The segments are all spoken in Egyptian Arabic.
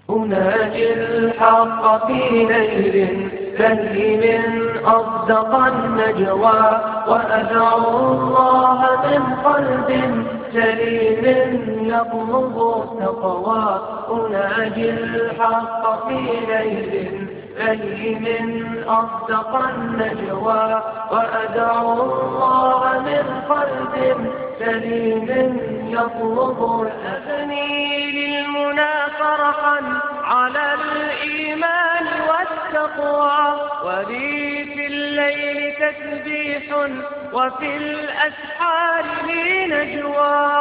أناجي الحق في ليل سلم أصدق النجوى وأدعو الله من قلب سليم يطلب التقوى أناجي الحق في ليل سلم أصدق النجوى وأدعو الله من قلب سليم يطلب أثني للمنى فرحا على الإيمان والتقوى ولي في الليل تسبيح وفي الأسحار لي نجوى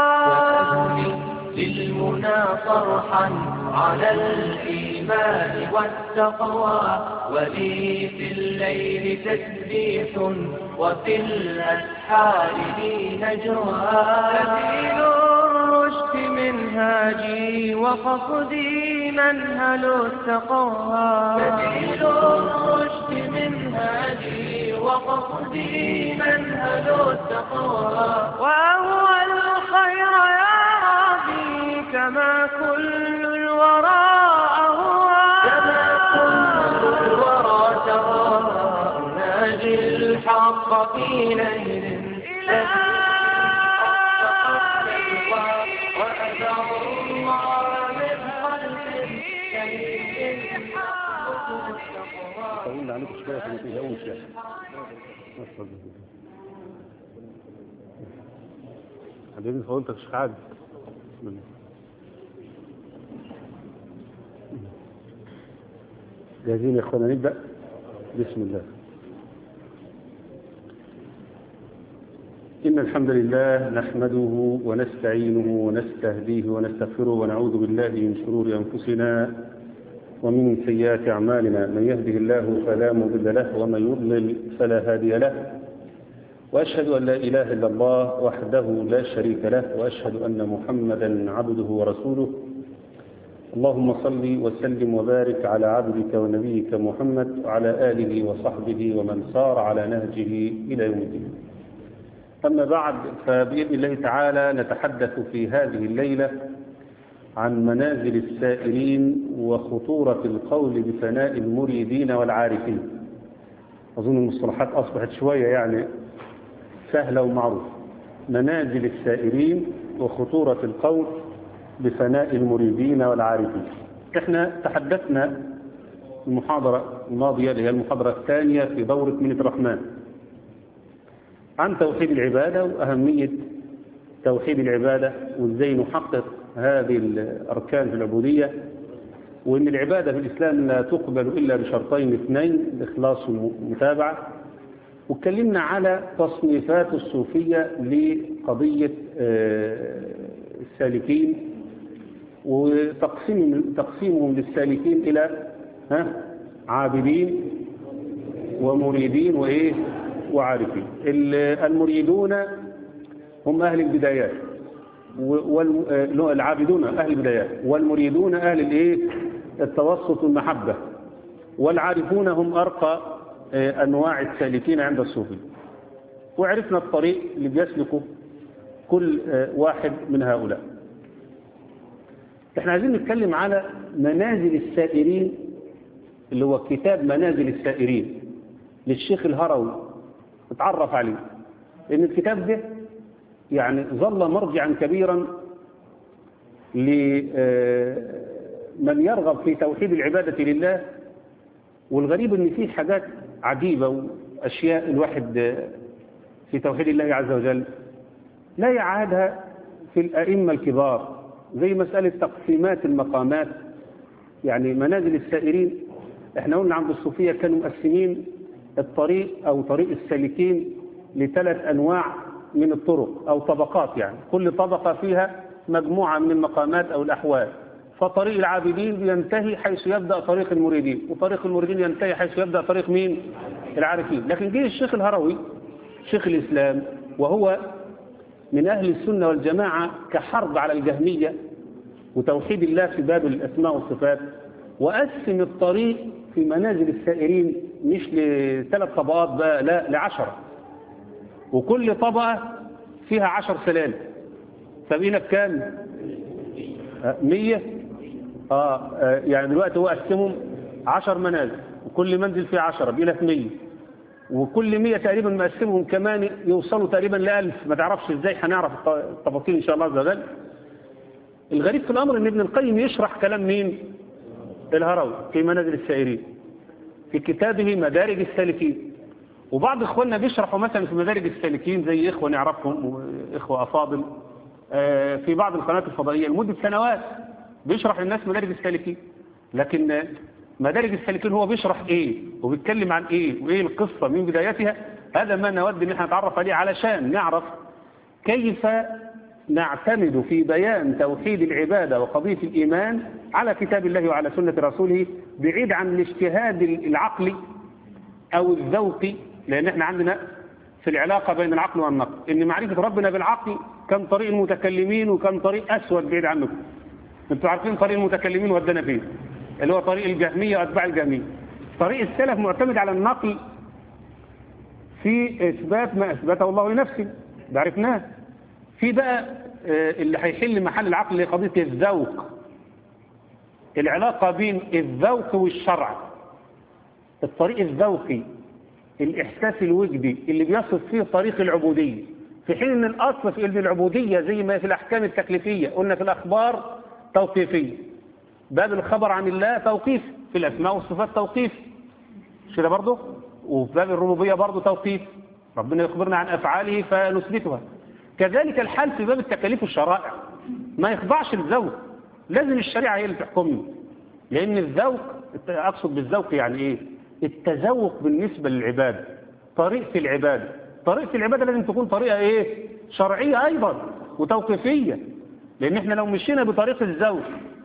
للمنى فرحا على الإيمان والتقوى ولي في الليل تسبيح وفي الأسحار لي نجوى سبيل الرشد منهاجي وقصدي منهل التقوى سبيل الرشد منهاجي وقصدي منهل التقوى وهو الخير يا ربي كما كل الورى أهوى كما كل الورى ترى أناجي الحق في ليل طولنا عليكم شوية في نتيجة أول شيء حبيبي فضلتك شيخ عادل بسم الله جاهزين يا اخوانا نبدأ بسم الله إن الحمد لله نحمده ونستعينه ونستهديه ونستغفره ونعوذ بالله من شرور أنفسنا ومن سيئات أعمالنا من يهده الله فلا مضل له ومن يضلل فلا هادي له وأشهد أن لا إله إلا الله وحده لا شريك له وأشهد أن محمدا عبده ورسوله اللهم صل وسلم وبارك على عبدك ونبيك محمد وعلى آله وصحبه ومن سار على نهجه إلى يوم الدين أما بعد فبإذن الله تعالى نتحدث في هذه الليلة عن منازل السائرين وخطورة القول بفناء المريدين والعارفين أظن المصطلحات أصبحت شوية يعني سهلة ومعروفة منازل السائرين وخطورة القول بفناء المريدين والعارفين احنا تحدثنا المحاضرة الماضية اللي هي المحاضرة الثانية في دورة منة الرحمن عن توحيد العبادة وأهمية توحيد العبادة وازاي نحقق هذه الأركان في العبودية وأن العبادة في الإسلام لا تقبل إلا بشرطين اثنين الإخلاص والمتابعة واتكلمنا على تصنيفات الصوفية لقضية السالكين وتقسيم تقسيمهم للسالكين إلى ها عابدين ومريدين وإيه وعارفين المريدون هم أهل البدايات والعابدون أهل البدايات والمريدون أهل الإيه التوسط والمحبة والعارفون هم أرقى أنواع السالكين عند الصوفي وعرفنا الطريق اللي بيسلكه كل واحد من هؤلاء احنا عايزين نتكلم على منازل السائرين اللي هو كتاب منازل السائرين للشيخ الهروي اتعرف عليه ان الكتاب ده يعني ظل مرجعا كبيرا لمن يرغب في توحيد العبادة لله والغريب ان فيه حاجات عجيبة واشياء الواحد في توحيد الله عز وجل لا يعادها في الأئمة الكبار زي مسألة تقسيمات المقامات يعني منازل السائرين احنا قلنا عند الصوفية كانوا مقسمين الطريق أو طريق السالكين لثلاث أنواع من الطرق أو طبقات يعني كل طبقة فيها مجموعة من المقامات أو الأحوال فطريق العابدين ينتهي حيث يبدأ طريق المريدين وطريق المريدين ينتهي حيث يبدأ طريق مين العارفين لكن جه الشيخ الهروي شيخ الإسلام وهو من أهل السنة والجماعة كحرب على الجهمية وتوحيد الله في باب الأسماء والصفات وقسم الطريق في منازل السائرين مش لثلاث طبقات بقى لا لعشرة وكل طبقة فيها عشر سلالم فبقينا بكام مية آه آه، يعني دلوقتي هو قسمهم 10 منازل وكل منزل فيه 10 بيقول 100 وكل 100 تقريبا مقسمهم كمان يوصلوا تقريبا ل 1000 ما تعرفش ازاي هنعرف الت- التفاصيل ان شاء الله عز وجل الغريب في الامر ان ابن القيم يشرح كلام مين الهروي في منازل السائرين في كتابه مدارج السالكين وبعض اخواننا بيشرحوا مثلا في مدارج السالكين زي اخوه نعرفهم اخوه افاضل آه، في بعض القنوات الفضائيه لمده سنوات بيشرح للناس مدارج السالكين لكن آه، مدارج السالكين هو بيشرح ايه وبيتكلم عن ايه وايه القصه من بدايتها هذا ما نود ان احنا نتعرف عليه علشان نعرف كيف نعتمد في بيان توحيد العبادة وقضية الإيمان على كتاب الله وعلى سنة رسوله بعيد عن الاجتهاد العقلي أو الذوقي لأن احنا عندنا في العلاقة بين العقل والنقل إن معرفة ربنا بالعقل كان طريق المتكلمين وكان طريق أسود بعيد عنكم انتوا عارفين طريق المتكلمين ودنا فين اللي هو طريق الجهمية وأتباع الجهمية طريق السلف معتمد على النقل في إثبات ما أثبته الله لنفسه ده عرفناه في بقى آه، اللي هيحل محل العقل اللي هي قضية الذوق العلاقة بين الذوق والشرع الطريق الذوقي الإحساس الوجدي اللي بيصف فيه طريق العبودية في حين أن الأصل في علم العبودية زي ما في الأحكام التكليفية قلنا في الأخبار توقيفية باب الخبر عن الله توقيف في الأسماء والصفات توقيف مش كده برضه وفي باب الربوبية برضه توقيف ربنا يخبرنا عن أفعاله فنثبتها كذلك الحال في باب التكاليف والشرائع ما يخضعش الذوق لازم الشريعة هي اللي تحكمني لأن الذوق أقصد بالذوق يعني إيه التذوق بالنسبة للعبادة طريقة العبادة طريقة العبادة لازم تكون طريقة إيه شرعية أيضا وتوقيفية لأن إحنا لو مشينا بطريق الذوق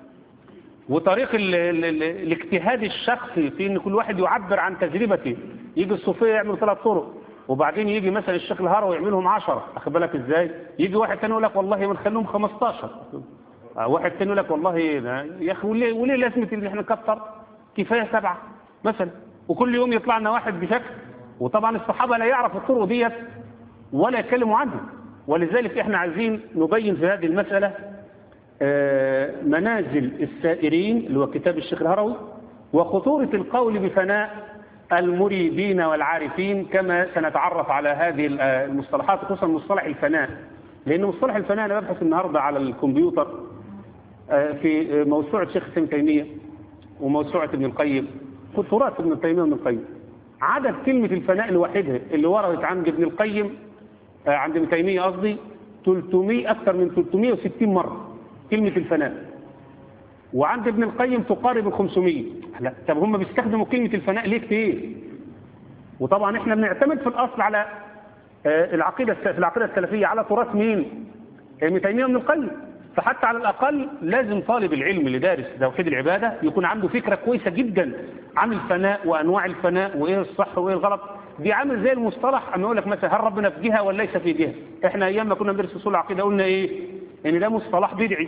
وطريق ال ال ال الاجتهاد الشخصي في ان كل واحد يعبر عن تجربته يجي الصوفيه يعمل ثلاث طرق وبعدين يجي مثلا الشيخ الهروي يعملهم 10 اخد بالك ازاي يجي واحد ثاني يقول لك والله ما نخليهم 15 آه، واحد ثاني يقول لك والله يا اخي وليه وليه لازمه ان احنا نكتر كفايه سبعه مثلا وكل يوم يطلع لنا واحد بشكل وطبعا الصحابه لا يعرفوا الطرق ديت ولا يتكلموا عنها ولذلك احنا عايزين نبين في هذه المساله آه، منازل السائرين اللي هو كتاب الشيخ الهروي وخطورة القول بفناء المريدين والعارفين كما سنتعرف على هذه ال- آه، المصطلحات خصوصا مصطلح الفناء لأن مصطلح الفناء أنا ببحث النهاردة على الكمبيوتر آه، في آه، موسوعة شيخ ابن تيمية وموسوعة ابن القيم تراث ابن تيمية وابن القيم عدد كلمة الفناء لوحدها اللي وردت عند ابن القيم آه، عند ابن تيمية قصدي 300 أكثر من 360 مرة كلمة الفناء وعند ابن القيم تقارب ال 500 لا طب هم بيستخدموا كلمة الفناء ليه كتير وطبعا احنا بنعتمد في الأصل على آه، العقيدة الس- في العقيدة السلفية على تراث مين؟ ابن تيمية وابن القيم فحتى على الأقل لازم طالب العلم اللي دارس توحيد العبادة يكون عنده فكرة كويسة جدا عن الفناء وأنواع الفناء وإيه الصح وإيه الغلط دي عامل زي المصطلح أما يقول لك مثلا هل ربنا في جهة ولا ليس في جهة احنا أيام ما كنا بندرس أصول العقيدة قلنا إيه؟ إن ده مصطلح بدعي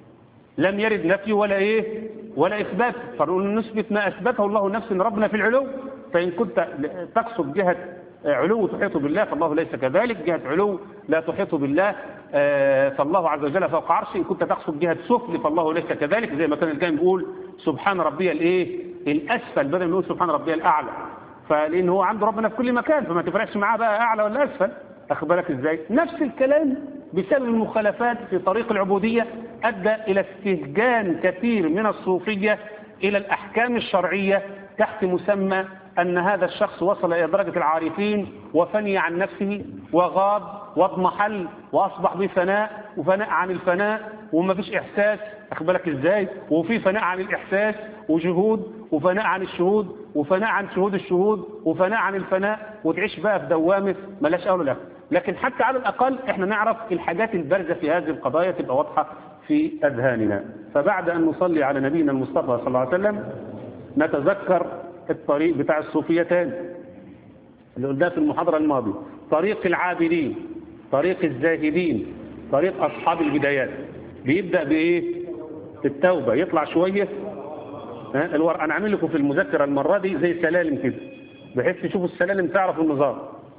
لم يرد نفي ولا ايه ولا اثبات فنقول نثبت ما اثبته الله نفسه ان ربنا في العلو فان كنت تقصد جهه علو تحيط بالله فالله ليس كذلك جهه علو لا تحيط بالله آه، فالله عز وجل فوق عرشه ان كنت تقصد جهه سفل فالله ليس كذلك زي ما كان الكلام بيقول سبحان ربي الايه الاسفل بدل ما نقول سبحان ربي الاعلى فلان هو عنده ربنا في كل مكان فما تفرقش معاه بقى اعلى ولا اسفل اخد بالك ازاي نفس الكلام بسبب المخالفات في طريق العبودية أدى إلى استهجان كثير من الصوفية إلى الأحكام الشرعية تحت مسمى أن هذا الشخص وصل إلى درجة العارفين وفني عن نفسه وغاب واضمحل وأصبح بفناء وفناء عن الفناء وما فيش إحساس أخد بالك إزاي وفي فناء عن الإحساس وجهود وفناء عن الشهود وفناء عن شهود الشهود وفناء عن الفناء وتعيش بقى في دوامة ملاش أول لا لكن حتى على الأقل احنا نعرف الحاجات البارزة في هذه القضايا تبقى واضحة في أذهاننا فبعد أن نصلي على نبينا المصطفى صلى الله عليه وسلم نتذكر الطريق بتاع الصوفيتان اللي قلناه في المحاضرة الماضية طريق العابدين طريق الزاهدين طريق أصحاب البدايات بيبدأ بإيه التوبة يطلع شوية ها الورق أنا عامل لكم في المذكرة المرة دي زي سلالم كده بحيث تشوفوا السلالم تعرفوا النظام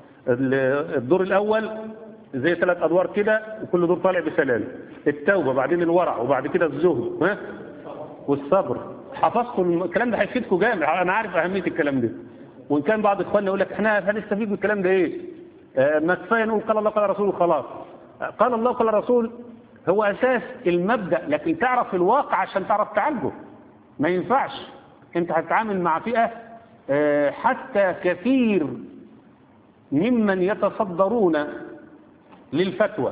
ال- الدور الأول زي ثلاث أدوار كده وكل دور طالع بسلالم التوبة بعدين الورع وبعد كده الزهد ها والصبر حفظتوا الم- الكلام ده هيفيدكم جامد انا عارف اهميه الكلام ده وان كان بعض اخواننا يقول لك احنا هنستفيد من الكلام ده ايه آه، ما كفايه نقول قال الله قال رسوله خلاص آه، قال الله قال الرسول هو اساس المبدا لكن تعرف الواقع عشان تعرف تعالجه ما ينفعش انت هتتعامل مع فئه آه، حتى كثير ممن يتصدرون للفتوى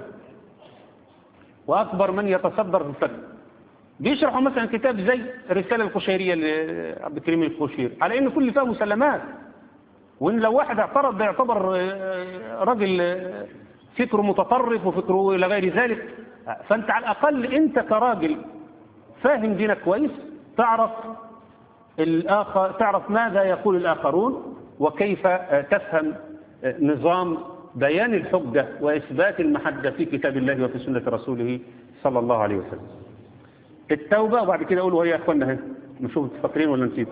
وأكبر من يتصدر في الفتوى بيشرحوا مثلا كتاب زي الرسالة القشيرية لعبد الكريم القشير على إن كل فيها مسلمات وإن لو واحد اعترض ده يعتبر آه، راجل آه، فكره متطرف وفكره إلى غير ذلك فأنت على الأقل أنت كراجل فاهم دينك كويس تعرف الآخر تعرف ماذا يقول الآخرون وكيف آه، تفهم آه، نظام بيان الحجة وإثبات المحجة في كتاب الله وفي سنة رسوله صلى الله عليه وسلم التوبة وبعد كده أقول وهي يا أخوانا اهي نشوف فاكرين ولا نسيت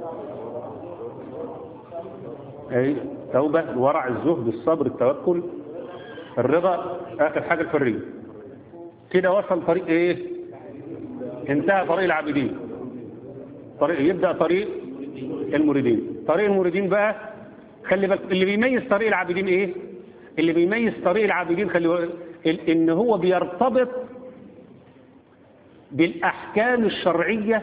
أي توبة الورع الزهد الصبر التوكل الرضا آخر حاجة الحرية كده وصل طريق إيه انتهى طريق العابدين طريق يبدأ طريق المريدين طريق المريدين بقى خلي بالك اللي بيميز طريق العابدين ايه اللي بيميز طريق العابدين خلي بالك ال- ان هو بيرتبط بالاحكام الشرعيه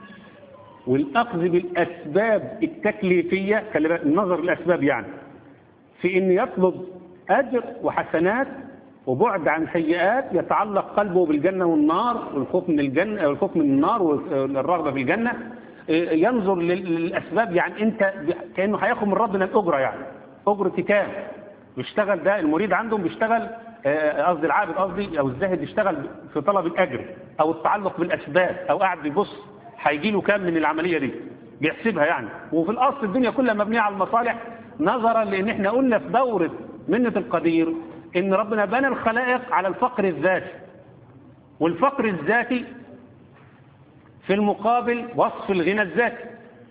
والاخذ بالاسباب التكليفيه خلي بالك النظر للاسباب يعني في ان يطلب اجر وحسنات وبعد عن سيئات يتعلق قلبه بالجنه والنار والخوف من الجنه والخوف من النار والرغبه في الجنه ينظر لل- للاسباب يعني انت كانه هياخد من ربنا الاجره يعني اجره كام بيشتغل ده المريد عندهم بيشتغل آه، قصدي العابد قصدي او الزاهد بيشتغل في طلب الاجر او التعلق بالاسباب او قاعد بيبص هيجي له كام من العمليه دي بيحسبها يعني وفي الاصل الدنيا كلها مبنيه على المصالح نظرا لان احنا قلنا في دوره منه القدير ان ربنا بنى الخلائق على الفقر الذاتي والفقر الذاتي في المقابل وصف الغنى الذاتي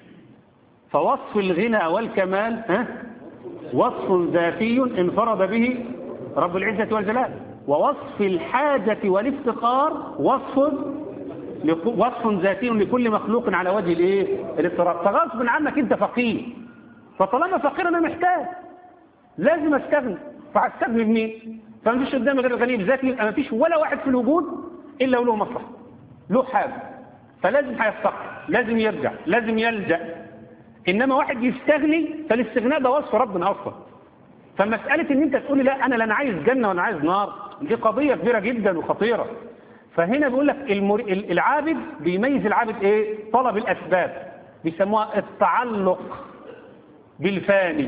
فوصف الغنى والكمال ها وصف ذاتي انفرد به رب العزة والجلال ووصف الحاجة والافتقار وصف لك- وصف ذاتي لكل مخلوق على وجه الايه الاضطراب فغصب عنك انت فقير فطالما فقير انا محتاج لازم استغني فهستغني بمين فما فيش قدامي غير الغني الذاتي يبقى ما فيش ولا واحد في الوجود الا وله مصلحه له حاجه فلازم هيفتقر لازم يرجع لازم يلجا انما واحد يستغني فالاستغناء ده وصف ربنا اصلا فمساله ان انت تقولي لا انا لا انا عايز جنه ولا عايز نار دي قضيه كبيره جدا وخطيره فهنا بيقول لك المر... العابد بيميز العابد ايه طلب الاسباب بيسموها التعلق بالفاني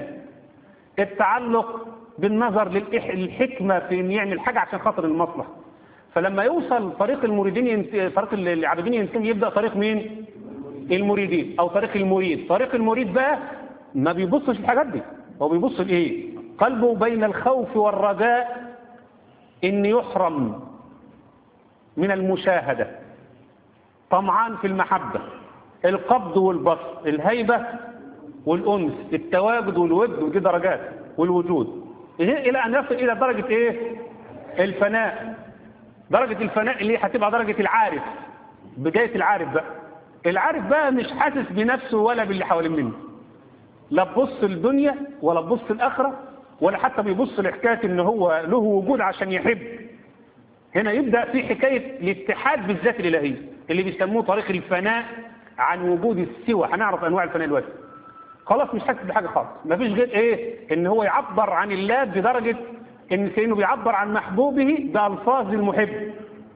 التعلق بالنظر للحكمة في ان يعمل حاجة عشان خاطر المصلحة فلما يوصل طريق المريدين ينت... طريق العابدين ينتهي يبدأ طريق مين المريدين او طريق المريد طريق المريد بقى ما بيبصش الحاجات دي هو بيبص لايه قلبه بين الخوف والرجاء ان يحرم من المشاهدة طمعان في المحبة القبض والبسط الهيبة والأنس التواجد والود ودي درجات والوجود إيه إلى أن يصل إلى درجة إيه الفناء درجة الفناء اللي هتبقى درجة العارف بداية العارف بقى العارف بقى مش حاسس بنفسه ولا باللي حوالين منه لا تبص الدنيا ولا تبص الآخرة ولا حتى بيبص لحكاية إن هو له وجود عشان يحب هنا يبدأ في حكاية الاتحاد بالذات الإلهية اللي بيسموه طريق الفناء عن وجود السوى هنعرف أنواع الفناء دلوقتي خلاص مش حاسس بحاجة خالص مفيش غير إيه إن هو يعبر عن الله بدرجة إن كأنه بيعبر عن محبوبه بألفاظ المحب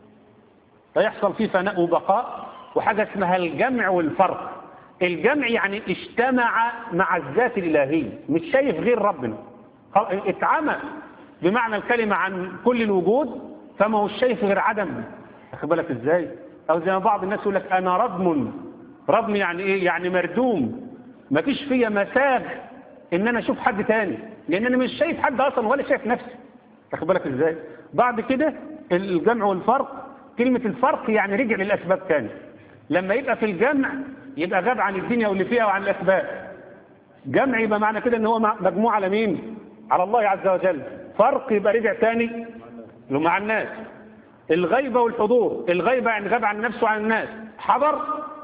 فيحصل فيه فناء وبقاء وحاجة اسمها الجمع والفرق الجمع يعني اجتمع مع الذات الإلهية مش شايف غير ربنا اتعمى بمعنى الكلمة عن كل الوجود فما هو شايف غير عدم واخد بالك ازاي او زي ما بعض الناس يقول لك انا ردم ردم يعني ايه يعني مردوم ما فيش فيا مساغ ان انا اشوف حد تاني لان انا مش شايف حد اصلا ولا شايف نفسي واخد بالك ازاي بعد كده الجمع والفرق كلمة الفرق يعني رجع للاسباب تاني لما يبقى في الجمع يبقى غاب عن الدنيا واللي فيها وعن الاسباب جمع يبقى معنى كده ان هو مجموع على مين على الله عز وجل فرق يبقى رجع تاني مع الناس الغيبة والحضور الغيبة يعني غاب عن نفسه عن الناس حضر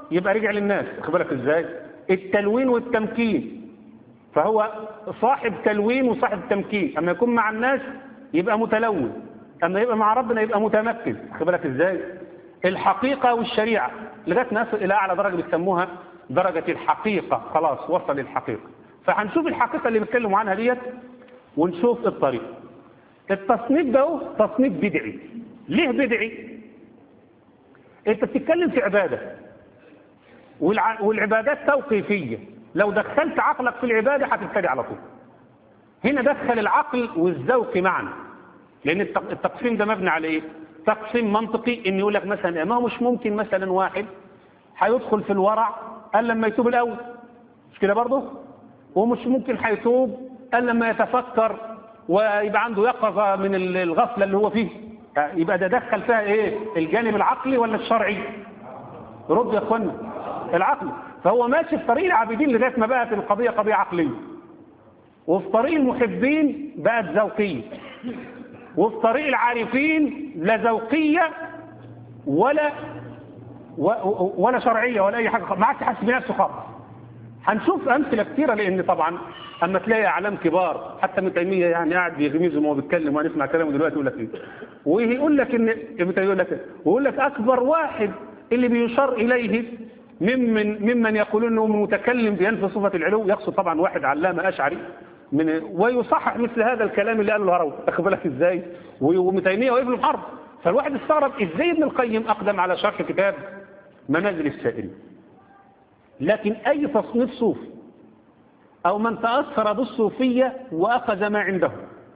يبقى رجع للناس خد بالك ازاي التلوين والتمكين فهو صاحب تلوين وصاحب تمكين اما يكون مع الناس يبقى متلون اما يبقى مع ربنا يبقى متمكن خد بالك ازاي الحقيقة والشريعة لغاية نصل الى اعلى درجة بيسموها درجة الحقيقة خلاص وصل للحقيقة فهنشوف الحقيقة اللي بيتكلموا عنها ديت ونشوف الطريق التصنيف ده هو تصنيف بدعي ليه بدعي انت بتتكلم في عبادة والع... والعبادات توقيفية لو دخلت عقلك في العبادة هتبتدي على طول هنا دخل العقل والذوق معا لان التق... التقسيم ده مبني على ايه تقسيم منطقي ان يقول لك مثلا ما هو مش ممكن مثلا واحد هيدخل في الورع قال لما يتوب الاول مش كده برضه ومش ممكن هيتوب قال لما يتفكر ويبقى عنده يقظة من الغفلة اللي هو فيه يبقى ده دخل فيها ايه الجانب العقلي ولا الشرعي رد يا اخوانا العقل فهو ماشي في طريق العابدين لغايه ما بقت القضيه قضيه عقليه وفي طريق المحبين بقت ذوقيه وفي طريق العارفين لا ذوقيه ولا ولا شرعيه ولا اي حاجه ما عادش حاسس بنفسه خالص هنشوف امثله كثيره لان طبعا اما تلاقي اعلام كبار حتى ابن تيميه يعني قاعد بيغمز وهو بيتكلم وهنسمع كلامه دلوقتي يقول لك ايه ويقول لك ان ابن تيميه يقول لك ويقول لك اكبر واحد اللي بيشار اليه ممن ممن يقولون انه متكلم بينفي صفه العلو يقصد طبعا واحد علامه اشعري من ويصحح مثل هذا الكلام اللي قاله الهروي واخد بالك ازاي وابن تيميه وابن الحرب فالواحد استغرب ازاي ابن القيم اقدم على شرح كتاب منازل السائلين لكن اي تصنيف صوفي او من تاثر بالصوفيه واخذ ما عنده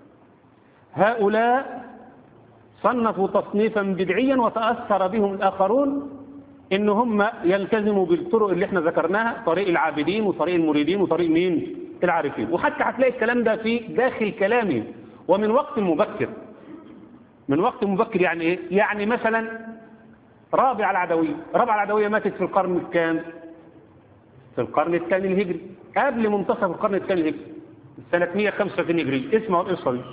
هؤلاء صنفوا تصنيفا بدعيا وتاثر بهم الاخرون ان هم يلتزموا بالطرق اللي احنا ذكرناها طريق العابدين وطريق المريدين وطريق مين العارفين وحتى هتلاقي الكلام ده في داخل كلامهم ومن وقت مبكر من وقت مبكر يعني ايه يعني مثلا رابع العدوية رابع العدوية ماتت في القرن الكام في القرن الثاني الهجري قبل منتصف القرن الثاني الهجري سنة 135 هجري اسمعوا القصة دي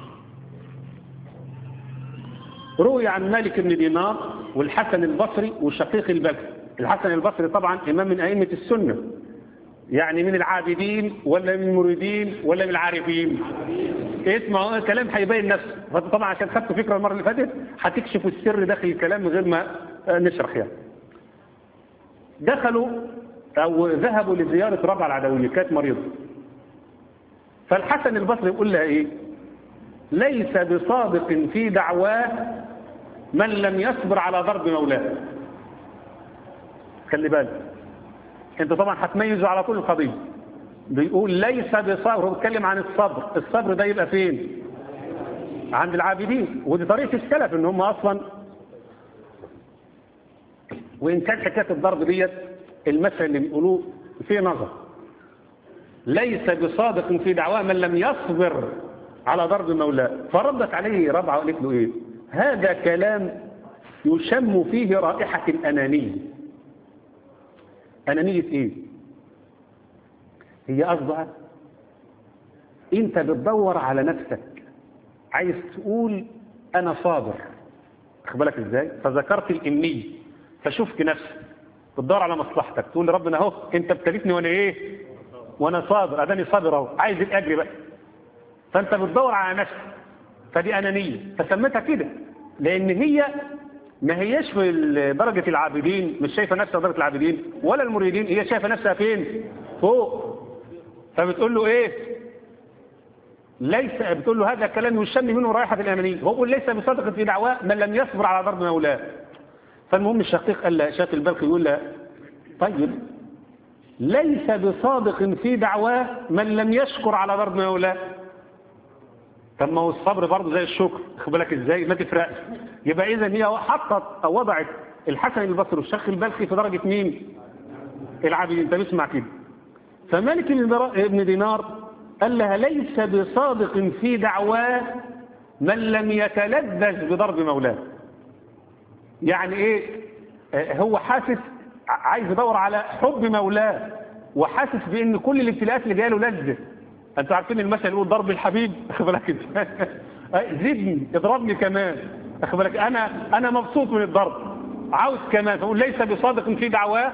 روي عن مالك بن دينار والحسن البصري والشقيق البكري الحسن البصري طبعا إمام من أئمة السنة يعني من العابدين ولا من المريدين ولا من العارفين اسمعوا الكلام هيبين نفسه طبعا عشان خدتوا فكرة المرة اللي فاتت هتكشفوا السر داخل الكلام من غير ما نشرح يعني دخلوا أو ذهبوا لزيارة ربع العدوية كانت مريضة فالحسن البصري يقول لها إيه ليس بصادق في دعواه من لم يصبر على ضرب مولاه خلي بالك انت طبعا هتميزه على كل قضية بيقول ليس بصبر هو بيتكلم عن الصبر الصبر ده يبقى فين عند العابدين ودي طريقة السلف ان هم اصلا وان كان حكاية الضرب ديت المثل اللي بيقولوه فيه نظر ليس بصادق في دعواه من لم يصبر على ضرب مولاه فردت عليه ربعه وقالت له ايه هذا كلام يشم فيه رائحة الأنانية أنانية إيه هي قصدها أنت بتدور على نفسك عايز تقول أنا صابر بالك إزاي فذكرت الإني فشفت نفسك بتدور على مصلحتك تقول لربنا أهو أنت ابتليتني وأنا إيه وأنا صابر أداني صابر أهو عايز الأجر بقى فأنت بتدور على نفسك فدي أنانية فسميتها كده لأن هي ما هيش في درجة العابدين مش شايفة نفسها درجة العابدين ولا المريدين هي شايفة نفسها فين فوق فبتقول له ايه ليس بتقول له هذا كلام يشم منه رائحة الأنانية هو يقول ليس بصدق في دعواه من لم يصبر على ضرب مولاه فالمهم الشقيق قال له شاف البلق يقول له طيب ليس بصادق في دعواه من لم يشكر على ضرب مولاه طب ما هو الصبر برضه زي الشكر خد بالك ازاي ما تفرقش يبقى اذا هي حطت او وضعت الحسن البصري والشيخ البلخي في درجه مين العابدين انت بتسمع كده فمالك بن دينار قال لها ليس بصادق في دعواه من لم يتلذذ بضرب مولاه يعني ايه هو حاسس عايز يدور على حب مولاه وحاسس بان كل الابتلاءات اللي جايه له لذه انتوا عارفين المثل يقول ضرب الحبيب اخد بالك زدني اضربني كمان اخد بالك انا انا مبسوط من الضرب عاوز كمان فقول ليس بصادق في دعواه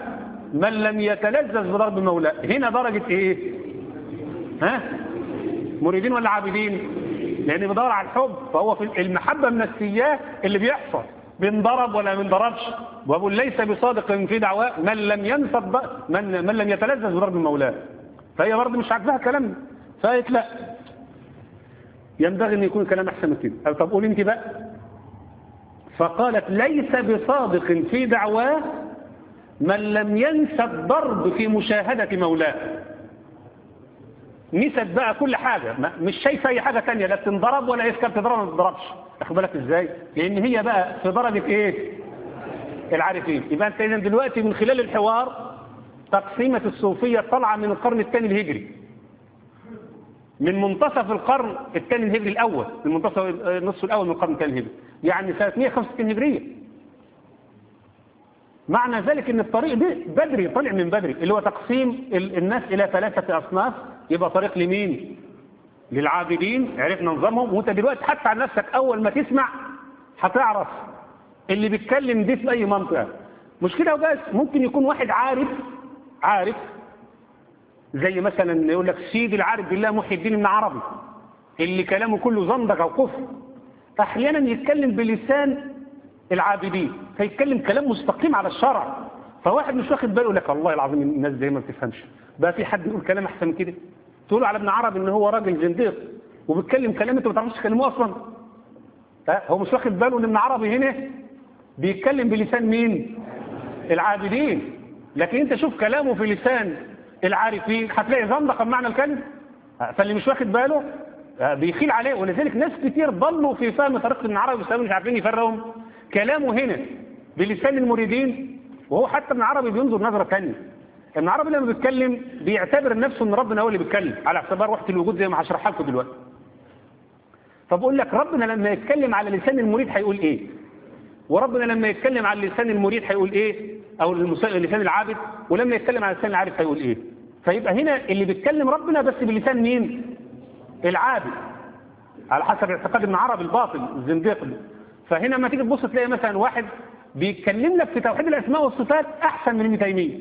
من لم يتلذذ بضرب مولاه هنا درجة ايه ها مريدين ولا عابدين لان بيدور على الحب فهو في المحبة من السياه اللي بيحصل بنضرب ولا ما بنضربش وابو ليس بصادق في دعواه من لم ينسب من من لم يتلذذ بضرب مولاه فهي برضه مش عاجبها كلامنا فقالت لا ينبغي ان يكون كلام احسن من كده أو طب قول انت بقى فقالت ليس بصادق في دعواه من لم ينسى الضرب في مشاهدة مولاه نست بقى كل حاجة مش شايفة أي حاجة تانية لا تنضرب ولا يسكب تضرب ما تضربش أخد بالك إزاي لأن هي بقى في درجة إيه العارفين يبقى أنت إذا دلوقتي من خلال الحوار تقسيمة الصوفية طالعة من القرن الثاني الهجري من منتصف القرن الثاني الهجري الأول من منتصف النصف الأول من القرن الثاني الهجري يعني سنة 165 هجرية معنى ذلك ان الطريق ده بدري طلع من بدري اللي هو تقسيم الناس الى ثلاثة اصناف يبقى طريق لمين للعابدين عرفنا نظامهم وانت دلوقتي حتى عن نفسك اول ما تسمع هتعرف اللي بيتكلم دي في اي منطقة مش كده وبس ممكن يكون واحد عارف عارف زي مثلا يقول لك سيدي العارف بالله محي الدين ابن عربي اللي كلامه كله زندق او كفر احيانا يتكلم بلسان العابدين فيتكلم كلام مستقيم على الشرع فواحد مش واخد باله لك الله العظيم الناس دي ما بتفهمش بقى في حد يقول كلام احسن من كده تقولوا على ابن عربي ان هو راجل زنديق وبيتكلم كلام انت ما تعرفش تكلمه اصلا هو مش واخد باله ان ابن عربي هنا بيتكلم بلسان مين العابدين لكن انت شوف كلامه في لسان العارفين هتلاقي زندقه بمعنى الكلمه فاللي مش واخد باله بيخيل عليه ولذلك ناس كتير ضلوا في فهم طريقه ابن عربي بسبب مش عارفين يفرقهم كلامه هنا بلسان المريدين وهو حتى ابن عربي بينظر نظره ثانيه ابن عربي لما بيتكلم بيعتبر نفسه ان ربنا هو اللي بيتكلم على اعتبار وحده الوجود زي ما هشرحها لكم دلوقتي فبقول لك ربنا لما يتكلم على لسان المريد هيقول ايه وربنا لما يتكلم على لسان المريد هيقول ايه او لسان العابد ولما يتكلم على لسان العارف هيقول ايه فيبقى هنا اللي بيتكلم ربنا بس بلسان مين العابد على حسب اعتقاد ابن عربي الباطل الزنديق فهنا ما تيجي تبص تلاقي مثلا واحد بيتكلم لك في توحيد الاسماء والصفات احسن من ابن تيميه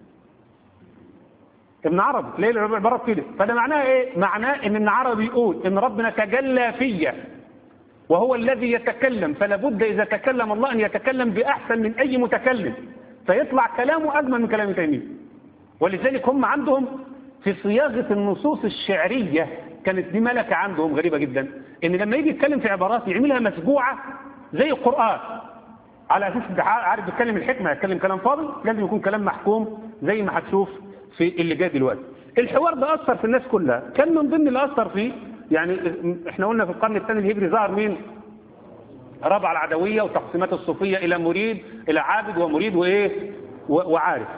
ابن عربي تلاقي العبارات كده فده معناه ايه معناه ان ابن عربي يقول ان ربنا تجلى فيا وهو الذي يتكلم فلا بد اذا تكلم الله ان يتكلم باحسن من اي متكلم فيطلع كلامه اجمل من كلام تيميه ولذلك هم عندهم في صياغه النصوص الشعريه كانت دي ملكه عندهم غريبه جدا ان لما يجي يتكلم في عبارات يعملها مسجوعه زي القرآن على أساس انت عارف بيتكلم الحكمة يتكلم كلام فاضي لازم يكون كلام محكوم زي ما هتشوف في اللي جاي دلوقتي الحوار ده أثر في الناس كلها كان من ضمن اللي أثر فيه يعني احنا قلنا في القرن الثاني الهجري ظهر مين ربع العدوية وتقسيمات الصوفية إلى مريد إلى عابد ومريد وإيه وعارف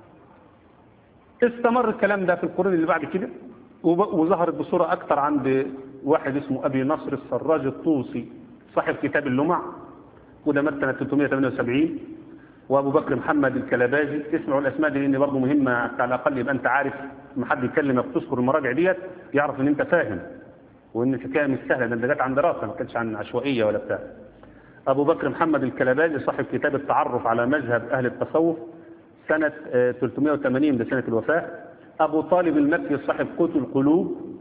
استمر الكلام ده في القرون اللي بعد كده وظهرت بصورة أكثر عند واحد اسمه أبي نصر السراج الطوسي صاحب كتاب اللمع وده مات سنة 378 وابو بكر محمد الكلباجي تسمعوا الاسماء دي لان برضه مهمه على الاقل يبقى انت عارف لما حد يكلمك تذكر المراجع ديت يعرف ان انت فاهم وان الحكايه مش سهله ده جت عن دراسه ما كانتش عن عشوائيه ولا بتاع ابو بكر محمد الكلباجي صاحب كتاب التعرف على مذهب اهل التصوف سنه 380 ده سنه الوفاه ابو طالب المكي صاحب قوت القلوب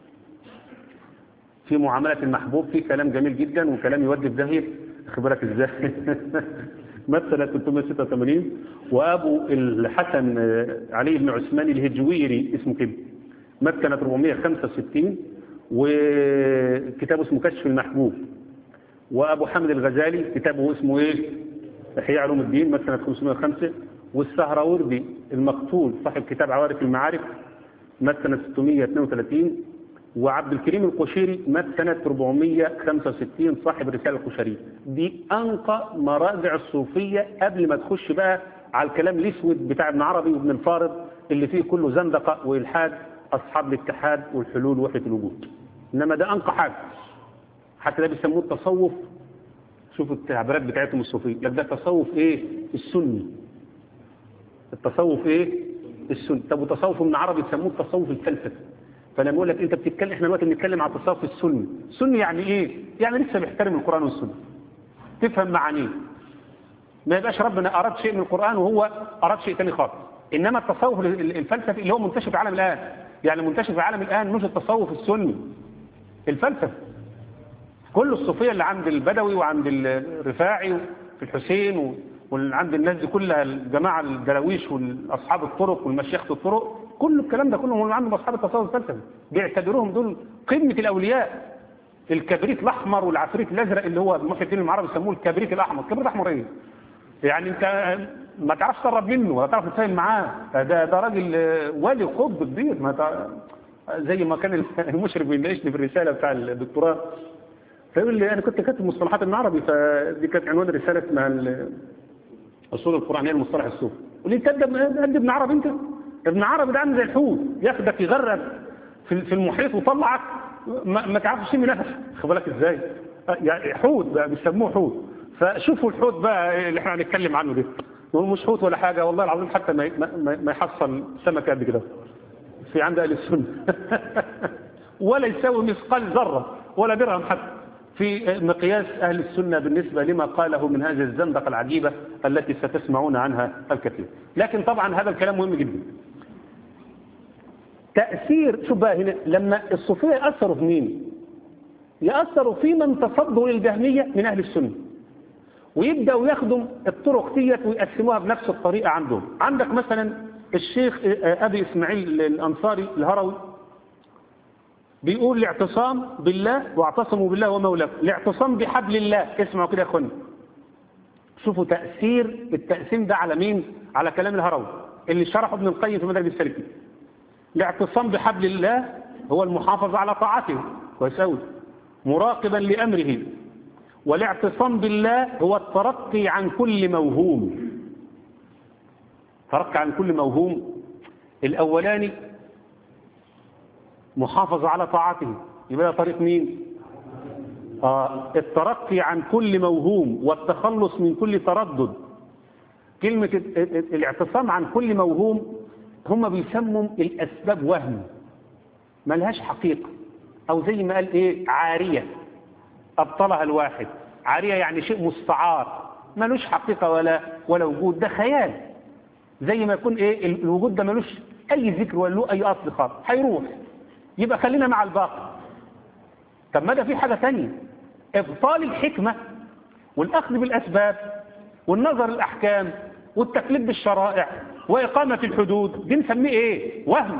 في معاملة المحبوب في كلام جميل جدا وكلام يودي في داهية خبرك ازاي مات سنة 386 وابو الحسن علي بن عثمان الهجويري اسمه كده مات سنة 465 وكتابه اسمه كشف المحبوب وابو حامد الغزالي كتابه اسمه ايه احياء علوم الدين مات سنة 505 والسهراوردي المقتول صاحب كتاب عوارف المعارف مات سنة 632 وعبد الكريم القشيري مات سنة 465 صاحب الرسالة القشيرية دي أنقى مراجع الصوفية قبل ما تخش بقى على الكلام الأسود بتاع ابن عربي وابن الفارض اللي فيه كله زندقة وإلحاد أصحاب الاتحاد والحلول وحدة الوجود إنما ده أنقى حاجة حتى ده بيسموه التصوف شوفوا التعبيرات بتاعتهم الصوفية لك ده تصوف إيه السني التصوف إيه السني طب وتصوف ابن عربي يسموه التصوف الفلسفي فلما يقول لك انت بتتكلم احنا دلوقتي بنتكلم على التصوف السني السني يعني ايه يعني لسه بيحترم القران والسنه تفهم معانيه ما يبقاش ربنا اراد شيء من القران وهو اراد شيء ثاني خالص انما التصوف الفلسفي اللي هو منتشر في العالم الان يعني منتشر في العالم الان مش التصوف السني الفلسفه كل الصوفيه اللي عند البدوي وعند الرفاعي في الحسين وعند الناس دي كلها الجماعه الدراويش والاصحاب الطرق والمشيخه الطرق كل الكلام ده كلهم عندهم اصحاب التصوف الفلسفي بيعتبروهم دول قمه الاولياء الكبريت الاحمر والعفريت الازرق اللي هو محي الدين العربي يسموه الكبريت الاحمر الكبريت الاحمر ايه يعني انت ما تعرفش تقرب منه ولا تعرف تتفاهم معاه ده ده راجل ولي قطب كبير ما تع... زي ما كان المشرف بيناقشني في الرساله بتاع الدكتوراه فيقول لي انا كنت كاتب مصطلحات ابن عربي فدي كانت عنوان الرساله اسمها اصول القرانيه المصطلح الصوفي يقول لي انت قد ابن عربي انت ابن عربي ده عامل زي الحوت ياخدك يغرق في في المحيط ويطلعك ما, ما تعرفش تشم نفسك خد بالك ازاي يعني حوت بقى بيسموه حوت فشوفوا الحوت بقى اللي احنا هنتكلم عنه ده نقول مش حوت ولا حاجه والله العظيم حتى ما ما, ما يحصل سمكه قد كده في عند اهل السنه ولا يساوي مثقال ذره ولا درهم حتى في مقياس أهل السنة بالنسبة لما قاله من هذه الزندقة العجيبة التي ستسمعون عنها الكثير لكن طبعا هذا الكلام مهم جدا تأثير شوف بقى هنا لما الصوفية أثروا في مين يأثروا في من تصدوا للجهمية من أهل السنة ويبدأوا ياخدوا الطرق ديت ويقسموها بنفس الطريقة عندهم عندك مثلا الشيخ أبي إسماعيل الأنصاري الهروي بيقول الاعتصام بالله واعتصموا بالله ومولاكم الاعتصام بحبل الله اسمعوا كده يا اخوانا شوفوا تأثير التقسيم ده على مين على كلام الهروي اللي شرحه ابن القيم في مدارج السالكين الاعتصام بحبل الله هو المحافظة على طاعته كويس قوي مراقبا لأمره والاعتصام بالله هو الترقي عن كل موهوم ترقي عن كل موهوم الأولاني محافظة على طاعته يبقى طريق مين آه الترقي عن كل موهوم والتخلص من كل تردد كلمة الاعتصام عن كل موهوم هم بيسموا الأسباب وهم ملهاش حقيقة أو زي ما قال إيه عارية أبطلها الواحد عارية يعني شيء مستعار ملوش حقيقة ولا ولا وجود ده خيال زي ما يكون إيه الوجود ده ملوش أي ذكر ولا له أي أصل خالص هيروح يبقى خلينا مع الباقي طب ما ده في حاجة تانية إبطال الحكمة والأخذ بالأسباب والنظر الأحكام والتكليف بالشرائع وإقامة الحدود دي نسميه إيه وهم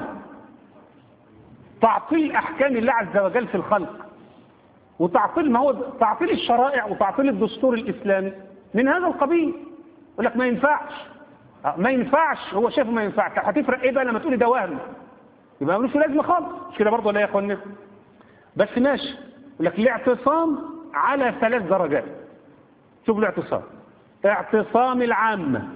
تعطيل أحكام الله عز وجل في الخلق وتعطيل ما هو تعطيل الشرائع وتعطيل الدستور الإسلامي من هذا القبيل يقول لك ما ينفعش ما ينفعش هو شايفه ما ينفعش هتفرق ايه بقى لما تقولي ده وهم يبقى ملوش لازمه خالص مش كده برضه ولا يا اخوانا بس ماشي يقول لك الاعتصام على ثلاث درجات شوف الاعتصام اعتصام العامة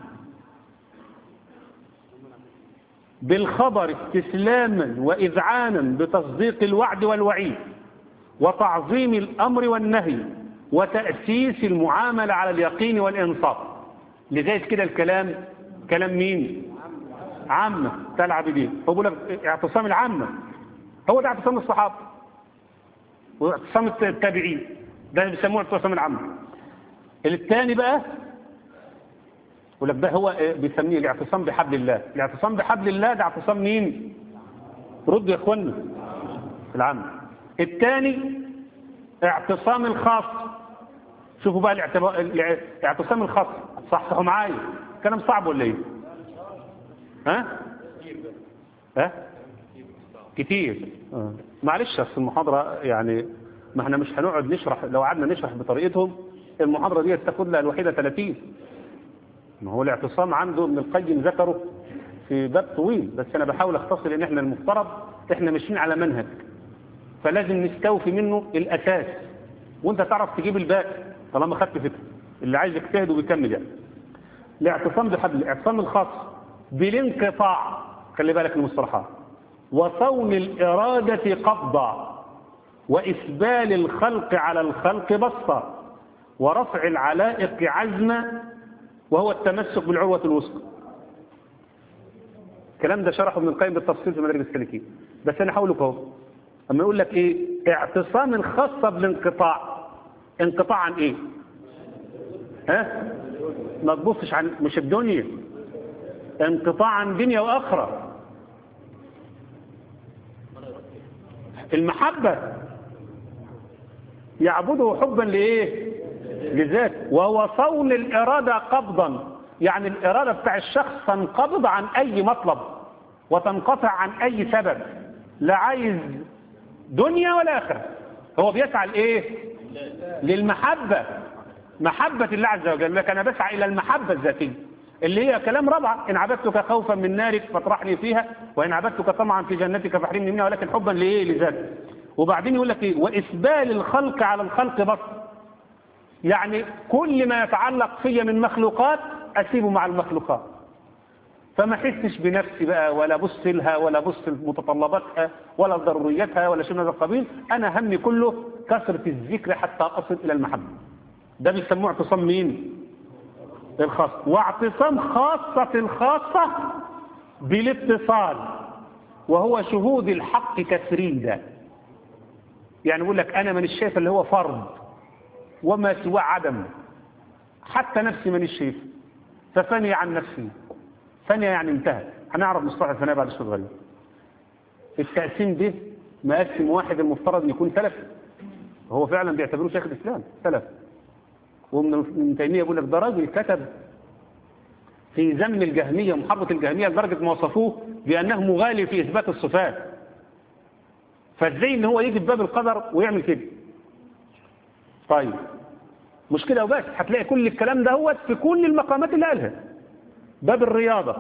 بالخبر استسلاما وإذعانا بتصديق الوعد والوعيد وتعظيم الأمر والنهي وتأسيس المعاملة على اليقين والإنصاف لذلك كده الكلام كلام مين عامة تلعب بيه هو بيقول لك اعتصام العامة هو ده اعتصام الصحابة واعتصام التابعين ده بيسموه اعتصام العامة الثاني بقى يقول لك ده هو بيسميه الاعتصام بحبل الله الاعتصام بحبل الله ده اعتصام مين ردوا يا اخوانا العامة الثاني اعتصام الخاص شوفوا بقى الاعتصام الخاص صححوا معايا كلام صعب ولا ايه ها ها كتير آه. معلش اصل المحاضرة يعني ما احنا مش هنقعد نشرح لو قعدنا نشرح بطريقتهم المحاضرة دي تاخد لها الوحيدة 30 ما هو الاعتصام عنده ابن القيم ذكره في باب طويل بس انا بحاول اختصر ان احنا المفترض احنا ماشيين على منهج فلازم نستوفي منه الاساس وانت تعرف تجيب الباقي طالما خدت فكره اللي عايز يجتهد وبيكمل يعني الاعتصام بحبل الاعتصام الخاص بالانقطاع خلي بالك من المصطلحات وصون الإرادة قبضا وإسبال الخلق على الخلق بسطا ورفع العلائق عزما وهو التمسك بالعروة الوسطى الكلام ده شرحه ابن القيم بالتفصيل في مدارج السالكين بس انا هقول لك اهو اما يقول لك ايه اعتصام الخاصه بالانقطاع انقطاع عن ايه ها ما تبصش عن مش الدنيا انقطاع عن دنيا وآخرة المحبة يعبده حبا لإيه لذات وهو صون الإرادة قبضا يعني الإرادة بتاع الشخص تنقبض عن أي مطلب وتنقطع عن أي سبب لا عايز دنيا ولا آخرة هو بيسعى لإيه للمحبة محبة الله عز وجل لكن أنا بسعى إلى المحبة الذاتية اللي هي كلام رابعة إن عبدتك خوفا من نارك فاطرحني فيها وإن عبدتك طمعا في جنتك فاحرمني منها ولكن حبا لإيه لذاتك وبعدين يقول لك إيه وإسبال الخلق على الخلق بس يعني كل ما يتعلق في من مخلوقات أسيبه مع المخلوقات فما حسش بنفسي بقى ولا بص لها ولا بص لمتطلباتها ولا ضرورياتها ولا شيء من هذا القبيل أنا همي كله كثرة الذكر حتى أصل إلى المحبة ده بيسموه اعتصام مين الخاص واعتصام خاصة الخاصة بالاتصال وهو شهود الحق تفريدا يعني يقول لك أنا من الشايف اللي هو فرض وما سواه عدم حتى نفسي من الشايف ففني عن نفسي فني يعني انتهى هنعرف مصطلح الفناء بعد شوية غريب التقسيم ده مقسم واحد المفترض ان يكون سلفي هو فعلا بيعتبروه شيخ الاسلام سلف ومن تيميه يقول لك ده راجل كتب في ذم الجهميه ومحبه الجهميه لدرجه ما وصفوه بانه مغالي في اثبات الصفات فازاي ان هو يجي في باب القدر ويعمل كده طيب مش كده وبس هتلاقي كل الكلام ده هو في كل المقامات اللي قالها باب الرياضة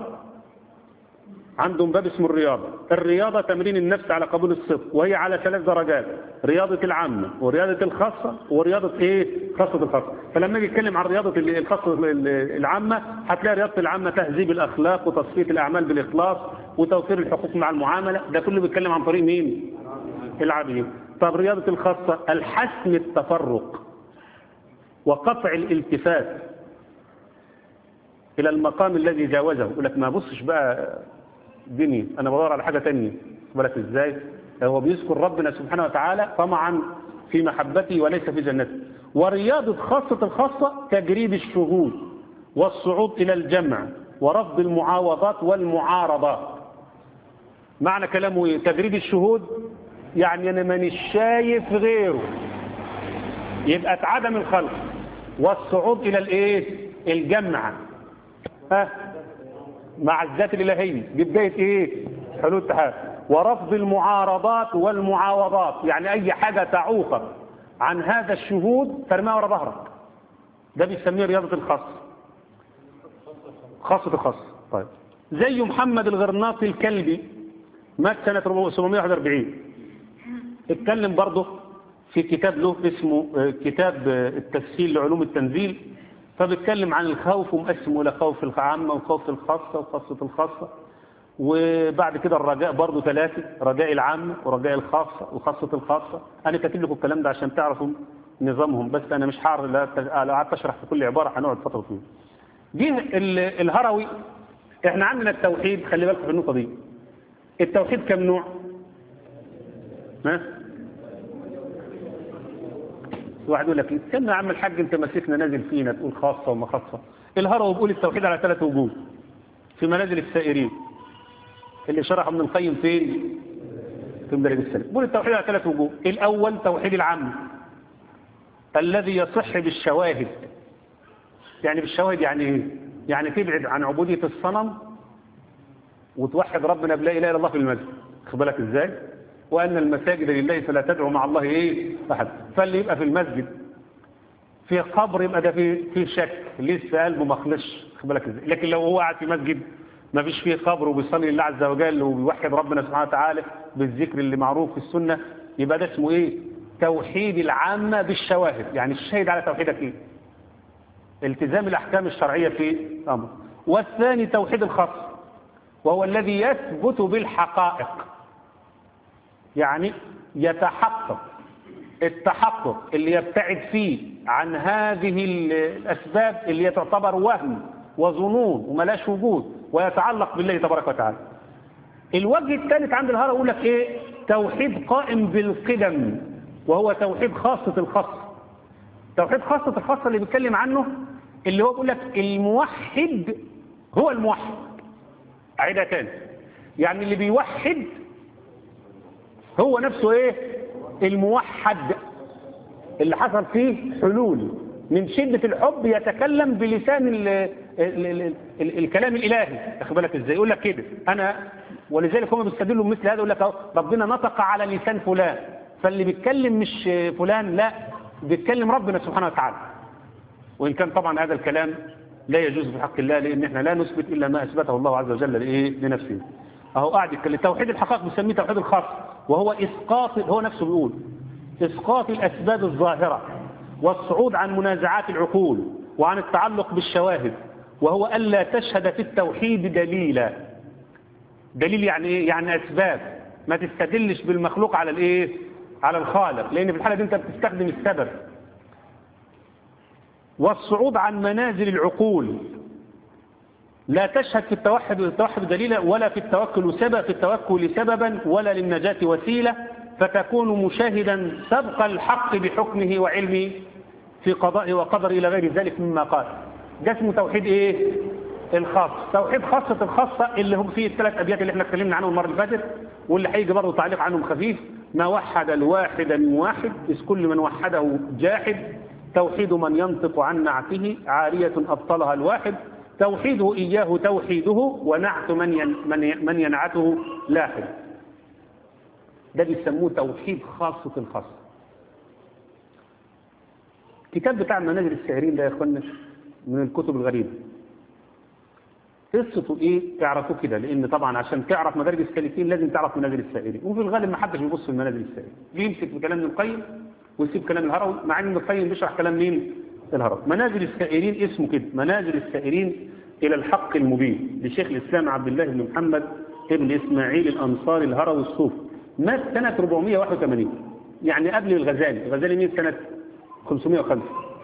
عندهم باب اسمه الرياضة الرياضة تمرين النفس على قبول الصدق وهي على ثلاث درجات رياضة العامة ورياضة الخاصة ورياضة ايه خاصة الخاصة فلما يجي يتكلم عن رياضة الخاصة العامة هتلاقي رياضة العامة تهذيب الأخلاق وتصفية الأعمال بالإخلاص وتوفير الحقوق مع المعاملة ده كله بيتكلم عن طريق مين العابدين طب رياضة الخاصة الحسم التفرق وقطع الالتفات إلى المقام الذي جاوزه يقول لك ما بصش بقى دنيا أنا بدور على حاجة تانية بالك إزاي هو بيذكر ربنا سبحانه وتعالى طمعا في محبته وليس في جنته ورياضة خاصة الخاصة تجريد الشهود والصعود إلى الجمع ورفض المعاوضات والمعارضات معنى كلامه إيه؟ تجريد الشهود يعني أنا مانيش شايف غيره يبقى اتعدم الخلق والصعود إلى الإيه الجمع ها مع الذات الإلهية ببداية إيه حلول التحاد ورفض المعارضات والمعاوضات يعني أي حاجة تعوقك عن هذا الشهود ترميها ورا ظهرك ده بيسميه رياضة الخاص خاصة الخاص طيب زي محمد الغرناطي الكلبي مات سنة 741 اتكلم برضه في كتاب له اسمه كتاب التسهيل لعلوم التنزيل فبيتكلم عن الخوف ومقسمه إلى خوف العامة وخوف الخاصة وخاصة الخاصة وبعد كده الرجاء برضه ثلاثة رجاء العامة ورجاء الخاصة وخاصة الخاصة أنا كاتب لكم الكلام ده عشان تعرفوا نظامهم بس أنا مش هعرف لو قعدت أشرح في كل عبارة هنقعد فترة طويلة جه الهروي احنا عندنا التوحيد خلي بالكم في النقطة دي التوحيد كم نوع؟ ها؟ واحد يقول لك استنى يا عم الحاج انت ماسكنا نازل فينا تقول خاصة وما خاصة الهروي بيقول التوحيد على ثلاث وجوه في منازل السائرين اللي شرح ابن القيم فين في مدرج السلام بيقول التوحيد على ثلاث وجوه الاول توحيد العام الذي يصح بالشواهد يعني بالشواهد يعني ايه يعني تبعد عن عبودية الصنم وتوحد ربنا بلا اله الا الله في المسجد خد بالك ازاي وان المساجد لله فلا تدعو مع الله ايه احد فاللي يبقى في المسجد في قبر يبقى ده في في شك لسه قلبه ما خلصش خد بالك ازاي لكن لو هو قاعد في مسجد ما فيش فيه قبر وبيصلي لله عز وجل وبيوحد ربنا سبحانه وتعالى بالذكر اللي معروف في السنه يبقى ده اسمه ايه توحيد العامه بالشواهد يعني الشاهد على توحيدك ايه التزام الاحكام الشرعيه في امر والثاني توحيد الخاص وهو الذي يثبت بالحقائق يعني يتحقق التحقق اللي يبتعد فيه عن هذه الأسباب اللي تعتبر وهم وظنون وملاش وجود ويتعلق بالله تبارك وتعالى الوجه الثالث عند الهرى يقول لك ايه توحيد قائم بالقدم وهو توحيد خاصة الخاصة توحيد خاصة الخاصة اللي بيتكلم عنه اللي هو بيقول لك الموحد هو الموحد أعيدها تاني يعني اللي بيوحد هو نفسه ايه الموحد اللي حصل فيه حلول من شدة الحب يتكلم بلسان ال ال ال ال الكلام الإلهي أخد بالك إزاي يقول لك كده أنا ولذلك هم بيستدلوا مثل هذا يقول لك أهو ربنا نطق على لسان فلان فاللي بيتكلم مش فلان لا بيتكلم ربنا سبحانه وتعالى وإن كان طبعا هذا الكلام لا يجوز في حق الله لأن احنا لا نثبت إلا ما أثبته الله عز وجل لإيه لنفسه أهو قاعد يتكلم توحيد الحقائق بيسميه توحيد الخاص وهو إسقاط هو نفسه بيقول إسقاط الأسباب الظاهرة والصعود عن منازعات العقول وعن التعلق بالشواهد وهو ألا تشهد في التوحيد دليلا دليل يعني إيه؟ يعني أسباب ما تستدلش بالمخلوق على الإيه على الخالق لأن في الحالة دي أنت بتستخدم السبب والصعود عن منازل العقول لا تشهد في التوحد التوحد دليلا ولا في التوكل سبب في التوكل سببا ولا للنجاة وسيلة فتكون مشاهدا سبق الحق بحكمه وعلمه في قضاء وقدر إلى غير ذلك مما قال ده اسمه توحيد ايه الخاص توحيد خاصة الخاصة اللي هم فيه الثلاث أبيات اللي احنا اتكلمنا عنهم المرة اللي فاتت واللي هيجي برضه تعليق عنهم خفيف ما وحد الواحد من واحد إذ كل من وحده جاحد توحيد من ينطق عن نعته عارية أبطلها الواحد توحيده إياه توحيده ونعت من ين من من ينعته لاحد ده بيسموه توحيد خاصة الخاصة الكتاب بتاع منازل السائرين ده يا اخوانا من الكتب الغريبة قصته ايه تعرفوه كده لان طبعا عشان تعرف مدارج السالكين لازم تعرف منازل السائرين وفي الغالب ما حدش بيبص في منازل السائرين بيمسك بكلام ابن القيم ويسيب كلام الهروي مع ان ابن القيم بيشرح كلام مين الهروي منازل السائرين اسمه كده منازل السائرين الى الحق المبين لشيخ الاسلام عبد الله بن محمد ابن اسماعيل الانصاري الهروي الصوفي مات سنة 481 يعني قبل الغزالي الغزالي مين سنة 505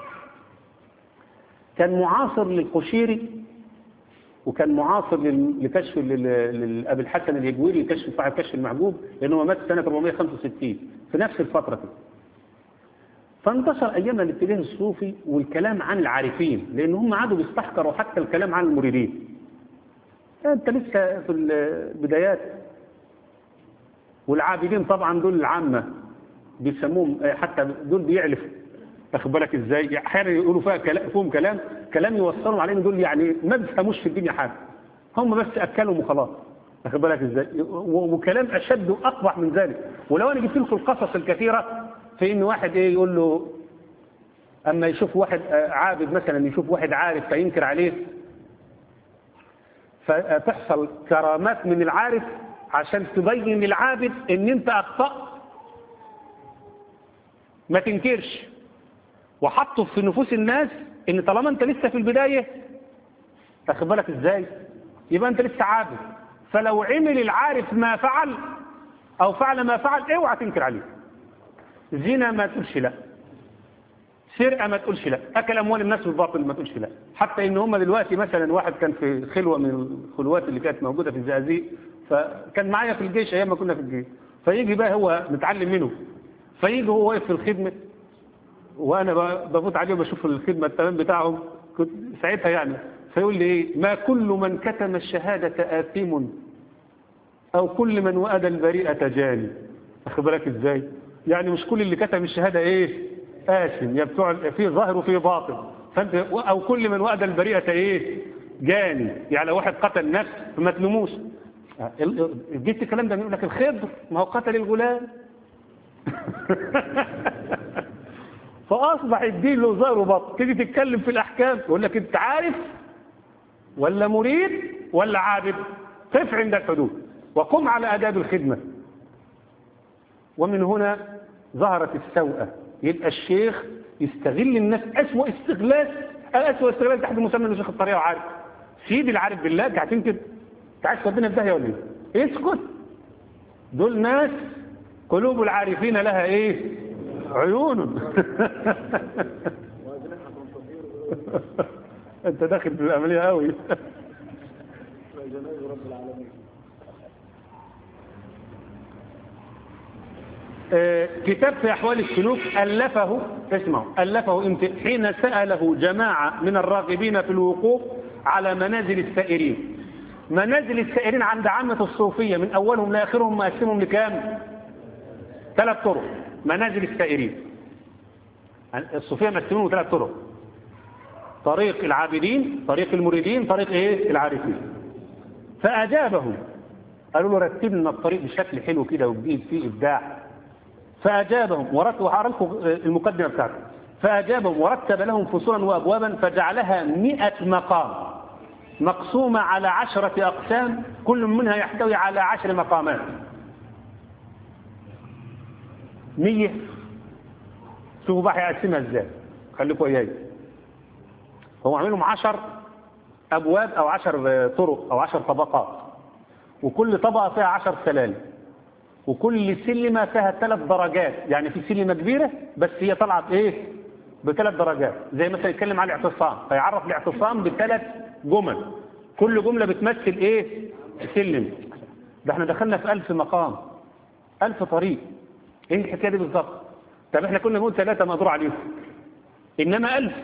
كان معاصر للقشيري وكان معاصر لكشف لأبي الحسن اليجويري كشف فعل كشف المحبوب لأنه مات سنة 465 في نفس الفترة كده فانتشر أيام الاتجاه الصوفي والكلام عن العارفين لأن هم عادوا بيستحقروا حتى الكلام عن المريدين أنت لسه في البدايات والعابدين طبعا دول العامة بيسموهم حتى دول بيعلفوا واخد بالك ازاي احيانا يقولوا فيها كلام فيهم كلام كلام يوصلوا عليهم دول يعني ما بيفهموش في الدنيا حاجه هم بس اكلهم وخلاص واخد بالك ازاي وكلام اشد واقبح من ذلك ولو انا جبت لكم القصص الكثيره في ان واحد ايه يقول له اما يشوف واحد عابد مثلا يشوف واحد عارف فينكر عليه فتحصل كرامات من العارف عشان تبين للعابد ان انت اخطأت ما تنكرش وحطوا في نفوس الناس ان طالما انت لسه في البداية تاخد بالك ازاي يبقى انت لسه عابد فلو عمل العارف ما فعل او فعل ما فعل اوعى تنكر عليه زنا ما تقولش لا سرقة ما تقولش لا اكل اموال الناس بالباطل ما تقولش لا حتى ان هم دلوقتي مثلا واحد كان في خلوة من الخلوات اللي كانت موجودة في الزقازيق فكان معايا في الجيش ايام ما كنا في الجيش فيجي بقى هو متعلم منه فيجي هو واقف في الخدمة وانا بفوت عليه وبشوف الخدمة التمام بتاعهم كنت ساعتها يعني فيقول لي ايه ما كل من كتم الشهادة آثم او كل من وأد البريئة جاني اخد بالك ازاي يعني مش كل اللي كتم الشهادة ايه آثم يا بتوع في ظاهر وفي باطن فانت او كل من وأد البريئة ايه جاني يعني لو واحد قتل نفس فما تلوموش جبت الكلام ده يقول لك الخضر ما هو قتل الغلام فأصبح الدين له ظاهر وبطن تيجي تتكلم في الأحكام يقول لك أنت عارف ولا مريد ولا عابد قف عند الحدود وقم على آداب الخدمة ومن هنا ظهرت السوءة يبقى الشيخ يستغل الناس أسوأ استغلال أسوأ استغلال تحت مسمى شيخ الطريقة وعارف سيدي العارف بالله انت هتنكر انت عايز تودينا في داهيه ولا ايه؟ اسكت دول ناس قلوب العارفين لها ايه؟ عيون انت داخل في العمليه قوي كتاب في أحوال السلوك ألفه اسمعوا ألفه حين سأله جماعة من الراغبين في الوقوف على منازل السائرين منازل السائرين عند عامة الصوفية من أولهم لآخرهم مقسمهم لكام؟ ثلاث طرق منازل السائرين الصوفية مقسمينهم ثلاث طرق طريق العابدين طريق المريدين طريق ايه العارفين فأجابهم قالوا له رتب لنا الطريق بشكل حلو كده وجديد فيه إبداع فأجابهم ورتب وهقرا لكم المقدمة بتاعته فأجابهم ورتب لهم فصولا وأبوابا فجعلها مئة مقام مقسومة على عشرة أقسام كل منها يحتوي على عشر مقامات مية شوفوا بقى هيقسمها ازاي خليكم وياي هو عاملهم عشر أبواب أو عشر طرق أو عشر طبقات وكل طبقة فيها عشر سلالم وكل سلمة فيها ثلاث درجات يعني في سلمة كبيرة بس هي طلعت ايه بثلاث درجات زي مثلا يتكلم عن الاعتصام فيعرف الاعتصام بثلاث جمل كل جملة بتمثل ايه سلم ده احنا دخلنا في ألف مقام ألف طريق ايه الحكاية دي بالظبط طب احنا كنا نقول ثلاثة مقدور عليهم انما ألف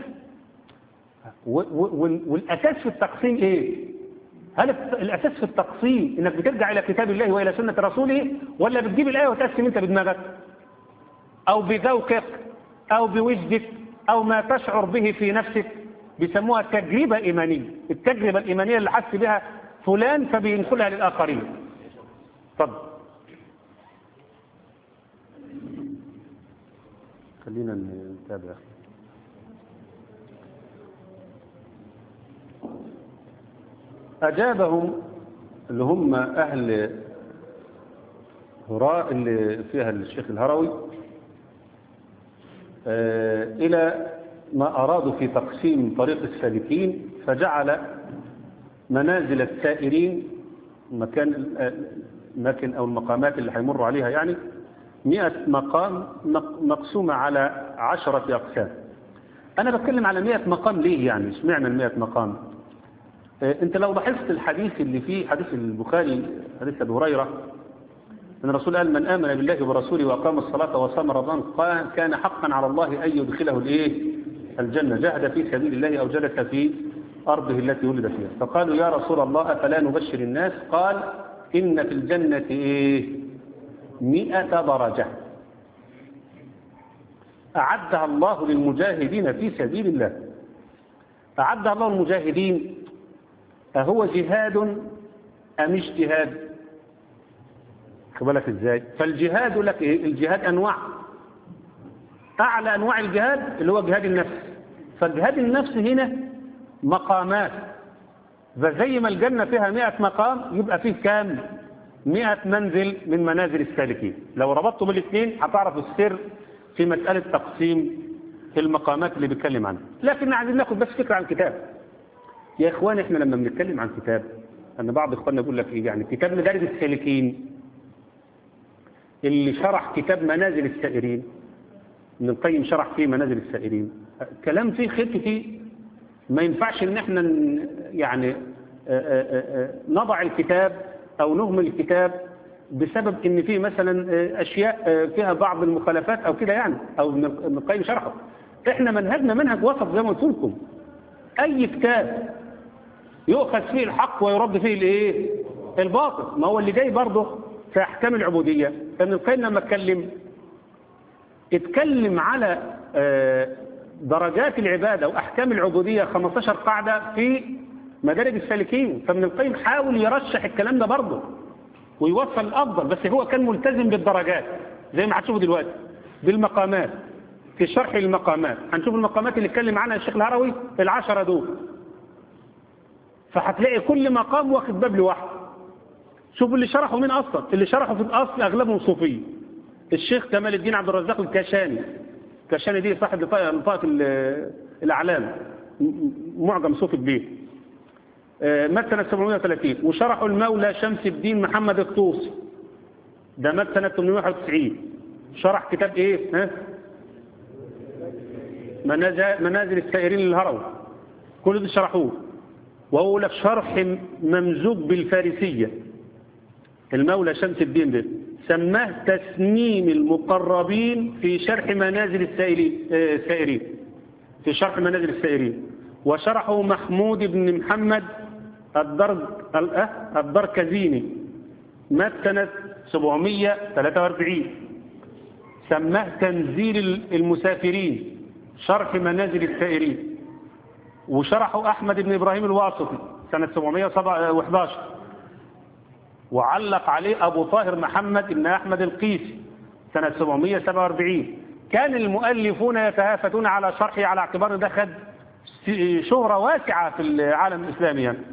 والأساس في التقسيم ايه هل الأساس في التقسيم انك بترجع إلى كتاب الله وإلى سنة رسوله ولا بتجيب الآية وتقسم انت بدماغك أو بذوقك أو بوجدك أو ما تشعر به في نفسك بيسموها تجربة إيمانية التجربة الإيمانية اللي حس بها فلان فبينقلها للآخرين اتفضل خلينا نتابع أجابهم اللي هم أهل هراء اللي فيها الشيخ الهروي إلى ما أرادوا في تقسيم طريق السالكين فجعل منازل السائرين مكان الأماكن أو المقامات اللي هيمروا عليها يعني مئة مقام مقسومة على عشرة أقسام أنا بتكلم على مئة مقام ليه يعني اشمعنى المئة مقام انت لو لاحظت الحديث اللي فيه حديث البخاري حديث ابي هريره ان الرسول قال من امن بالله ورسوله واقام الصلاه وصام رمضان قال كان حقا على الله ان يدخله الايه الجنه جاهد في سبيل الله او جلس في ارضه التي ولد فيها فقالوا يا رسول الله افلا نبشر الناس قال ان في الجنه ايه مئة درجه اعدها الله للمجاهدين في سبيل الله اعدها الله للمجاهدين أهو جهاد أم اجتهاد بالك ازاي فالجهاد لك ايه الجهاد انواع اعلى انواع الجهاد اللي هو جهاد النفس فجهاد النفس هنا مقامات فزي ما الجنة فيها مئة مقام يبقى فيه كام مئة منزل من منازل السالكين لو ربطتم الاثنين هتعرف السر في مسألة تقسيم المقامات اللي بيتكلم عنها لكن عايزين ناخد بس فكرة عن الكتاب يا اخوان احنا لما بنتكلم عن كتاب ان بعض اخواننا يقول لك ايه يعني كتاب مدارج السالكين اللي شرح كتاب منازل السائرين ابن القيم شرح فيه منازل السائرين كلام فيه خير كتير ما ينفعش ان احنا يعني نضع الكتاب او نهمل الكتاب بسبب ان فيه مثلا اشياء فيها بعض المخالفات او كده يعني او ابن القيم شرحه احنا منهجنا منهج وسط زي ما قلت لكم اي كتاب يؤخذ فيه الحق ويرد فيه الايه الباطل ما هو اللي جاي برضه في احكام العبوديه ابن القيم لما اتكلم اتكلم على درجات العباده واحكام العبوديه 15 قاعده في مدارج السالكين فابن القيم حاول يرشح الكلام ده برضه ويوصل الافضل بس هو كان ملتزم بالدرجات زي ما هتشوفوا دلوقتي بالمقامات في شرح المقامات هنشوف المقامات اللي اتكلم عنها الشيخ الهروي العشرة دول فهتلاقي كل مقام واخد باب لوحده شوفوا اللي شرحوا مين اصلا اللي شرحوا في الاصل اغلبهم صوفيه الشيخ كمال الدين عبد الرزاق الكاشاني الكاشاني دي صاحب لطاقة الاعلام معجم صوفي كبير مات سنة 730 وشرحوا المولى شمس الدين محمد الطوسي ده مات سنة 891 شرح كتاب ايه ها منازل السائرين للهروي كل ده شرحوه وهو لك شرح ممزوج بالفارسية المولى شمس الدين ده سماه تسنيم المقربين في شرح منازل السائرين في شرح منازل السائرين وشرحه محمود بن محمد الدرج الدركزيني مات سنة 743 سماه تنزيل المسافرين شرح منازل السائرين وشرحه أحمد بن إبراهيم الواسطي سنة 711 وعلق عليه أبو طاهر محمد بن أحمد القيسي سنة 747 كان المؤلفون يتهافتون على شرحه على اعتبار ده خد شهرة واسعة في العالم الإسلامي يعني.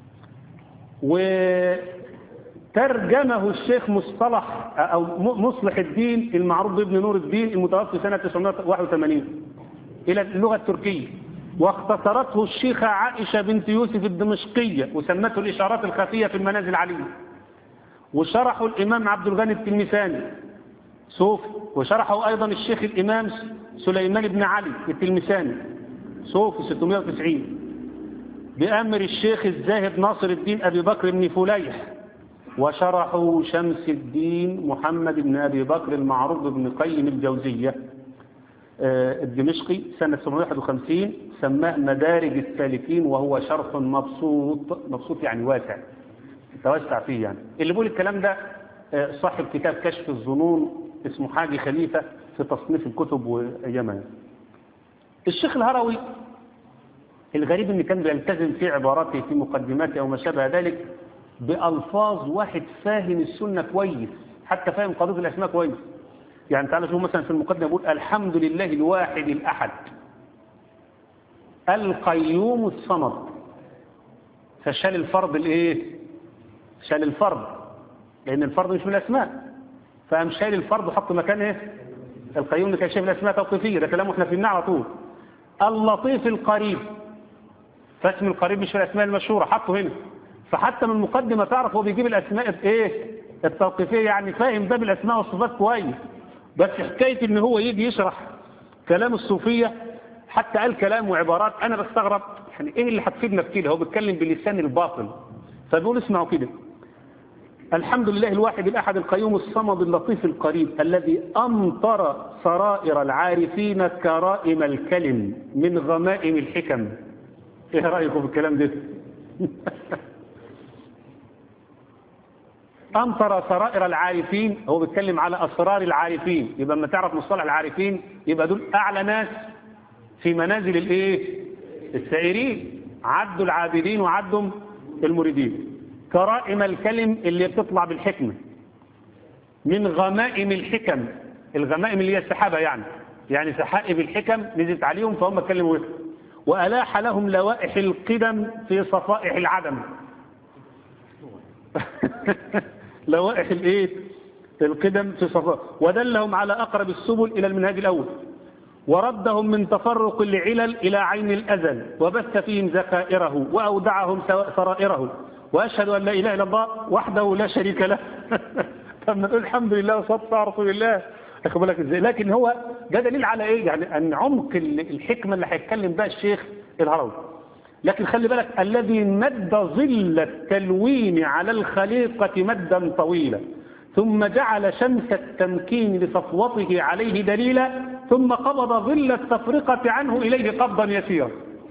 وترجمه الشيخ مصطلح أو مصلح الدين المعروف بابن نور الدين المتوفي سنة 981 إلى اللغة التركية واختصرته الشيخة عائشة بنت يوسف الدمشقية وسمته الإشارات الخفية في المنازل العلية وشرحه الإمام عبد الغني التلمساني صوفي وشرحه أيضا الشيخ الإمام سليمان بن علي التلمساني صوفي 690 بأمر الشيخ الزاهد ناصر الدين أبي بكر بن فليح وشرحه شمس الدين محمد بن أبي بكر المعروف بن قيم الجوزية الدمشقي سنة 751 سماه مدارج السالكين وهو شرح مبسوط مبسوط يعني واسع توسع فيه يعني اللي بيقول الكلام ده صاحب كتاب كشف الظنون اسمه حاجي خليفة في تصنيف الكتب وأيامها الشيخ الهروي الغريب ان كان بيلتزم في عباراته في مقدماته او ما شابه ذلك بألفاظ واحد فاهم السنة كويس حتى فاهم قضية الأسماء كويس يعني تعالى شوف مثلا في المقدمة يقول الحمد لله الواحد الأحد القيوم الصمد فشال الفرض الايه شال الفرض لأن الفرض مش من الأسماء فقام شايل الفرض وحط مكان ايه القيوم اللي كان شايف الأسماء توقيفية ده كلامه احنا فهمناه على طول اللطيف القريب فاسم القريب مش في الأسماء المشهورة حطه هنا فحتى من المقدمة تعرف هو بيجيب الأسماء ايه التوقيفية يعني فاهم ده بالأسماء والصفات كويس بس حكاية ان هو يجي يشرح كلام الصوفية حتى قال كلام وعبارات انا بستغرب يعني ايه اللي هتفيدنا في كده هو بيتكلم بلسان الباطل فبيقول اسمعوا كده الحمد لله الواحد الأحد القيوم الصمد اللطيف القريب الذي أمطر سرائر العارفين كرائم الكلم من غمائم الحكم ايه رأيكم في الكلام ده أمطر سرائر العارفين هو بيتكلم على أسرار العارفين يبقى لما تعرف مصطلح العارفين يبقى دول أعلى ناس في منازل الايه السائرين عدوا العابدين وعدوا المريدين كرائم الكلم اللي بتطلع بالحكمة من غمائم الحكم الغمائم اللي هي السحابة يعني يعني سحائب الحكم نزلت عليهم فهم اتكلموا وألاح لهم لوائح القدم في صفائح العدم لوائح الايه القدم في صفائح ودلهم على أقرب السبل إلى المنهاج الأول وردهم من تفرق العلل إلى عين الأزل وبث فيهم ذخائره وأودعهم سرائره وأشهد أن لا إله إلا الله وحده لا شريك له طب نقول الحمد لله وصلى على رسول الله أخذ بالك إزاي لكن هو ده دليل على إيه يعني أن عمق الحكمة اللي هيتكلم بها الشيخ الهروي لكن خلي بالك الذي مد ظل التلوين على الخليقة مدا طويلا ثم جعل شمس التمكين لصفوته عليه دليلا ثم قبض ظل التفرقة عنه إليه قبضا يسيرا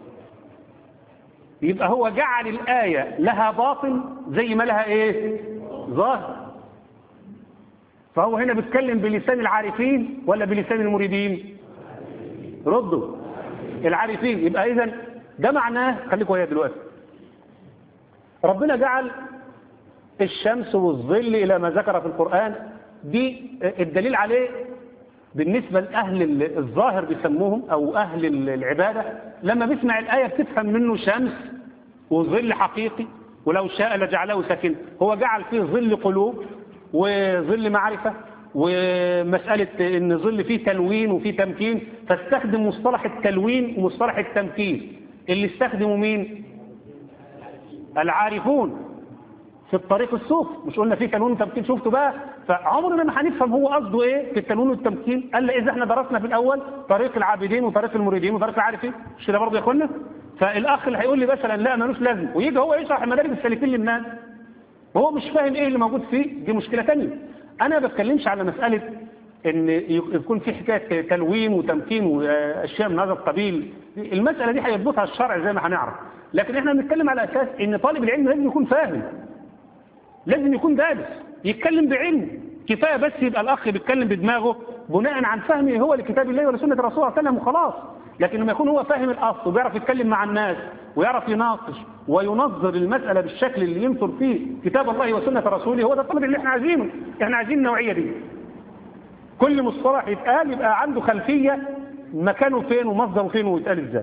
يبقى هو جعل الآية لها باطن زي ما لها ايه ظاهر فهو هنا بيتكلم بلسان العارفين ولا بلسان المريدين ردوا العارفين يبقى اذا ده معناه خليكم ويا دلوقتي ربنا جعل الشمس والظل إلى ما ذكر في القرآن دي الدليل عليه بالنسبة لأهل الظاهر بيسموهم أو أهل العبادة لما بيسمع الآية بتفهم منه شمس وظل حقيقي ولو شاء لجعله ساكن هو جعل فيه ظل قلوب وظل معرفة ومسألة ان ظل فيه تلوين وفيه تمكين فاستخدم مصطلح التلوين ومصطلح التمكين اللي استخدموا مين العارفون في الطريق الصوف مش قلنا فيه تلوين وتمكين شفتوا بقى فعمرنا ما هنفهم هو قصده ايه في التلوين والتمكين الا اذا احنا درسنا في الاول طريق العابدين وطريق المريدين وطريق العارفين مش كده برضه يا اخوانا فالاخ اللي هيقول لي مثلا لا ملوش لازم ويجي هو يشرح مدارج السالكين للناس وهو مش فاهم ايه اللي موجود فيه دي مشكله ثانيه انا ما بتكلمش على مساله ان يكون في حكايه تلوين وتمكين واشياء من هذا القبيل المساله دي هيضبطها الشرع زي ما هنعرف لكن احنا بنتكلم على اساس ان طالب العلم لازم يكون فاهم لازم يكون دارس يتكلم بعلم كفايه بس يبقى الاخ بيتكلم بدماغه بناء عن فهمه هو لكتاب الله ولسنه الرسول صلى الله عليه وسلم وخلاص لكن لما يكون هو فاهم الاصل وبيعرف يتكلم مع الناس ويعرف يناقش وينظر المساله بالشكل اللي ينظر فيه كتاب الله وسنه رسوله هو ده الطالب اللي احنا عايزينه احنا عايزين النوعيه دي كل مصطلح يتقال يبقى عنده خلفيه مكانه فين ومصدره فين ويتقال ازاي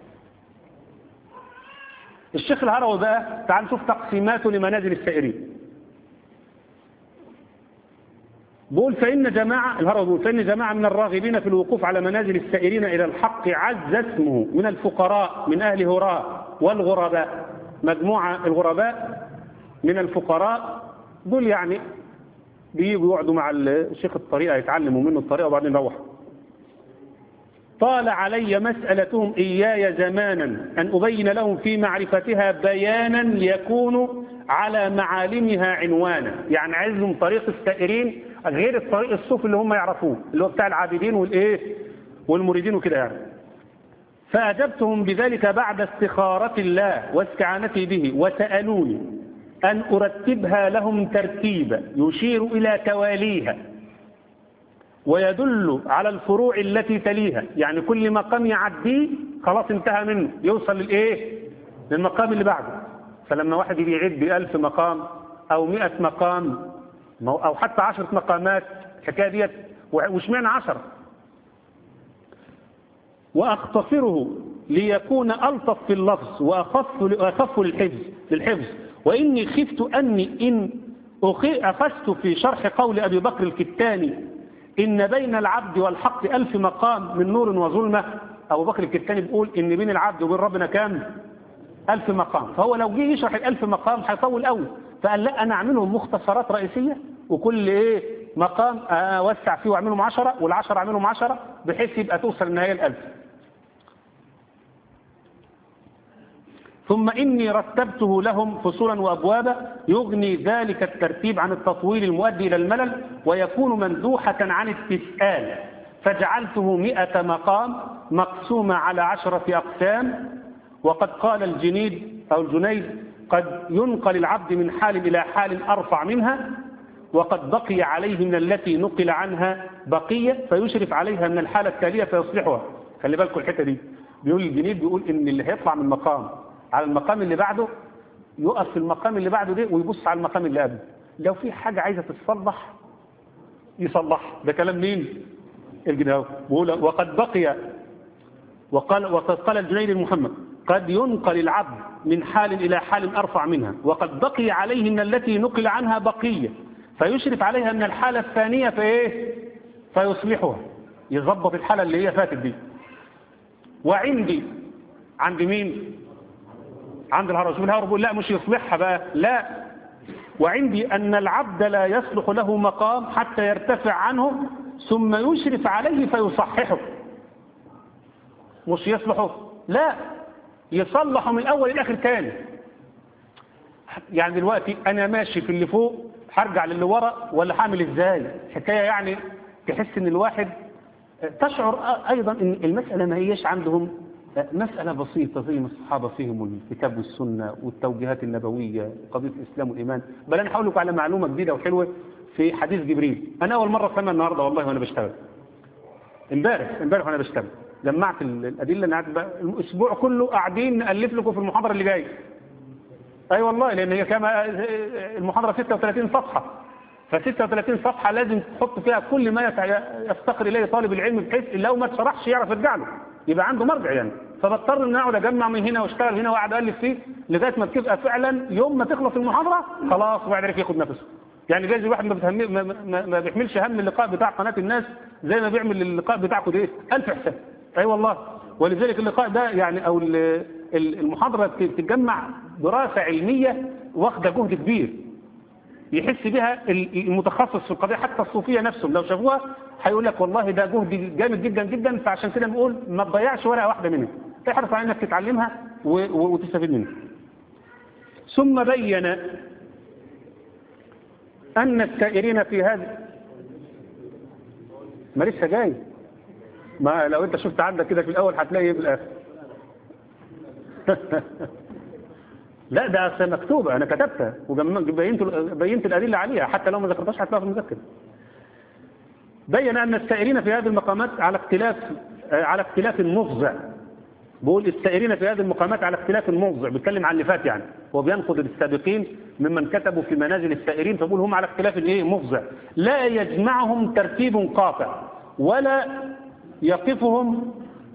الشيخ الهروي بقى تعال نشوف تقسيماته لمنازل السائرين بقول فإن جماعة الهروي بيقول فإن جماعة من الراغبين في الوقوف على منازل السائرين إلى الحق عز اسمه من الفقراء من أهل هراء والغرباء مجموعة الغرباء من الفقراء دول يعني بيجوا يقعدوا مع الشيخ الطريقة يتعلموا منه الطريقة وبعدين يروحوا طال علي مسألتهم إياي زمانا أن أبين لهم في معرفتها بيانا يكون على معالمها عنوانا يعني عايزهم طريق السائرين غير الطريق الصوفي اللي هم يعرفوه اللي هو بتاع العابدين والايه والمريدين وكده يعني فأجبتهم بذلك بعد استخارة الله واستعانتي به وسألوني أن أرتبها لهم ترتيبا يشير إلى تواليها ويدل على الفروع التي تليها يعني كل مقام يعديه خلاص انتهى منه يوصل للايه للمقام اللي بعده فلما واحد يجي يعد بألف مقام أو مئة مقام أو حتى عشرة مقامات الحكاية ديت واشمعنى عشرة وأختصره ليكون ألطف في اللفظ وأخف وأخف للحفظ للحفظ وإني خفت أني إن أخذت في شرح قول أبي بكر الكتاني إن بين العبد والحق ألف مقام من نور وظلمة أبو بكر الكتاني بيقول إن بين العبد وبين ربنا كام ألف مقام فهو لو جه يشرح الألف مقام هيطول قوي فقال لا أنا أعملهم مختصرات رئيسية وكل إيه مقام أوسع فيه وأعملهم عشرة والعشرة أعملهم عشرة بحيث يبقى توصل النهاية الألف ثم إني رتبته لهم فصولا وأبوابا يغني ذلك الترتيب عن التطويل المؤدي إلى الملل ويكون مندوحة عن التسآل فجعلته مئة مقام مقسومة على عشرة أقسام وقد قال الجنيد أو الجنيد قد ينقل العبد من حال إلى حال أرفع منها وقد بقي عليه من التي نقل عنها بقية فيشرف عليها من الحالة التالية فيصلحها خلي بالكم الحتة دي بيقول الجنيد بيقول إن اللي هيطلع من مقام على المقام اللي بعده يقف في المقام اللي بعده ده ويبص على المقام اللي قبله لو في حاجة عايزة تتصلح يصلح ده كلام مين الجناوي بيقول وقد بقي وقال وقد قال الجنيد المحمد قد ينقل العبد من حال إلى حال أرفع منها وقد بقي عليه من التي نقل عنها بقية فيشرف عليها من الحالة الثانية فإيه فيصلحها يظبط الحالة اللي هي فاتت دي وعندي عند مين عند الهرج الهرج بيقول لا مش يصلحها بقى لا وعندي أن العبد لا يصلح له مقام حتى يرتفع عنه ثم يشرف عليه فيصححه مش يصلحه لا يصلحه من الأول للآخر تاني يعني دلوقتي أنا ماشي في اللي فوق هرجع للي ورا ولا هعمل ازاي حكاية يعني تحس ان الواحد تشعر أيضا ان المسألة ما هيش عندهم مسألة بسيطة زي ما الصحابة فيهم الكتاب والسنة والتوجيهات النبوية قضية الإسلام والإيمان بل أنا هقول لكم على معلومة جديدة وحلوة في حديث جبريل أنا أول مرة أفهمها النهاردة والله وأنا بشتغل امبارح امبارح وأنا بشتغل جمعت الأدلة أنا قاعد الأسبوع كله قاعدين نألف لكم في المحاضرة اللي جاية أي أيوة والله لأن هي كما المحاضرة 36 صفحة ف 36 صفحة لازم تحط فيها كل ما يفتقر إليه طالب العلم بحيث لو ما اتشرحش يعرف يرجع له يبقى عنده مرجع يعني فبضطر ان اقعد اجمع من هنا واشتغل هنا واقعد الف فيه لغايه ما بتبقى فعلا يوم ما تخلص المحاضره خلاص واحد عرف ياخد نفسه يعني جايز الواحد ما, بتهم... ما, ما, ما بيحملش هم اللقاء بتاع قناه الناس زي ما بيعمل اللقاء بتاعكم ده ألف حساب اي أيوة والله ولذلك اللقاء ده يعني او المحاضره بتتجمع دراسه علميه واخده جهد كبير يحس بها المتخصص في القضيه حتى الصوفيه نفسهم لو شافوها هيقول لك والله ده جهد جامد جدا جدا فعشان كده نقول ما تضيعش ورقه واحده منها تحرص على انك تتعلمها وتستفيد منها ثم بين ان السائرين في هذا ما لسه جاي ما لو انت شفت عندك كده في الاول هتلاقي ايه في الاخر لا ده أصل مكتوبة أنا كتبتها وبينت بينت الأدلة عليها حتى لو ما ذكرتهاش هتلاقيها في المذكر بين أن السائرين في هذه المقامات على اختلاف على اختلاف مفزع بيقول السائرين في هذه المقامات على اختلاف مفزع بيتكلم عن اللي فات يعني هو بينقد السابقين ممن كتبوا في منازل السائرين فبيقول هم على اختلاف الايه مفزع لا يجمعهم ترتيب قاطع ولا يقفهم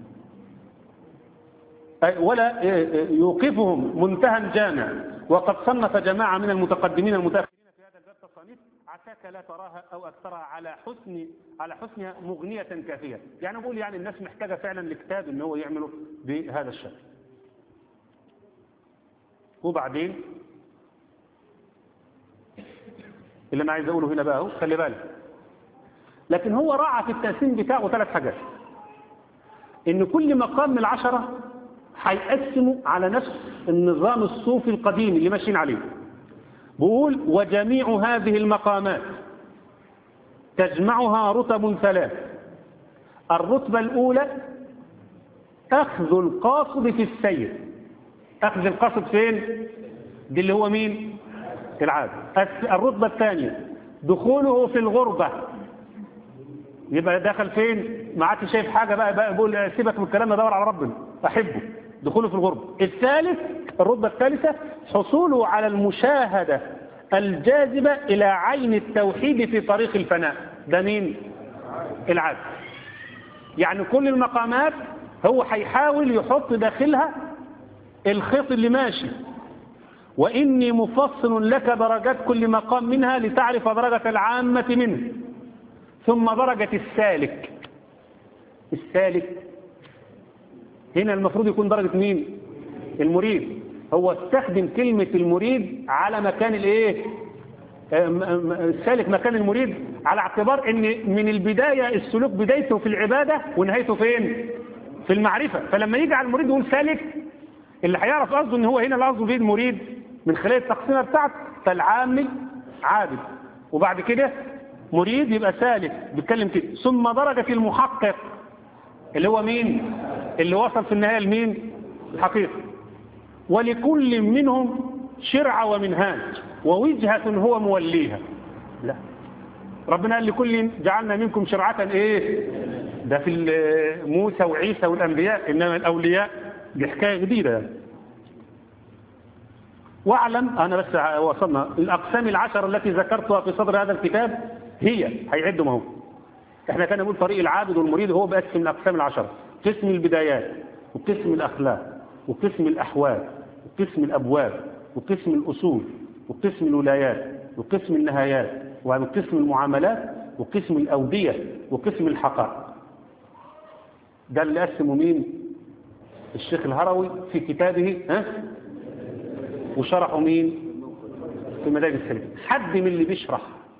ولا يوقفهم منتهى جامع وقد صنف جماعة من المتقدمين المتأخرين في هذا الباب تصانيف عساك لا تراها أو أكثرها على حسن على حسنها مغنية كافية يعني بقول يعني الناس محتاجة فعلا لكتاب ان هو يعمله بهذا الشكل وبعدين اللي انا عايز اقوله هنا بقى اهو خلي بالك لكن هو راعى في التقسيم بتاعه ثلاث حاجات ان كل مقام من العشرة هيقسموا على نفس النظام الصوفي القديم اللي ماشيين عليه بقول وجميع هذه المقامات تجمعها رتب ثلاث الرتبة الأولى أخذ القاصد في السير أخذ القاصد فين دي اللي هو مين العاد الرتبة الثانية دخوله في الغربة يبقى دخل فين ما عادش شايف حاجة بقى, بقى بقول سيبك من الكلام دور على ربنا أحبه دخوله في الغربة الثالث الرتبة الثالثة حصوله على المشاهدة الجاذبة إلى عين التوحيد في طريق الفناء ده مين العبد يعني كل المقامات هو هيحاول يحط داخلها الخيط اللي ماشي وإني مفصل لك درجات كل مقام منها لتعرف درجة العامة منه ثم درجة السالك السالك هنا المفروض يكون درجة مين المريد هو استخدم كلمة المريد على مكان الايه السالك مكان المريد على اعتبار ان من البداية السلوك بدايته في العبادة ونهايته فين في المعرفة فلما يجي على المريد يقول سالك اللي هيعرف قصده ان هو هنا اللي قصده فيه المريد من خلال التقسيمة بتاعته فالعامل عابد وبعد كده مريد يبقى سالك بيتكلم كده ثم درجة المحقق اللي هو مين اللي وصل في النهاية لمين الحقيقة ولكل منهم شرع ومنهاج ووجهة هو موليها لا ربنا قال لكل جعلنا منكم شرعة ايه ده في موسى وعيسى والانبياء انما الاولياء دي حكايه جديده يعني. واعلم انا بس وصلنا الاقسام العشر التي ذكرتها في صدر هذا الكتاب هي هيعدوا ما هو احنا كان نقول طريق العابد والمريد هو بقسم الاقسام العشره قسم البدايات وقسم الاخلاق وقسم الاحوال وقسم الابواب وقسم الاصول وقسم الولايات وقسم النهايات وقسم المعاملات وقسم الاوديه وقسم الحقائق ده اللي قسمه مين الشيخ الهروي في كتابه ها وشرحه مين في مدارج السالكين حد من اللي بيشرح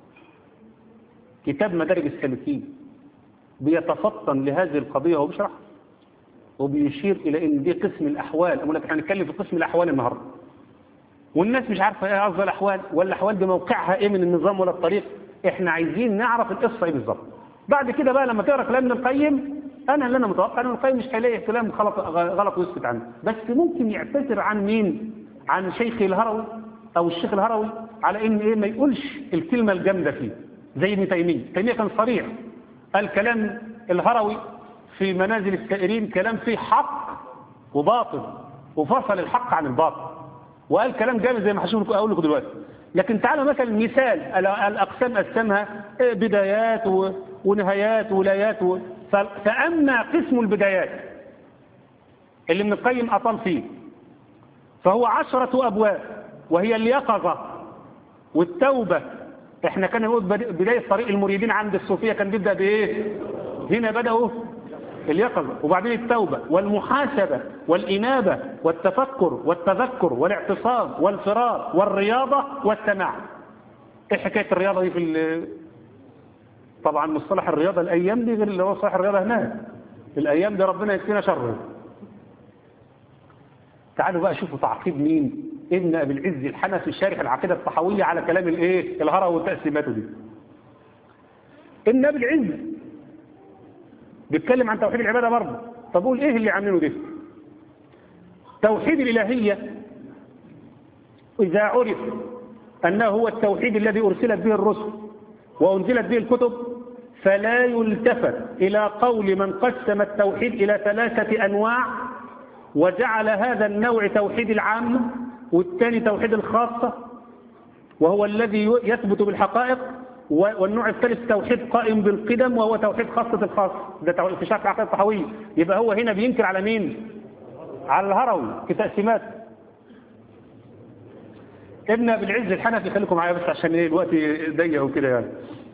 كتاب مدارج السالكين بيتفطن لهذه القضية وهو بيشرح وبيشير إلى إن دي قسم الأحوال أقول لك احنا هنتكلم في قسم الأحوال النهاردة والناس مش عارفة ايه قصد الأحوال ولا الأحوال دي موقعها ايه من النظام ولا الطريق احنا عايزين نعرف القصة ايه بالظبط بعد كده بقى لما تقرا كلام ابن القيم انا اللي انا متوقع ان القيم مش هيلاقي كلام غلط غلط ويسكت عنه بس ممكن يعتذر عن مين عن شيخ الهروي او الشيخ الهروي على ان ايه ما يقولش الكلمه الجامده فيه زي ابن تيميه تيميه كان صريح قال كلام الهروي في منازل السائرين كلام فيه حق وباطل وفصل الحق عن الباطل وقال كلام جامد زي ما هشوف اقول لكم دلوقتي لكن تعالوا مثلا مثال الاقسام قسمها بدايات ونهايات ولايات و... فاما قسم البدايات اللي ابن القيم اطال فيه فهو عشرة أبواب وهي اليقظة والتوبة احنا كنا نقول بداية طريق المريدين عند الصوفية كان بيبدأ بإيه هنا بدأوا اليقظة وبعدين التوبة والمحاسبة والإنابة والتفكر والتذكر والاعتصام والفرار والرياضة والسماع ايه حكاية الرياضة دي في طبعا مصطلح الرياضة الأيام دي غير اللي هو صحيح الرياضة هناك الأيام دي ربنا يكفينا شره تعالوا بقى شوفوا تعقيب مين ابن ابي العز الحنفي شارح العقيده الطحاويه على كلام الايه الهروي وتقسيماته دي ابن ابي العز بيتكلم عن توحيد العباده برضه طب قول ايه اللي عاملينه ده توحيد الالهيه إذا عرف أنه هو التوحيد الذي أرسلت به الرسل وأنزلت به الكتب فلا يلتفت إلى قول من قسم التوحيد إلى ثلاثة أنواع وجعل هذا النوع توحيد العامة والثاني توحيد الخاصة وهو الذي يثبت بالحقائق والنوع الثالث توحيد قائم بالقدم وهو توحيد خاصة الخاص ده توحيد في شرح عقيدة الطحوية يبقى هو هنا بينكر على مين؟ على الهروي في تقسيمات ابن ابي العز الحنفي خليكم معايا بس عشان ايه الوقت ضيق وكده يعني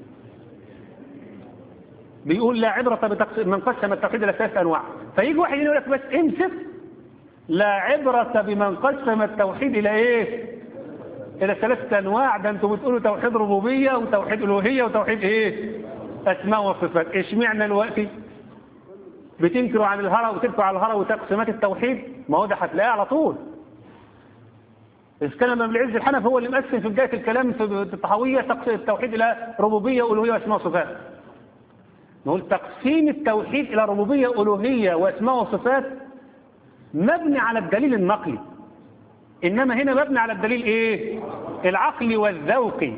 بيقول لا عبرة بتقسيم من قسم التوحيد إلى ثلاث أنواع فيجي واحد يقول لك بس امسك لا عبرة بمن قسم التوحيد إلى إيه؟ إلى ثلاثة أنواع ده أنتم بتقولوا توحيد ربوبية وتوحيد ألوهية وتوحيد إيه؟ أسماء وصفات إيش معنى الوقت؟ بتنكروا عن الهرى وتنكروا على الهرى وتقسيمات التوحيد ما هو ده هتلاقيه على طول إذا كان ابن العز الحنف هو اللي مقسم في بداية الكلام في الطحاوية التوحيد إلى ربوبية وألوهية وأسماء وصفات نقول تقسيم التوحيد إلى ربوبية ألوهية وأسماء وصفات مبني على الدليل النقلي إنما هنا مبني على الدليل إيه العقلي والذوقي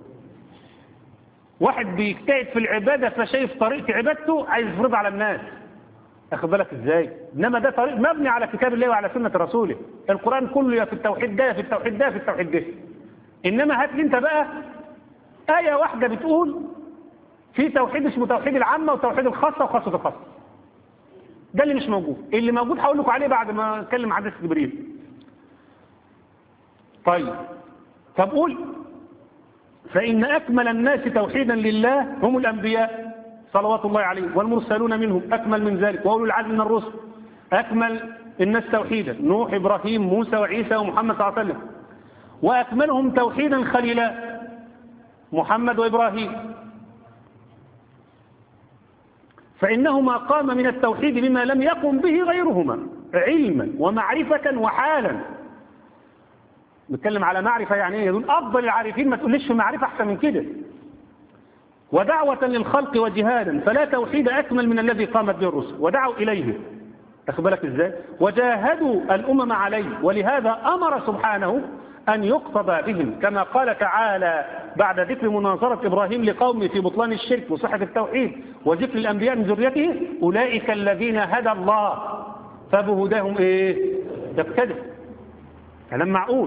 واحد بيجتهد في العبادة فشايف طريقة عبادته عايز يفرضها على الناس أخذ بالك إزاي إنما ده طريق مبني على كتاب الله وعلى سنة رسوله القرآن كله يا في التوحيد ده في التوحيد ده في التوحيد ده إنما هات لي أنت بقى آية واحدة بتقول في توحيد اسمه توحيد العامة وتوحيد الخاصة وخاصة الخاصة ده اللي مش موجود اللي موجود هقول لكم عليه بعد ما اتكلم عن حديث جبريل طيب طب قول فإن أكمل الناس توحيدا لله هم الأنبياء صلوات الله عليهم والمرسلون منهم أكمل من ذلك وأولو العزم من الرسل أكمل الناس توحيدا نوح إبراهيم موسى وعيسى ومحمد صلى الله عليه وسلم وأكملهم توحيدا خليلا محمد وإبراهيم فإنهما قام من التوحيد بما لم يقم به غيرهما علما ومعرفة وحالا نتكلم على معرفة يعني ايه يقول أفضل العارفين ما تقولش معرفة أحسن من كده ودعوة للخلق وجهادا فلا توحيد أكمل من الذي قامت به الرسل ودعوا إليه تاخد بالك ازاي وجاهدوا الأمم عليه ولهذا أمر سبحانه أن يقتضى بهم كما قال تعالى بعد ذكر مناظرة إبراهيم لقومه في بطلان الشرك وصحة التوحيد وذكر الأنبياء من ذريته أولئك الذين هدى الله فبهداهم إيه يقتدر كلام معقول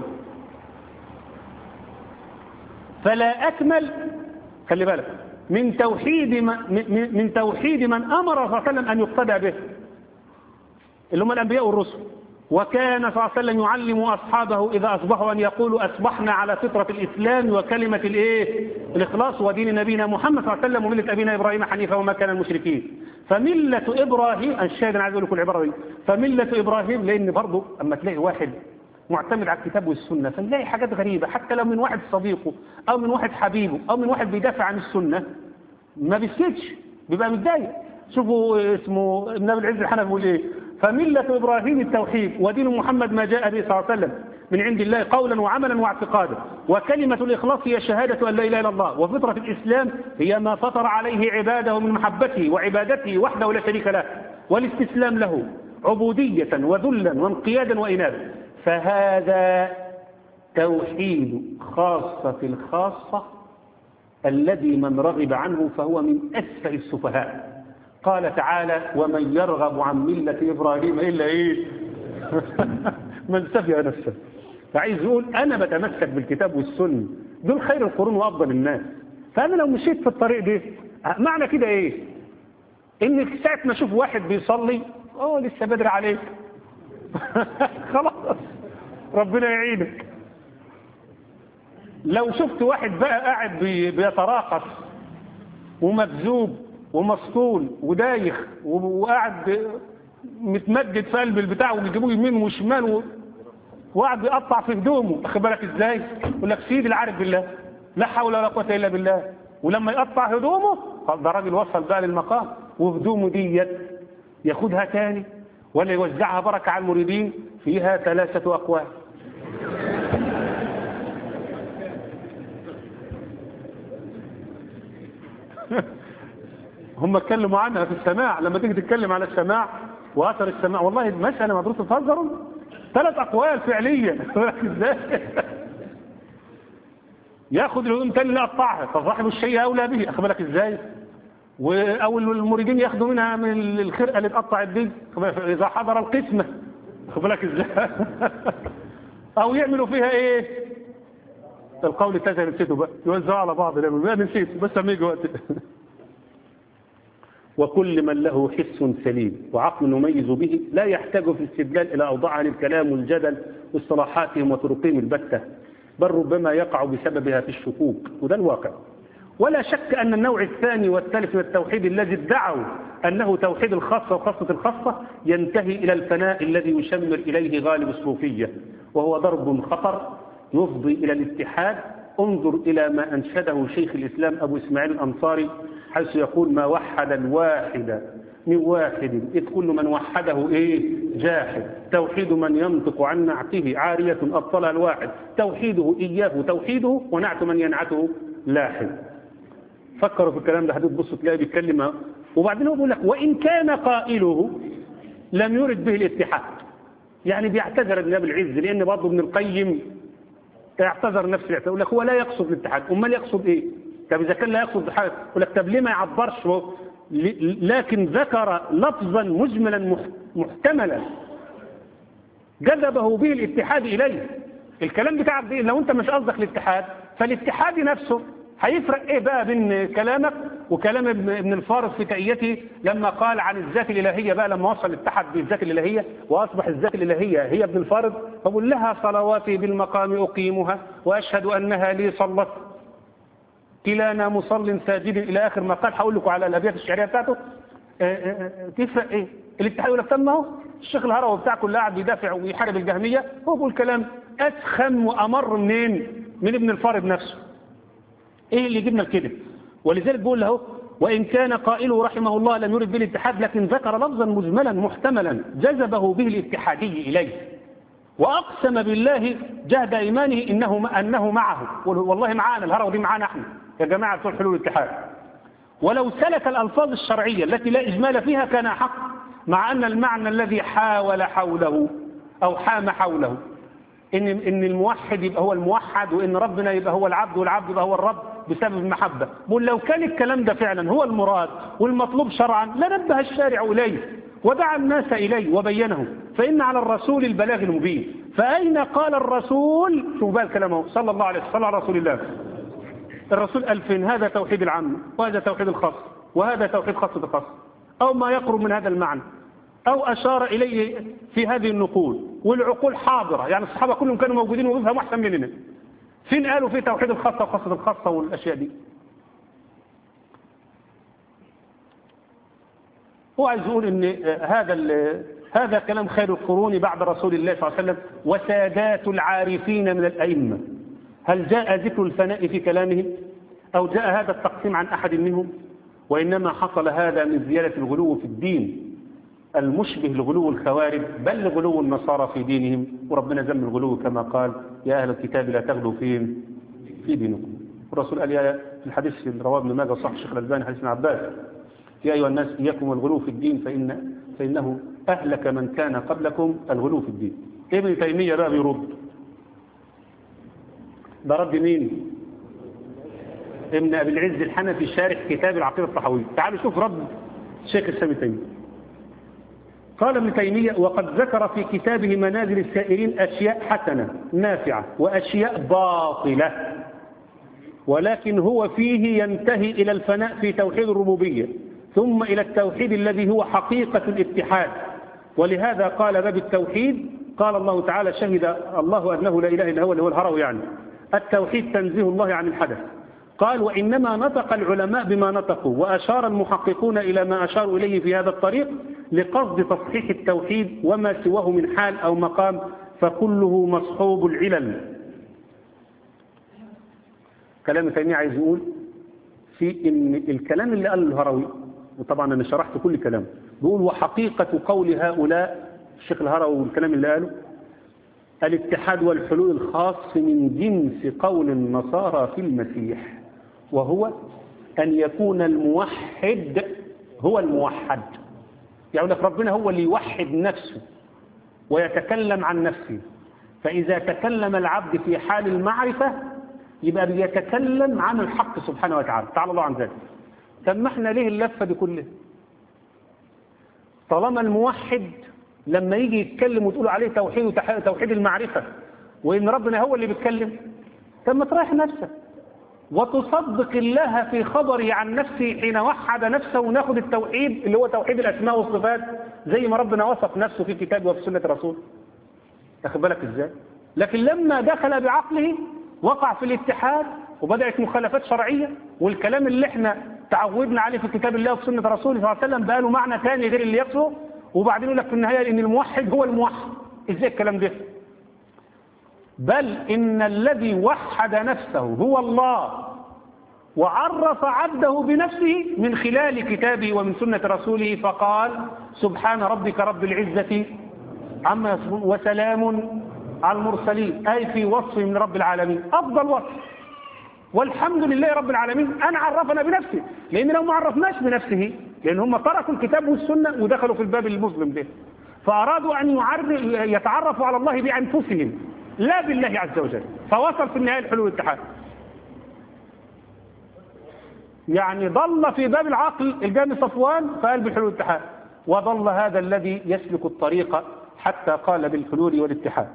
فلا أكمل خلي بالك من توحيد من, من, من توحيد من أمر صلى الله عليه وسلم أن يقتدى به اللي هم الأنبياء والرسل وكان صلى الله عليه وسلم يعلم أصحابه إذا أصبحوا أن يقولوا أصبحنا على فطرة الإسلام وكلمة الإيه؟ الإخلاص ودين نبينا محمد صلى الله عليه وسلم وملة أبينا إبراهيم حنيفا وما كان المشركين فملة إبراهيم الشاهد أنا عايز أقول لكم العبارة دي فملة إبراهيم لأن برضه أما تلاقي واحد معتمد على الكتاب والسنة فنلاقي حاجات غريبة حتى لو من واحد صديقه أو من واحد حبيبه أو من واحد بيدافع عن السنة ما بيسكتش بيبقى متضايق شوفوا اسمه ابن ابي العز الحنفي بيقول ايه فملة إبراهيم التوحيد ودين محمد ما جاء به صلى الله عليه وسلم من عند الله قولا وعملا واعتقادا وكلمة الإخلاص هي شهادة أن لا إله إلا الله وفطرة الإسلام هي ما فطر عليه عباده من محبته وعبادته وحده لا شريك له والاستسلام له عبودية وذلا وانقيادا وإنابة فهذا توحيد خاصة الخاصة الذي من رغب عنه فهو من أسفل السفهاء قال تعالى ومن يرغب عن ملة إبراهيم إلا إيه من سفه نفسه فعايز يقول أنا بتمسك بالكتاب والسنة دول خير القرون وأفضل الناس فأنا لو مشيت في الطريق ده معنى كده إيه إن ساعة ما أشوف واحد بيصلي أوه لسه بدري عليك خلاص ربنا يعينك لو شفت واحد بقى قاعد بيتراقص ومكذوب ومسطول ودايخ وقاعد متمجد في قلب البتاع وبيجيبوه يمين وشمال و... وقاعد بيقطع في هدومه واخد بالك ازاي؟ يقول لك سيدي العارف بالله لا حول ولا قوه الا بالله ولما يقطع هدومه ده راجل وصل بقى للمقام وهدومه ديت ياخدها تاني ولا يوزعها بركه على المريدين فيها ثلاثه اقوال هم اتكلموا عنها في السماع لما تيجي تتكلم على السماع واثر السماع والله مساله مدروسه تهزروا ثلاث اقوال فعليا ازاي ياخد الهدوم تاني لا يقطعها فصاحب الشيء اولى به اخد بالك ازاي و- او المريدين ياخدوا منها من الخرقه اللي تقطع الدين أخد بالك؟ اذا حضر القسمه اخد بالك ازاي او يعملوا فيها ايه القول التاسع نسيته بقى يوزعوا على بعض لما بقى نسيته بس لما يجي وقت وكل من له حس سليم وعقل نميز به لا يحتاج في الاستدلال إلى أوضاع عن الكلام والجدل واصطلاحاتهم وطرقهم البتة بل ربما يقع بسببها في الشكوك وده الواقع ولا شك أن النوع الثاني والثالث من التوحيد الذي ادعوا أنه توحيد الخاصة وخاصة الخاصة ينتهي إلى الفناء الذي يشمر إليه غالب الصوفية وهو ضرب خطر يفضي إلى الاتحاد انظر إلى ما أنشده شيخ الإسلام أبو إسماعيل الأنصاري حيث يقول ما وحد الواحد من واحد إذ كل من وحده إيه جاحد توحيد من ينطق عن نعته عارية أبطلها الواحد توحيده إياه توحيده ونعت من ينعته لاحد فكروا في الكلام ده هتبص تلاقي بيتكلم وبعدين هو بيقول لك وإن كان قائله لم يرد به الاتحاد يعني بيعتذر ابن ابي العز لان برضه ابن القيم اعتذر نفس الاعتذار يقول لك هو لا يقصد الاتحاد امال يقصد ايه طب اذا كان لا يقصد الاتحاد يقول لك طب ليه ما يعبرش هو؟ ل- لكن ذكر لفظا مجملا مح- محتملا جذبه به الاتحاد اليه الكلام بتاعك ده لو انت مش قصدك الاتحاد فالاتحاد نفسه هيفرق ايه بقى بين كلامك وكلام ابن ابن الفارس في تأيته لما قال عن الذات الالهيه بقى لما وصل الاتحاد بالذات الالهيه واصبح الذات الالهيه هي ابن الفارس فقل لها صلواتي بالمقام اقيمها واشهد انها لي صلت كلانا مصل ساجد الى اخر ما قال هقول لكم على الابيات الشعريه بتاعته آه، آه، آه، تفرق ايه الاتحاد يقول لك طب ما هو الشيخ الهروي بتاعكم اللي قاعد بيدافع ويحارب الجهميه هو بيقول كلام اسخن وامر منين من ابن الفارض نفسه ايه اللي جبنا لكده ولذلك بيقول له وان كان قائله رحمه الله لم يرد به الاتحاد لكن ذكر لفظا مجملا محتملا جذبه به الاتحادي اليه واقسم بالله جهد ايمانه انه انه معه والله معانا الهروي دي معانا احنا يا جماعه بتوع حلول الاتحاد ولو سلك الألفاظ الشرعية التي لا إجمال فيها كان حق مع أن المعنى الذي حاول حوله أو حام حوله إن, إن الموحد يبقى هو الموحد وإن ربنا يبقى هو العبد والعبد يبقى هو الرب بسبب المحبة بقول لو كان الكلام ده فعلا هو المراد والمطلوب شرعا لنبه الشارع إليه ودعا الناس إليه وبينه فإن على الرسول البلاغ المبين فأين قال الرسول شوف بقى الكلام اهو صلى الله عليه وسلم صلى على رسول الله الرسول قال فين هذا توحيد العام وهذا توحيد الخاص وهذا توحيد خاص الخاص أو ما يقرب من هذا المعنى أو أشار إليه في هذه النقول والعقول حاضرة يعني الصحابة كلهم كانوا موجودين وبيفهموا أحسن مننا فين قالوا في توحيد الخاصة وخاصة الخاصة والأشياء دي هو عايز يقول ان هذا هذا كلام خير القرون بعد رسول الله صلى الله عليه وسلم وسادات العارفين من الأئمة هل جاء ذكر الفناء في كلامهم أو جاء هذا التقسيم عن أحد منهم وإنما حصل هذا من زيادة الغلو في الدين المشبه لغلو الخوارج بل لغلو النصارى في دينهم وربنا ذم الغلو كما قال يا أهل الكتاب لا تغلوا فيهم في دينكم الرسول قال يا في الحديث اللي رواه ابن ماجه صح الشيخ الألباني حديث ابن عباس يا أيها الناس إياكم والغلو في الدين فإن فإنه أهلك من كان قبلكم الغلو في الدين ابن تيمية بقى بيرد ده رد مين ابن أبي العز الحنفي شارح كتاب العقيدة الصحوية تعالوا شوف رد الشيخ السامي تيمية قال ابن تيمية وقد ذكر في كتابه منازل السائرين أشياء حسنة نافعة وأشياء باطلة ولكن هو فيه ينتهي إلى الفناء في توحيد الربوبية ثم إلى التوحيد الذي هو حقيقة الاتحاد ولهذا قال باب التوحيد قال الله تعالى شهد الله أنه لا إله إلا هو اللي هو الهروي يعني التوحيد تنزيه الله عن الحدث قال وإنما نطق العلماء بما نطقوا وأشار المحققون إلى ما أشاروا إليه في هذا الطريق لقصد تصحيح التوحيد وما سواه من حال أو مقام فكله مصحوب العلل كلام تيمية عايز يقول في إن الكلام اللي قاله الهروي وطبعا أنا شرحت كل كلام بيقول وحقيقة قول هؤلاء الشيخ الهروي والكلام اللي قاله الاتحاد والحلول الخاص من جنس قول النصارى في المسيح وهو أن يكون الموحد هو الموحد يعني لك ربنا هو اللي يوحد نفسه ويتكلم عن نفسه فإذا تكلم العبد في حال المعرفة يبقى بيتكلم عن الحق سبحانه وتعالى تعالى الله عن ذلك طب ما احنا ليه اللفة دي كلها طالما الموحد لما يجي يتكلم وتقول عليه توحيد وتح- توحيد المعرفة وإن ربنا هو اللي بيتكلم طب ما تريح نفسك وتصدق الله في خبره عن نفسه حين وحد نفسه وناخد التوحيد اللي هو توحيد الأسماء والصفات زي ما ربنا وصف نفسه في كتابه وفي سنة رسوله تاخد بالك ازاي لكن لما دخل بعقله وقع في الاتحاد وبدأت مخالفات شرعية والكلام اللي احنا تعودنا عليه في كتاب الله وفي سنة رسوله صلى الله عليه وسلم بقى له معنى ثاني غير اللي يقصده وبعدين يقول لك في النهاية ان الموحد هو الموحد ازاي الكلام ده بل إن الذي وحد نفسه هو الله وعرف عبده بنفسه من خلال كتابه ومن سنة رسوله فقال سبحان ربك رب العزة عما يصفون وسلام على المرسلين أي في وصف من رب العالمين أفضل وصف والحمد لله رب العالمين أن عرفنا بنفسه لأن لو ما عرفناش بنفسه لأن هم تركوا الكتاب والسنة ودخلوا في الباب المظلم ده فأرادوا أن يعرف يتعرفوا على الله بأنفسهم لا بالله عز وجل فوصل في النهاية الحلول والاتحاد يعني ضل في باب العقل الجامي صفوان فقال بالحلول والاتحاد وضل هذا الذي يسلك الطريق حتى قال بالحلول والاتحاد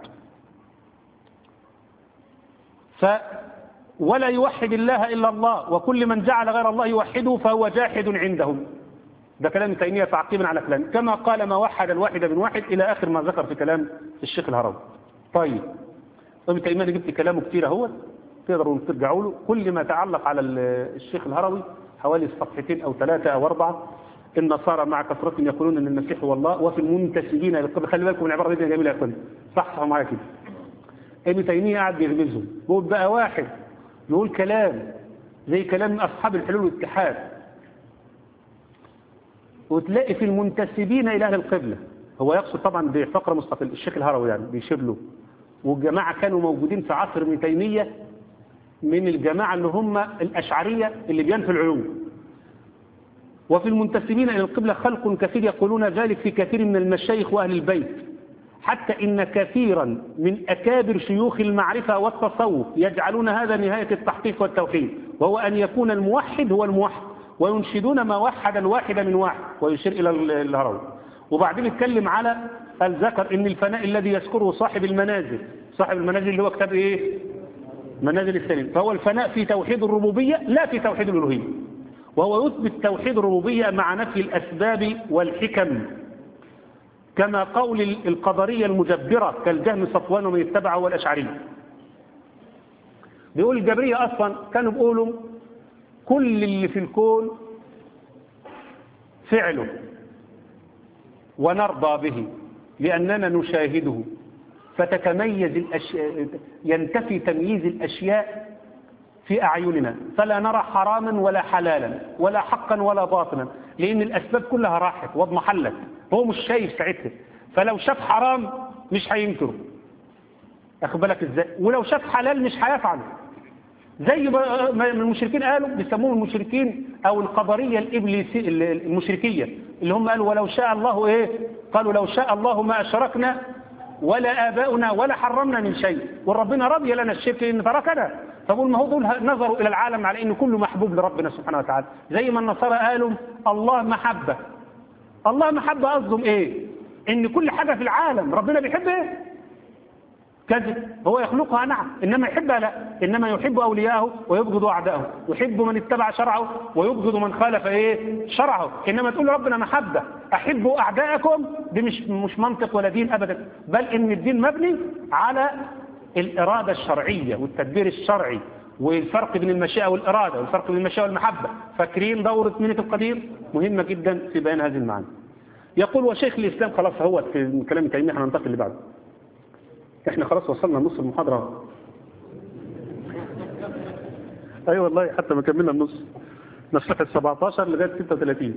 ف ولا يوحد الله إلا الله وكل من جعل غير الله يوحده فهو جاحد عندهم ده كلام تيمية تعقيبا على كلام كما قال ما وحد الواحد من واحد إلى آخر ما ذكر في كلام الشيخ الهروي طيب ابن تيمية جبت كلامه كتير اهو تقدروا ترجعوا له كل ما تعلق على الشيخ الهروي حوالي صفحتين او ثلاثة او اربعة النصارى مع كثرتهم يقولون ان المسيح هو الله وفي المنتسبين للقبل خلي بالكم من العبارة دي جميلة يا اخواني صحصحوا معايا كده ابن تيمية قاعد بيغمزهم بيقول بقى واحد يقول كلام زي كلام اصحاب الحلول والاتحاد وتلاقي في المنتسبين الى اهل القبلة هو يقصد طبعا بفقرة مستقل الشيخ الهروي يعني بيشير له والجماعة كانوا موجودين في عصر ابن تيمية من الجماعة اللي هم الأشعرية اللي بينفوا العلوم وفي المنتسبين إلى القبلة خلق كثير يقولون ذلك في كثير من المشايخ وأهل البيت حتى إن كثيرا من أكابر شيوخ المعرفة والتصوف يجعلون هذا نهاية التحقيق والتوحيد وهو أن يكون الموحد هو الموحد وينشدون ما وحد الواحد من واحد ويشير إلى الهروي وبعدين يتكلم على الذكر ان الفناء الذي يذكره صاحب المنازل صاحب المنازل اللي هو كتاب ايه منازل السليم فهو الفناء في توحيد الربوبية لا في توحيد الألوهية وهو يثبت توحيد الربوبية مع نفي الأسباب والحكم كما قول القدرية المجبرة كالجهم صفوان ومن اتبعه والأشعري بيقول الجبرية أصلا كانوا بيقولوا كل اللي في الكون فعله ونرضى به لأننا نشاهده فتتميز الأشياء ينتفي تمييز الأشياء في أعيننا فلا نرى حراما ولا حلالا ولا حقا ولا باطلا لأن الأسباب كلها راحت واضمحلت هو مش شايف ساعتها فلو شاف حرام مش هينكره أخد بالك إزاي ولو شاف حلال مش هيفعله زي ما المشركين قالوا بيسموهم المشركين او القدريه الابليسيه المشركيه اللي هم قالوا ولو شاء الله ايه قالوا لو شاء الله ما اشركنا ولا اباؤنا ولا حرمنا من شيء وربنا رضي لنا الشرك ان تركنا فبقول ما هو دول نظروا الى العالم على ان كله محبوب لربنا سبحانه وتعالى زي ما النصارى قالوا الله محبه الله محبه قصدهم ايه ان كل حاجه في العالم ربنا بيحب ايه كذب هو يخلقها نعم إنما يحبها لا إنما يحب أولياءه ويبغض أعداءه يحب من اتبع شرعه ويبغض من خالف إيه شرعه إنما تقول ربنا محبة أحبوا أعداءكم دي مش, مش منطق ولا دين أبدا بل إن الدين مبني على الإرادة الشرعية والتدبير الشرعي والفرق بين المشيئة والإرادة والفرق بين المشيئة والمحبة فاكرين دورة منة القدير مهمة جدا في بيان هذه المعاني يقول وشيخ الإسلام خلاص هو في كلام تيمية هننتقل اللي بعده احنا خلاص وصلنا نص المحاضرة اي أيوة والله حتى ما كملنا النص نصفحة 17 لغاية 36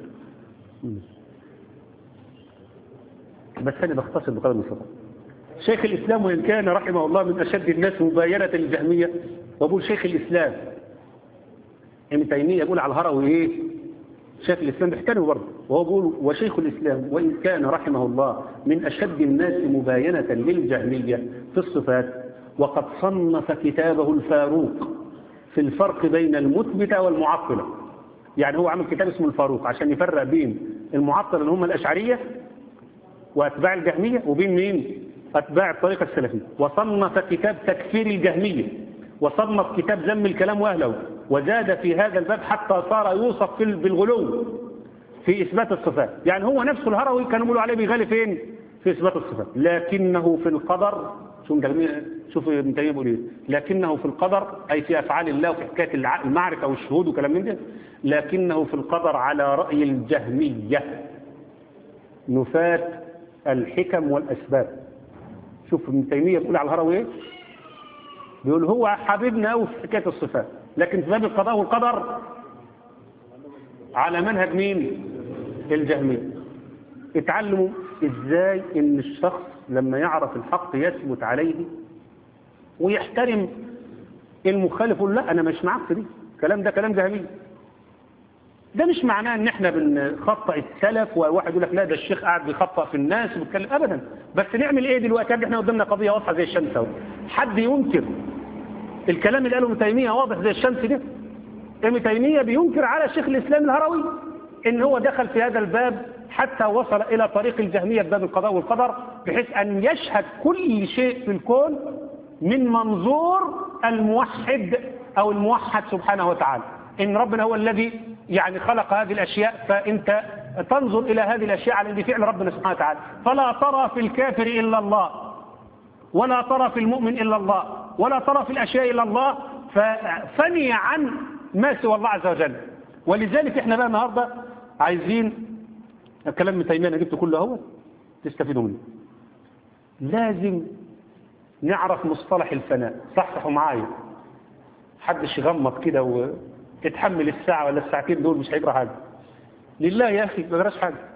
بس انا بختصر بقدر المستطاع شيخ الاسلام وان كان رحمه الله من اشد الناس مباينة للجهمية وابو شيخ الاسلام ابن تيمية يقول على الهروي ايه شيخ الإسلام بيحترمه برضه وهو بيقول وشيخ الإسلام وإن كان رحمه الله من أشد الناس مباينة للجهمية في الصفات وقد صنف كتابه الفاروق في الفرق بين المثبتة والمعطلة يعني هو عمل كتاب اسمه الفاروق عشان يفرق بين المعطلة اللي هم الأشعرية وأتباع الجهمية وبين مين أتباع الطريقة السلفية وصنف كتاب تكفير الجهمية وصنف كتاب ذم الكلام وأهله وزاد في هذا الباب حتى صار يوصف بالغلو في إثبات الصفات يعني هو نفسه الهروي كانوا يقولوا عليه بيغالي فين في إثبات الصفات لكنه في القدر شوف شوف ابن تيميه بيقول ايه لكنه في القدر اي في افعال الله وفي حكايه المعرفه والشهود وكلام من ده لكنه في القدر على راي الجهميه نفاة الحكم والاسباب شوف ابن تيميه بيقول على الهروي ايه بيقول هو حبيبنا قوي في حكايه الصفات لكن في باب القضاء والقدر على منهج مين الجهميه اتعلموا ازاي ان الشخص لما يعرف الحق يثبت عليه ويحترم المخالف يقول لا انا مش معاك في دي الكلام ده كلام جهمي ده مش معناه ان احنا بنخطئ السلف وواحد يقول لك لا ده الشيخ قاعد بيخطئ في الناس وبيتكلم ابدا بس نعمل ايه دلوقتي احنا قدامنا قضيه واضحه زي الشمس اهو حد ينكر الكلام اللي قاله ابن تيميه واضح زي الشمس ده ابن تيميه بينكر على شيخ الاسلام الهروي ان هو دخل في هذا الباب حتى وصل إلى طريق الجهمية باب القضاء والقدر بحيث أن يشهد كل شيء في الكون من منظور الموحد أو الموحد سبحانه وتعالى إن ربنا هو الذي يعني خلق هذه الأشياء فأنت تنظر إلى هذه الأشياء على فعل ربنا سبحانه وتعالى فلا ترى في الكافر إلا الله ولا ترى في المؤمن إلا الله ولا ترى في الأشياء إلا الله ففني عن ما سوى الله عز وجل ولذلك احنا بقى النهارده عايزين الكلام ابن تيميه انا جبته كله اهو تستفيدوا منه لازم نعرف مصطلح الفناء صححوا معايا محدش يغمض كده وتتحمل الساعه ولا الساعتين دول مش هيجرى حاجه لله يا اخي ما جراش حاجه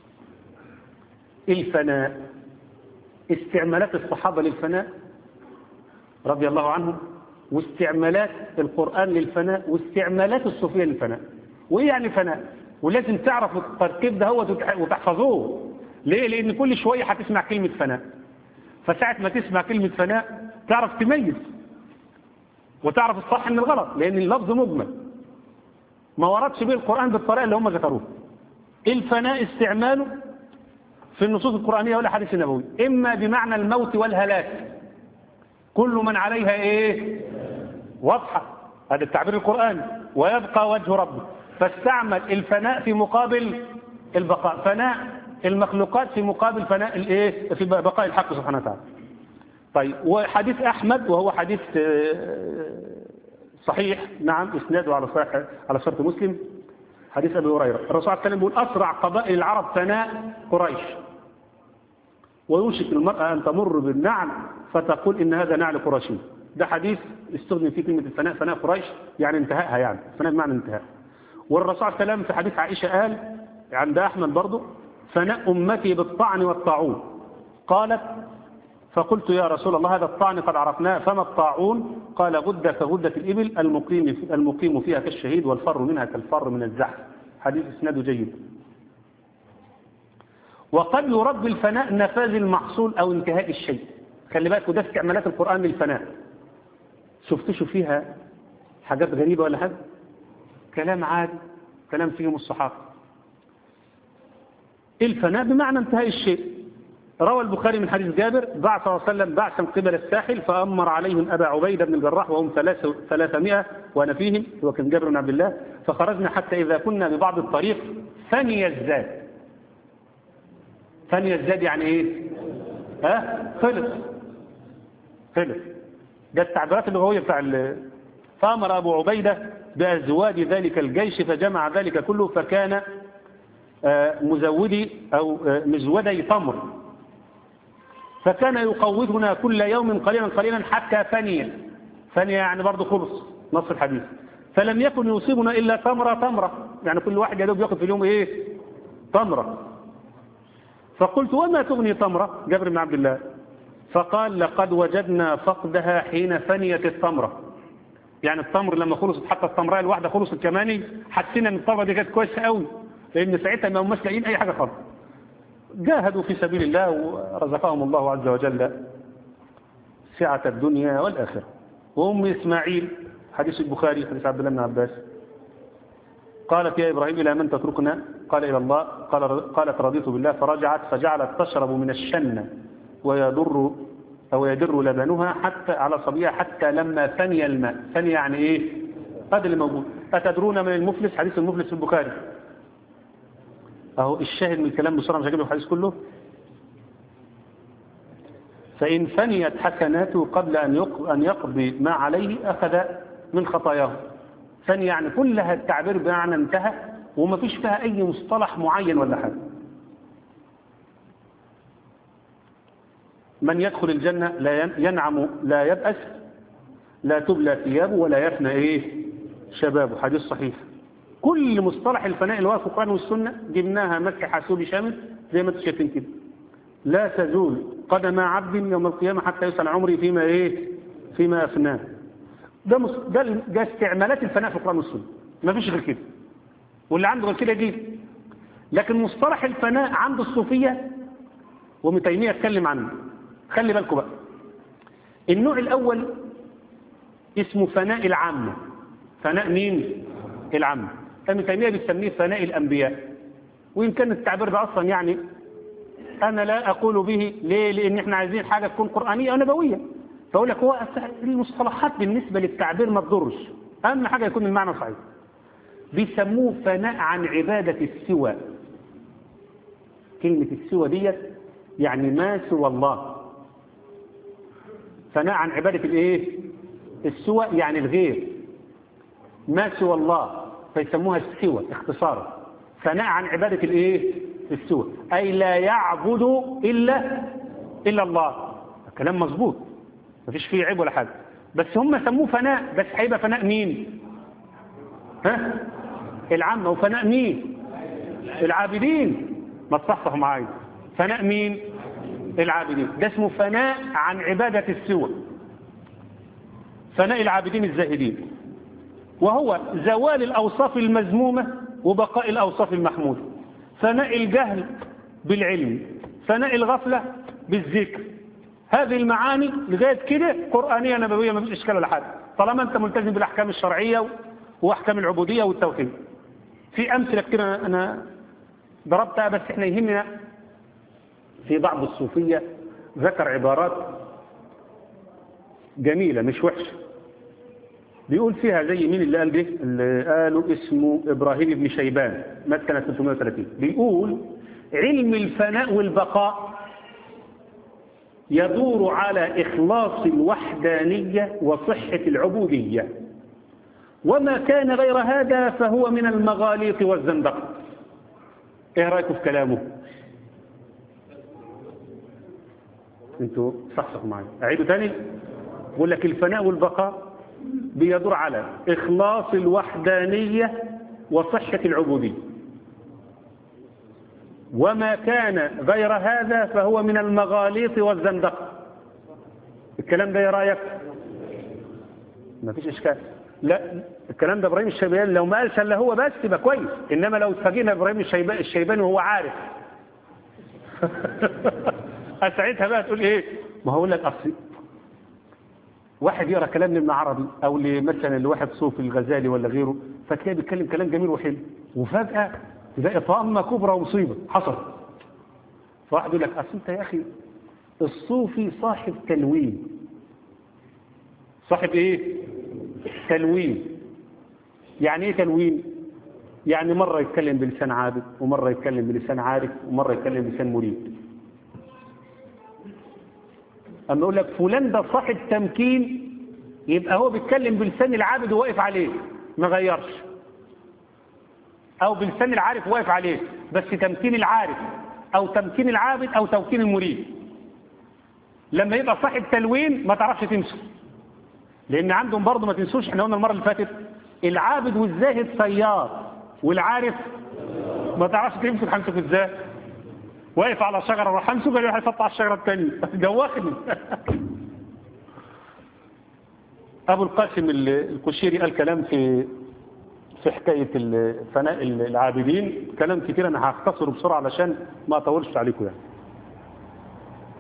الفناء استعمالات الصحابه للفناء رضي الله عنهم واستعمالات القران للفناء واستعمالات الصوفيه للفناء وايه يعني فناء ولازم تعرف التركيب ده هو وتحفظوه ليه لان كل شويه هتسمع كلمه فناء فساعه ما تسمع كلمه فناء تعرف تميز وتعرف الصح من الغلط لان اللفظ مجمل ما وردش به القران بالطريقه اللي هم ذكروها الفناء استعماله في النصوص القرانيه والاحاديث النبويه اما بمعنى الموت والهلاك كل من عليها ايه واضحه هذا التعبير القراني ويبقى وجه ربك فاستعمل الفناء في مقابل البقاء فناء المخلوقات في مقابل فناء الايه في بقاء الحق سبحانه وتعالى طيب وحديث احمد وهو حديث صحيح نعم اسناده على صحيح على شرط مسلم حديث ابي هريره الرسول صلى الله عليه وسلم بيقول اسرع قبائل العرب فناء قريش ويوشك المرأة أن تمر بالنعل فتقول إن هذا نعل قرشي ده حديث استخدم فيه كلمة الفناء فناء قريش يعني انتهائها يعني فناء بمعنى انتهاء والرسول صلى الله عليه وسلم في حديث عائشة قال عند أحمد برضه فناء أمتي بالطعن والطاعون قالت فقلت يا رسول الله هذا الطعن قد عرفناه فما الطاعون قال غدة كغدة الإبل المقيم, في المقيم فيها كالشهيد والفر منها كالفر من الزحف حديث اسناده جيد وقد يرد الفناء نفاذ المحصول أو انتهاء الشيء خلي بالك وده استعمالات القرآن للفناء شفتشوا فيها حاجات غريبة ولا حاجة كلام عادي كلام فيهم الصحابة الفناء بمعنى انتهاء الشيء روى البخاري من حديث جابر بعث صلى الله عليه وسلم بعثا قبل الساحل فأمر عليهم أبا عبيدة بن الجراح وهم ثلاثمائة وأنا فيهم هو كان جابر بن عبد الله فخرجنا حتى إذا كنا ببعض الطريق فني الزاد فني الزاد يعني إيه ها خلص خلص ده التعبيرات اللغوية بتاع فأمر أبو عبيدة بأزواج ذلك الجيش فجمع ذلك كله فكان مزودي أو مزودي تمر فكان يقوتنا كل يوم قليلا قليلا حتى فني فني يعني برضه خلص نص الحديث فلم يكن يصيبنا إلا تمرة تمرة يعني كل واحد يدوب ياخذ في اليوم إيه تمرة فقلت وما تغني تمرة جابر بن عبد الله فقال لقد وجدنا فقدها حين فنيت التمرة يعني التمر لما خلصت حتى التمرايه الواحده خلصت كمان حسينا ان التمره دي كانت كويسه قوي لان ساعتها ما هماش لاقيين اي حاجه خالص جاهدوا في سبيل الله ورزقهم الله عز وجل سعة الدنيا والآخرة وأم إسماعيل حديث البخاري حديث عبد الله بن عباس قالت يا إبراهيم إلى من تتركنا قال إلى الله قال قالت رضيت بالله فرجعت فجعلت تشرب من الشنة ويضر أو يدر لبنها حتى على صبيها حتى لما ثني الماء ثني يعني إيه هذا اللي موجود أتدرون من المفلس حديث المفلس في البخاري أهو الشاهد من الكلام بسرعة مش هجيب الحديث كله فإن فنيت حسناته قبل أن أن يقضي ما عليه أخذ من خطاياه فني يعني كلها التعبير بمعنى انتهى وما فيش فيها أي مصطلح معين ولا حاجة من يدخل الجنة لا ينعم لا يبأس لا تبلى ثيابه ولا يفنى إيه شبابه حديث صحيح كل مصطلح الفناء اللي هو في القرآن والسنة جبناها مسح حاسوبي شامل زي ما انتم شايفين كده لا تزول قدم عبد يوم القيامة حتى يسأل عمري فيما ايه فيما أفناه ده, مص... ده, ده استعمالات الفناء في القرآن والسنة ما فيش غير كده واللي عنده غير كده يجيب لكن مصطلح الفناء عند الصوفية وابن تيمية اتكلم عنه خلي بالكم بقى النوع الأول اسمه فناء العامة فناء مين العامة ابن تيمية بيسميه فناء الأنبياء وإن كان التعبير ده أصلا يعني أنا لا أقول به ليه لأن إحنا عايزين حاجة تكون قرآنية أو نبوية فأقول لك هو المصطلحات بالنسبة للتعبير ما تضرش أهم حاجة يكون المعنى صحيح بيسموه فناء عن عبادة السوى كلمة السوى ديت يعني ما سوى الله فناء عن عبادة الايه السوى يعني الغير ما سوى الله فيسموها السوى اختصارا فناء عن عبادة الايه السوى اي لا يعبد الا الا الله كلام مظبوط مفيش فيه عيب ولا حاجه بس هم سموه فناء بس هيبقى فناء مين ها العامة وفناء مين العابدين ما تصحصحوا معايا فناء مين العابدين ده اسمه فناء عن عبادة السوى فناء العابدين الزاهدين وهو زوال الأوصاف المذمومة وبقاء الأوصاف المحمودة فناء الجهل بالعلم فناء الغفلة بالذكر هذه المعاني لغاية كده قرآنية نبوية ما فيش إشكال ولا حاجة طالما أنت ملتزم بالأحكام الشرعية وأحكام العبودية والتوحيد في أمثلة كتير أنا ضربتها بس إحنا يهمنا في بعض الصوفية ذكر عبارات جميلة مش وحشة بيقول فيها زي مين اللي قال ده اللي قالوا اسمه إبراهيم بن شيبان مات سنة 330 بيقول علم الفناء والبقاء يدور على إخلاص الوحدانية وصحة العبودية وما كان غير هذا فهو من المغاليط والزندقة ايه رأيكم في كلامه انتوا صحصحوا معي اعيدوا تاني بقول لك الفناء والبقاء بيدور على إخلاص الوحدانية وصحة العبودية وما كان غير هذا فهو من المغاليط والزندقة الكلام ده ايه رايك ما فيش اشكال لا الكلام ده ابراهيم الشيباني لو ما قالش الا هو بس يبقى كويس انما لو اتفاجئنا ابراهيم الشيباني وهو عارف ساعتها بقى تقول ايه ما هقول لك اصل واحد يقرا كلام ابن عربي او مثلا لواحد صوفي الغزالي ولا غيره فتلاقيه بيتكلم كلام جميل وحلو وفجاه تلاقي طامه كبرى ومصيبه حصل فواحد يقول لك اصل انت يا اخي الصوفي صاحب تلوين صاحب ايه تلوين يعني ايه تلوين يعني مرة يتكلم بلسان عابد ومرة يتكلم بلسان عارف ومرة يتكلم بلسان مريد اما اقول لك فلان ده صاحب تمكين يبقى هو بيتكلم بلسان العابد وواقف عليه ما غيرش او بلسان العارف واقف عليه بس تمكين العارف او تمكين العابد او توكين المريد لما يبقى صاحب تلوين ما تعرفش تمسك لان عندهم برضه ما تنسوش احنا قلنا المره اللي فاتت العابد والزاهد سيار والعارف ما تعرفش تمسك همسك ازاي واقف على شجره راح همسك اللي هيحط على الشجره الثانيه دوخني ابو القاسم القشيري قال كلام في في حكايه فناء العابدين كلام كتير انا هختصره بسرعه علشان ما اطولش عليكم يعني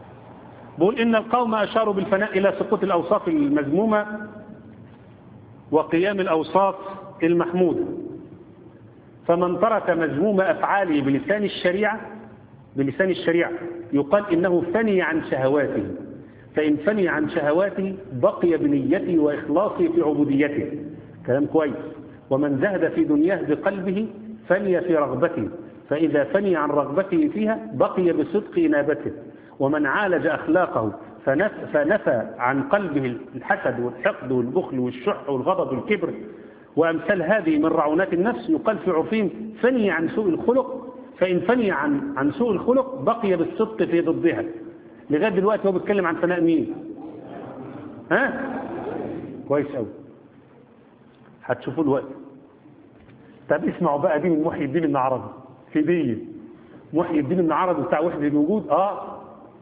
بقول إن القوم أشاروا بالفناء إلى سقوط الأوصاف المذمومة وقيام الأوصاف المحمودة فمن ترك مذموم أفعاله بلسان الشريعة بلسان الشريعة يقال إنه فني عن شهواته فإن فني عن شهواته بقي بنيته وإخلاصه في عبوديته كلام كويس ومن زهد في دنياه بقلبه فني في رغبته فإذا فني عن رغبته فيها بقي بصدق إنابته ومن عالج أخلاقه فنف فنفى عن قلبه الحسد والحقد والبخل والشح والغضب والكبر وأمثال هذه من رعونات النفس يقال في عرفهم فني عن سوء الخلق فإن فني عن عن سوء الخلق بقي بالصدق في ضدها لغاية دلوقتي هو بيتكلم عن فناء مين ها كويس قوي هتشوفوه دلوقتي طب اسمعوا بقى دي من محي الدين ابن عربي في دي محي الدين ابن عربي بتاع وحدة الوجود اه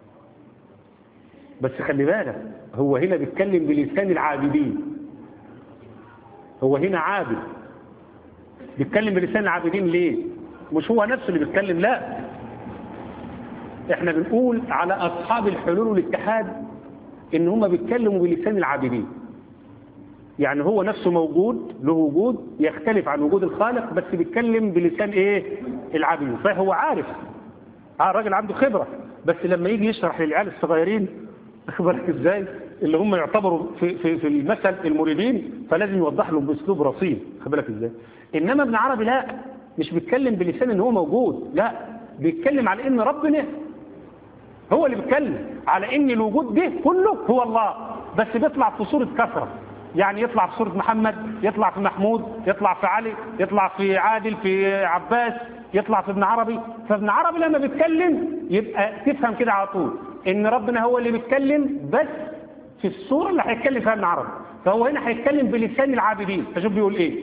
بس خلي بالك هو هنا بيتكلم بلسان العابدين هو هنا عابد بيتكلم بلسان العابدين ليه مش هو نفسه اللي بيتكلم لا احنا بنقول على اصحاب الحلول والاتحاد ان هم بيتكلموا بلسان العابدين يعني هو نفسه موجود له وجود يختلف عن وجود الخالق بس بيتكلم بلسان ايه العابدين فهو عارف اه الراجل عنده خبرة بس لما يجي يشرح للعيال الصغيرين واخد بالك ازاي اللي هم يعتبروا في, في, في المثل المريدين فلازم يوضح لهم باسلوب رصين واخد بالك ازاي انما ابن عربي لا مش بيتكلم بلسان ان هو موجود لا بيتكلم على ان ربنا هو اللي بيتكلم على ان الوجود ده كله هو الله بس بيطلع في صورة كثرة يعني يطلع في صورة محمد يطلع في محمود يطلع في علي يطلع في عادل في عباس يطلع في ابن عربي فابن عربي لما بيتكلم يبقى تفهم كده على طول ان ربنا هو اللي بيتكلم بس في الصورة اللي هيتكلم فيها ابن عربي فهو هنا هيتكلم بلسان العابدين فشوف بيقول ايه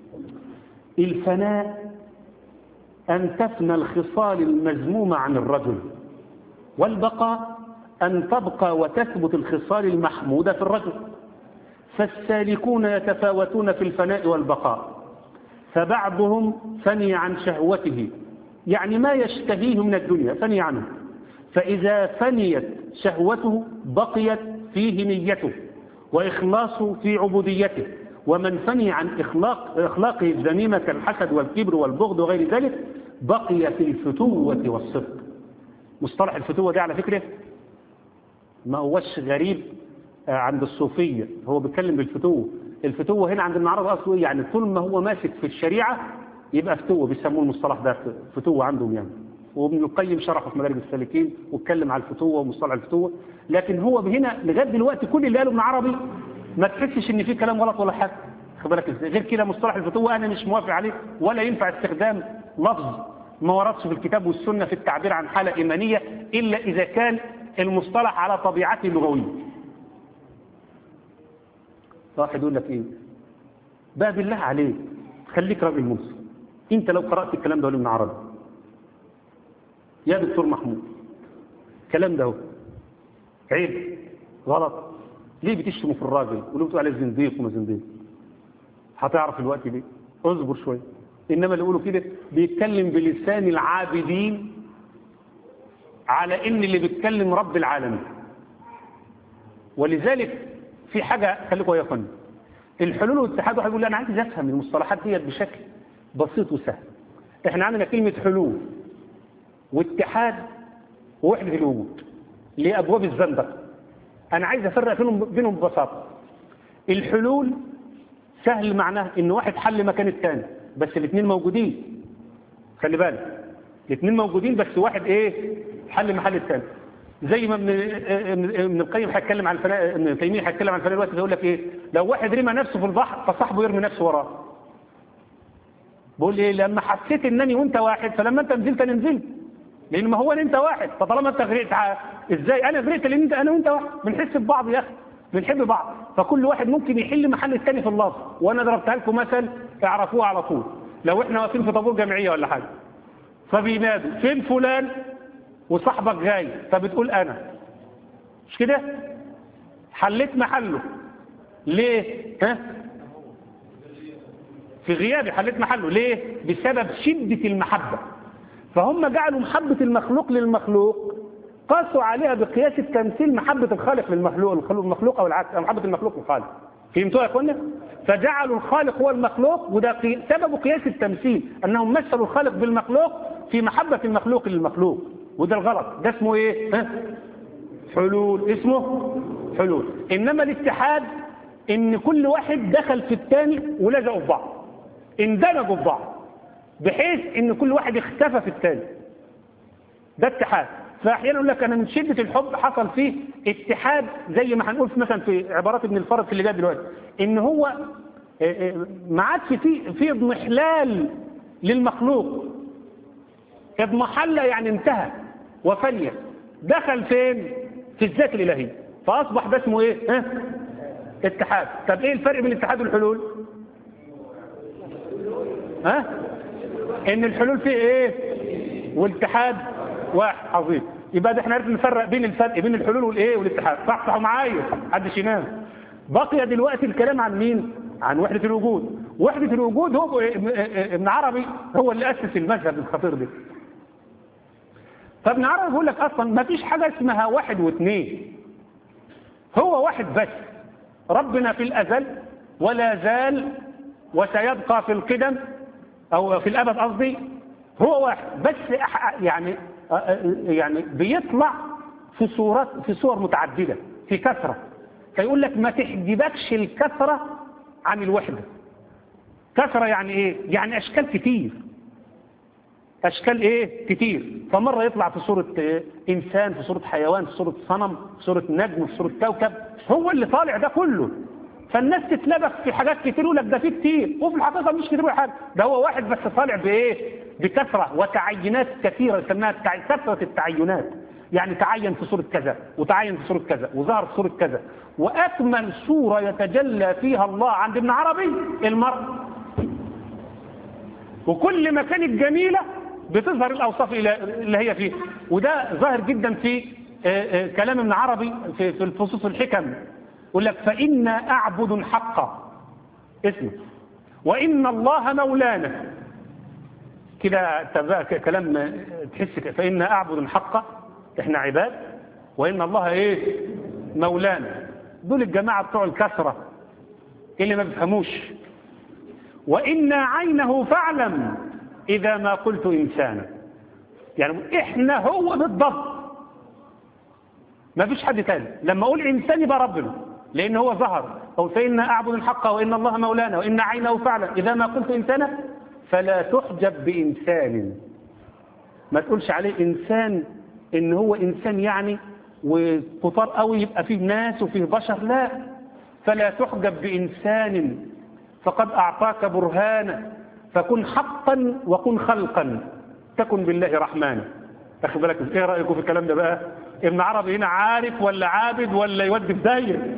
الفناء أن تفنى الخصال المذمومة عن الرجل والبقاء أن تبقى وتثبت الخصال المحمودة في الرجل فالسالكون يتفاوتون في الفناء والبقاء فبعضهم فني عن شهوته يعني ما يشتهيه من الدنيا فني عنه فإذا فنيت شهوته بقيت فيه نيته وإخلاصه في عبوديته ومن فني عن إخلاق إخلاقه الذميمة كالحسد والكبر والبغض وغير ذلك بقي في الفتوة والصدق مصطلح الفتوة ده على فكرة ما هوش غريب عند الصوفية هو بيتكلم بالفتوة الفتوة هنا عند المعرض أصله يعني طول ما هو ماسك في الشريعة يبقى فتوة بيسموه المصطلح ده فتوة عندهم يعني وابن القيم شرحه في مدارج السالكين واتكلم على الفتوة ومصطلح الفتوة لكن هو هنا لغاية دلوقتي كل اللي قاله ابن عربي ما تحسش ان في كلام غلط ولا حاجة خد بالك ازاي غير كده مصطلح الفتوة انا مش موافق عليه ولا ينفع استخدام لفظ ما وردش في الكتاب والسنة في التعبير عن حالة إيمانية إلا إذا كان المصطلح على طبيعته اللغوية واحد يقول لك ايه بقى بالله عليك خليك راجل مسلم انت لو قرأت الكلام ده ابن عربي يا دكتور محمود الكلام ده هو عيب غلط ليه بتشتموا في الراجل وليه بتقول عليه زنديق وما زنديق هتعرف الوقت ليه اصبر شويه انما اللي يقولوا كده بيتكلم بلسان العابدين على ان اللي بيتكلم رب العالمين ولذلك في حاجة خليكم يا فندم الحلول والاتحاد واحد يقول لي انا عايز افهم المصطلحات ديت بشكل بسيط وسهل احنا عندنا كلمة حلول واتحاد ووحدة الوجود لأبواب الزندقة انا عايز افرق بينهم بينهم ببساطة الحلول سهل معناه ان واحد حل مكان الثاني بس الاثنين موجودين خلي بالك الاثنين موجودين بس واحد ايه حل محل الثاني زي ما ابن ابن القيم هيتكلم عن الفناء ابن تيميه هيتكلم عن الفناء دلوقتي يقول لك ايه لو واحد رمى نفسه في البحر فصاحبه يرمي نفسه وراه بقول ايه لما حسيت انني وانت واحد فلما انت نزلت انا نزلت لان ما هو انت واحد فطالما انت غرقت ازاي انا غرقت لان انت انا وانت واحد بنحس ببعض يا اخي بنحب بعض فكل واحد ممكن يحل محل الثاني في اللفظ وانا ضربتها لكم مثل اعرفوه على طول لو احنا واقفين في طابور جمعيه ولا حاجه فبينادوا فين فلان وصاحبك جاي فبتقول انا مش كده حليت محله ليه ها في غيابي حليت محله ليه بسبب شدة المحبة فهم جعلوا محبة المخلوق للمخلوق قاسوا عليها بقياس التمثيل محبة الخالق للمخلوق المخلوق او العكس محبة المخلوق للخالق فهمتوها يا اخوانا فجعلوا الخالق هو المخلوق وده قي... سبب قياس التمثيل انهم مثلوا الخالق بالمخلوق في محبة المخلوق للمخلوق وده الغلط ده اسمه ايه ها؟ حلول اسمه حلول انما الاتحاد ان كل واحد دخل في الثاني ولزقوا في بعض اندمجوا في بعض بحيث ان كل واحد اختفى في الثاني ده اتحاد فاحيانا يقول لك انا من شده الحب حصل فيه اتحاد زي ما هنقول في مثلا في عبارات ابن الفرد في اللي جاي دلوقتي ان هو ما عادش في في اضمحلال للمخلوق اضمحل يعني انتهى وفني دخل فين في الذات الالهيه فاصبح ده اسمه ايه ها؟ اتحاد طب ايه الفرق بين الاتحاد والحلول ها ان الحلول فيه ايه والاتحاد واحد عظيم يبقى ده احنا عرفنا نفرق بين الفرق بين الحلول والايه والاتحاد صحصحوا معايا محدش ينام بقي دلوقتي الكلام عن مين عن وحدة الوجود وحدة الوجود هو ابن عربي هو اللي أسس المذهب الخطير ده فابن عربي بيقول لك أصلا ما فيش حاجة اسمها واحد واثنين هو واحد بس ربنا في الأزل ولا زال وسيبقى في القدم أو في الأبد قصدي هو واحد بس يعني يعني بيطلع في صورات في صور متعددة في كثرة فيقول لك ما تحجبكش الكثرة عن الوحدة كثرة يعني ايه يعني اشكال كتير اشكال ايه كتير فمرة يطلع في صورة إيه؟ انسان في صورة حيوان في صورة صنم في صورة نجم في صورة كوكب هو اللي طالع ده كله فالناس تتلبس في حاجات كتير يقول لك ده في كتير وفي الحقيقة مش كتير ولا حاجة ده هو واحد بس طالع بايه بكثرة وتعينات كثيرة يسميها كثرة التعينات يعني تعين في صورة كذا وتعين في صورة كذا وظهر في صورة كذا وأكمل صورة يتجلى فيها الله عند ابن عربي المرء وكل ما كانت جميلة بتظهر الأوصاف اللي هي فيه وده ظاهر جدا في كلام ابن عربي في الفصوص الحكم يقول لك فإنا أعبد حقا اسمه وإن الله مولانا كده كلام تحس فإنا أعبد حقا احنا عباد وإن الله ايه مولانا دول الجماعة بتوع الكسرة اللي ما بيفهموش وإن عينه فاعلم إذا ما قلت إنسانا يعني إحنا هو بالضبط ما فيش حد تاني لما أقول إنسان يبقى ربنا لأن هو ظهر أو فإنا أعبد الحق وإن الله مولانا وإن عينه فاعلم إذا ما قلت إنسانا فلا تحجب بإنسان ما تقولش عليه إنسان إن هو إنسان يعني وكتار قوي يبقى فيه ناس وفيه بشر لا فلا تحجب بإنسان فقد أعطاك برهانا فكن حقا وكن خلقا تكن بالله رحمانا تاخد بالك ايه رأيكم في الكلام ده بقى ابن عربي هنا عارف ولا عابد ولا يودي في داير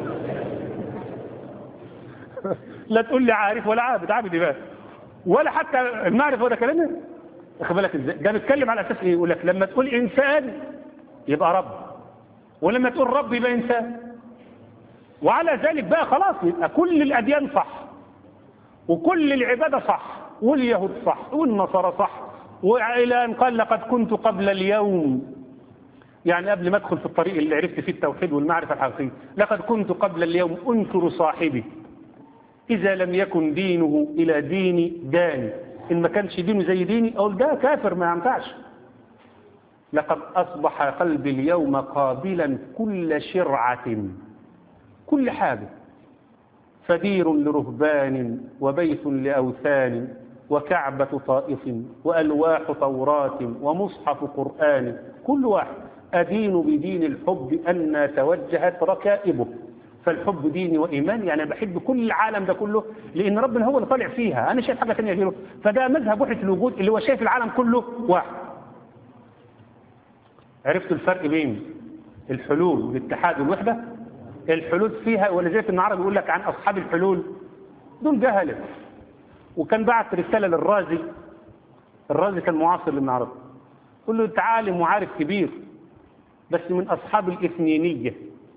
لا تقول لي عارف ولا عابد عابد بقى ولا حتى المعرفة ولا كلامه واخد بالك ازاي ده بيتكلم على اساس ايه يقول لك لما تقول انسان يبقى رب ولما تقول رب يبقى انسان وعلى ذلك بقى خلاص يبقى كل الاديان صح وكل العباده صح واليهود صح والنصارى صح والى ان قال لقد كنت قبل اليوم يعني قبل ما ادخل في الطريق اللي عرفت فيه التوحيد والمعرفه الحقيقيه لقد كنت قبل اليوم انكر صاحبي اذا لم يكن دينه الى ديني داني إن ما كانش دينه زي ديني أقول ده كافر ما ينفعش لقد أصبح قلبي اليوم قابلا كل شرعة كل حاجة فدير لرهبان وبيت لأوثان وكعبة طائف وألواح توراة ومصحف قرآن كل واحد أدين بدين الحب أن توجهت ركائبه فالحب ديني وإيمان يعني بحب كل العالم ده كله لأن ربنا هو اللي طالع فيها أنا شايف حاجة ثانيه غيره فده مذهب وحدة الوجود اللي هو شايف العالم كله واحد عرفتوا الفرق بين الحلول والاتحاد والوحدة الحلول فيها ولذلك ابن عربي يقول لك عن أصحاب الحلول دول جهلة وكان بعت رسالة للرازي الرازي كان معاصر لابن عربي قل له انت عالم وعارف كبير بس من أصحاب الإثنينية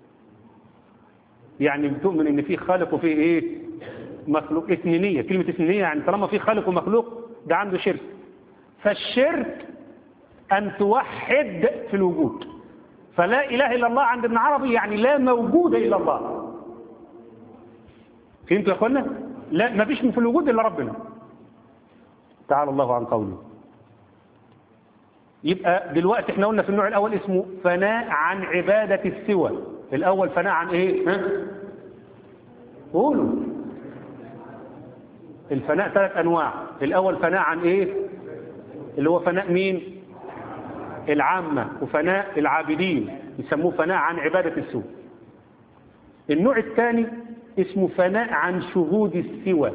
يعني بتؤمن ان في خالق وفي ايه مخلوق اثنينيه كلمه اثنينيه يعني طالما في خالق ومخلوق ده عنده شرك فالشرك ان توحد في الوجود فلا اله الا الله عند ابن عربي يعني لا موجود الا الله فهمتوا يا اخوانا لا ما فيش في الوجود الا ربنا تعالى الله عن قوله يبقى دلوقتي احنا قلنا في النوع الاول اسمه فناء عن عبادة السوى الاول فناء عن ايه ها قولوا الفناء ثلاث انواع الاول فناء عن ايه اللي هو فناء مين العامة وفناء العابدين يسموه فناء عن عبادة السوى النوع الثاني اسمه فناء عن شهود السوى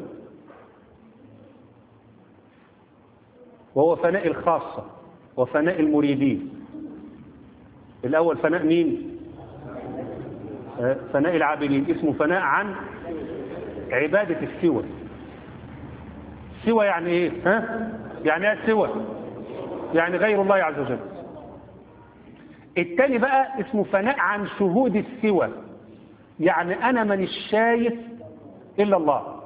وهو فناء الخاصة وفناء المريدين الأول فناء مين فناء العابدين اسمه فناء عن عبادة السوى سوى يعني ايه ها يعني ايه سوى يعني غير الله عز وجل التاني بقى اسمه فناء عن شهود السوى يعني انا من الشايف الا الله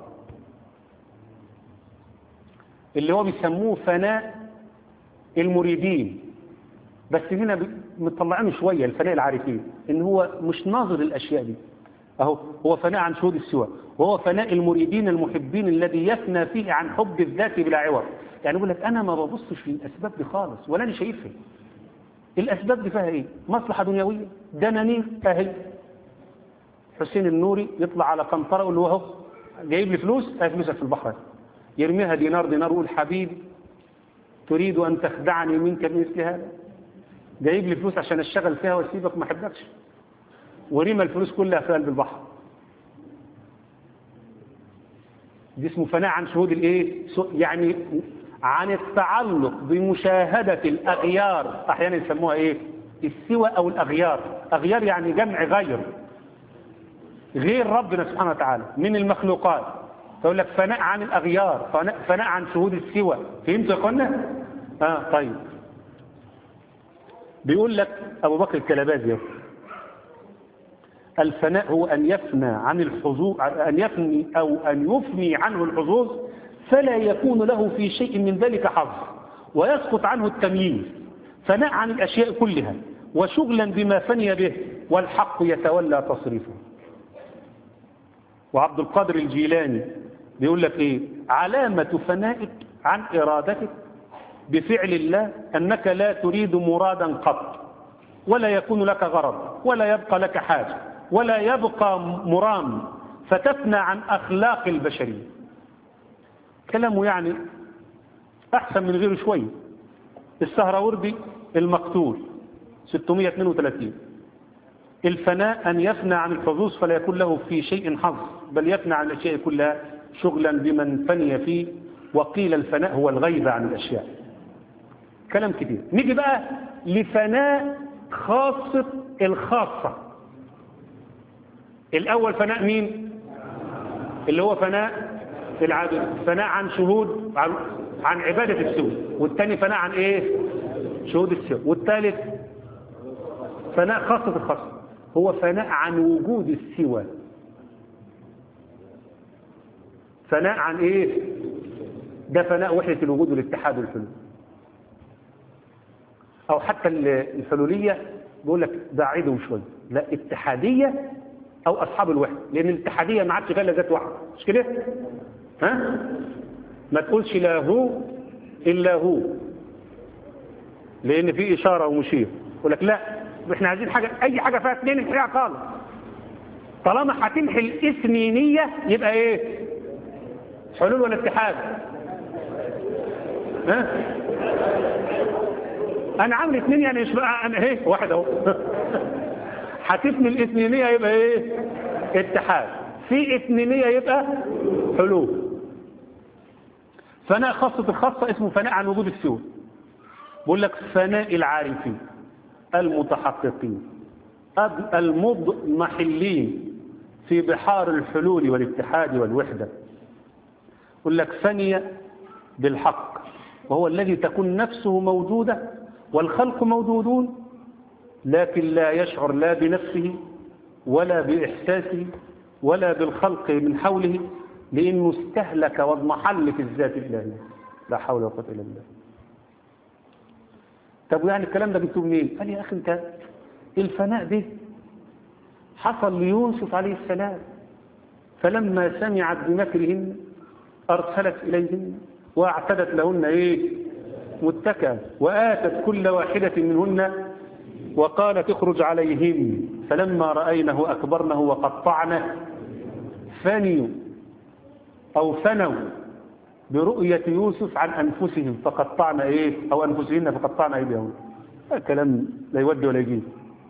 اللي هو بيسموه فناء المريدين بس هنا مطلعينه شوية الفناء العارفين ان هو مش ناظر الاشياء دي اهو هو فناء عن شهود السوى وهو فناء المريدين المحبين الذي يفنى فيه عن حب الذات بلا عوض يعني يقول لك انا ما ببصش في الاسباب دي خالص ولا انا شايفها الاسباب دي فيها ايه مصلحة دنيوية دنانير اهي حسين النوري يطلع على قنطرة يقول له اهو جايب لي فلوس اهي فلوسك في البحر يرميها دينار دينار ويقول حبيبي تريد أن تخدعني منك بمثل هذا جايب لي فلوس عشان اشتغل فيها واسيبك ما احبكش ورمى الفلوس كلها في قلب البحر دي اسمه فناء عن شهود الايه يعني عن التعلق بمشاهدة الأغيار أحيانا يسموها ايه السوى أو الأغيار أغيار يعني جمع غير غير ربنا سبحانه وتعالى من المخلوقات فيقول لك فناء عن الأغيار فناء, فناء عن شهود السوى فهمت يا اخوانا اه طيب بيقول لك أبو بكر الكلبازي الفناء هو أن يفنى عن الحظوظ أن يفني أو أن يفني عنه الحظوظ فلا يكون له في شيء من ذلك حظ ويسقط عنه التمييز فناء عن الأشياء كلها وشغلا بما فني به والحق يتولى تصريفه وعبد القادر الجيلاني بيقول لك ايه علامة فنائك عن ارادتك بفعل الله انك لا تريد مرادا قط ولا يكون لك غرض ولا يبقى لك حاجة ولا يبقى مرام فتفنى عن اخلاق البشرية كلامه يعني احسن من غيره شوية السهروردي المقتول 632 الفناء أن يفنى عن الحظوظ فلا يكون له في شيء حظ بل يفنى عن الأشياء كلها شغلا بمن فني فيه وقيل الفناء هو الغيبة عن الأشياء كلام كتير نيجي بقى لفناء خاصة الخاصة الأول فناء مين اللي هو فناء العابد فناء عن شهود عن, عن عبادة السوء والتاني فناء عن ايه شهود السوء والثالث فناء خاصة الخاصة هو فناء عن وجود السوى فناء عن ايه ده فناء وحدة الوجود والاتحاد والحلول او حتى الحلولية بيقول لك بعيدهم شوية لا اتحادية او اصحاب الوحدة لان الاتحادية ما عادش غير ذات واحدة مش كده ها ما تقولش لا هو الا هو لان في اشارة ومشير يقول لك لا احنا عايزين حاجة اي حاجة فيها اثنين نمحيها خالص طالما هتمحي الاثنينية يبقى ايه حلول ولا اتحاد ها انا عامل اثنين يعني مش بقى انا ايه واحد اهو هتفني الاثنينية يبقى ايه اتحاد في اثنينية يبقى حلول فناء خاصة الخاصة اسمه فناء عن وجود السور بقول لك فناء العارفين المتحققين المضمحلين في بحار الحلول والاتحاد والوحدة يقول لك فني بالحق وهو الذي تكون نفسه موجودة والخلق موجودون لكن لا يشعر لا بنفسه ولا بإحساسه ولا بالخلق من حوله لأنه استهلك واضمحل في الذات الإلهية لا حول ولا قوة إلا بالله طب يعني الكلام ده جبتوه منين؟ قال يا أخي أنت الفناء ده حصل ليوسف عليه السلام فلما سمعت بمكرهن أرسلت إليهن وأعتدت لهن إيه متكئا وآتت كل واحدة منهن وقالت اخرج عليهم فلما رأينه أكبرنه وقطعنه فنيوا أو فنوا برؤية يوسف عن أنفسهم فقطعن إيه أو أنفسهن فقطعن أيديهم كلام لا يودي ولا يجيب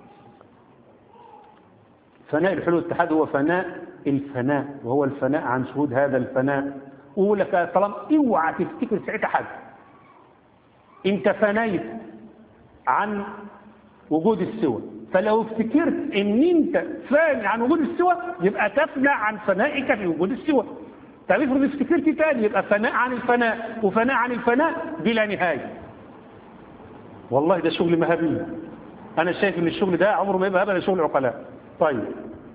فناء الحلول الاتحاد هو فناء الفناء وهو الفناء عن شهود هذا الفناء يقول لك طالما اوعى تفتكر ساعتها حاجه انت فنيت عن وجود السوى فلو افتكرت ان انت فاني عن وجود السوى يبقى تفنى عن فنائك في وجود السوى طب افرض افتكرت تاني يبقى فناء عن الفناء وفناء عن الفناء بلا نهايه والله ده شغل مهابيل انا شايف ان الشغل ده عمره ما يبقى ابدا شغل عقلاء طيب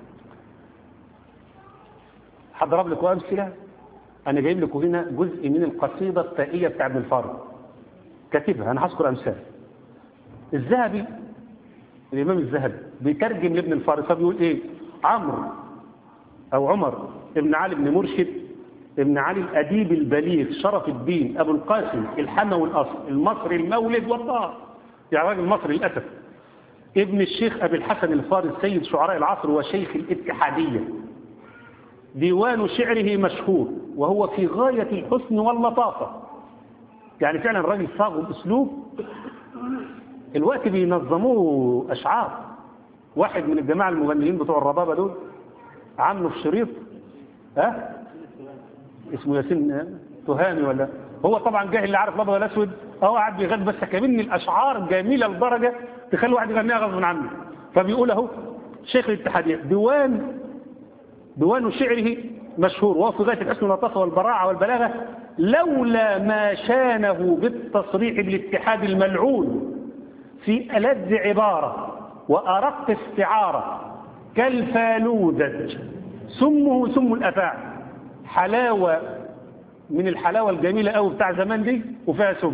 هضرب لكم امثله انا جايب لكم هنا جزء من القصيده التائيه بتاع ابن الفارض كاتبها انا هذكر امثال الذهبي الامام الذهبي بيترجم لابن الفارض فبيقول ايه عمرو او عمر ابن علي بن مرشد ابن علي الاديب البليغ شرف الدين ابو القاسم الحموي الاصل المصري المولد والله يعني راجل مصري للاسف ابن الشيخ ابي الحسن الفارس سيد شعراء العصر وشيخ الاتحاديه ديوان شعره مشهور وهو في غاية الحسن واللطافة يعني فعلا الراجل صاغه بأسلوب الوقت بينظموه أشعار واحد من الجماعة المغنيين بتوع الربابة دول عامله في شريط ها اسمه ياسين تهامي ولا هو طبعا جاهل اللي عارف الابيض والاسود هو قاعد بيغني بس كمان الاشعار جميله لدرجه تخلي واحد يغنيها غصب عنه فبيقول اهو شيخ الاتحاديه ديوان ديوان شعره مشهور وهو في غاية الحسن واللطافة والبراعة والبلاغة لولا ما شانه بالتصريح بالاتحاد الملعون في ألذ عبارة وأرق استعارة كالفالوذج سمه سم الأفاعي حلاوة من الحلاوة الجميلة أوي بتاع زمان دي وفيها سم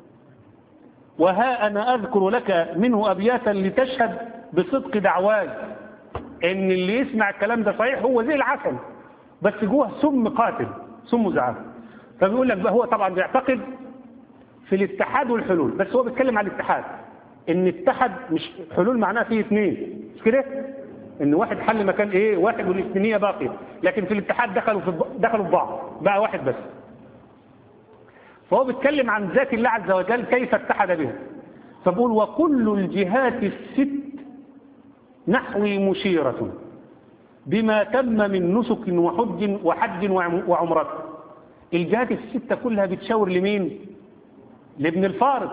وها أنا أذكر لك منه أبياتا لتشهد بصدق دعواي ان اللي يسمع الكلام ده صحيح هو زي العسل بس جوه سم قاتل سم زعاف فبيقول لك بقى هو طبعا بيعتقد في الاتحاد والحلول بس هو بيتكلم عن الاتحاد ان اتحد مش حلول معناها فيه اثنين مش كده ان واحد حل مكان ايه واحد والاثنينيه باقيه لكن في الاتحاد دخلوا في دخلوا في بعض بقى واحد بس فهو بيتكلم عن ذات الله عز وجل كيف اتحد بها فبقول وكل الجهات الست نحوي مشيرة بما تم من نسك وحج وحج وعمرة الجهات الستة كلها بتشاور لمين لابن الفارض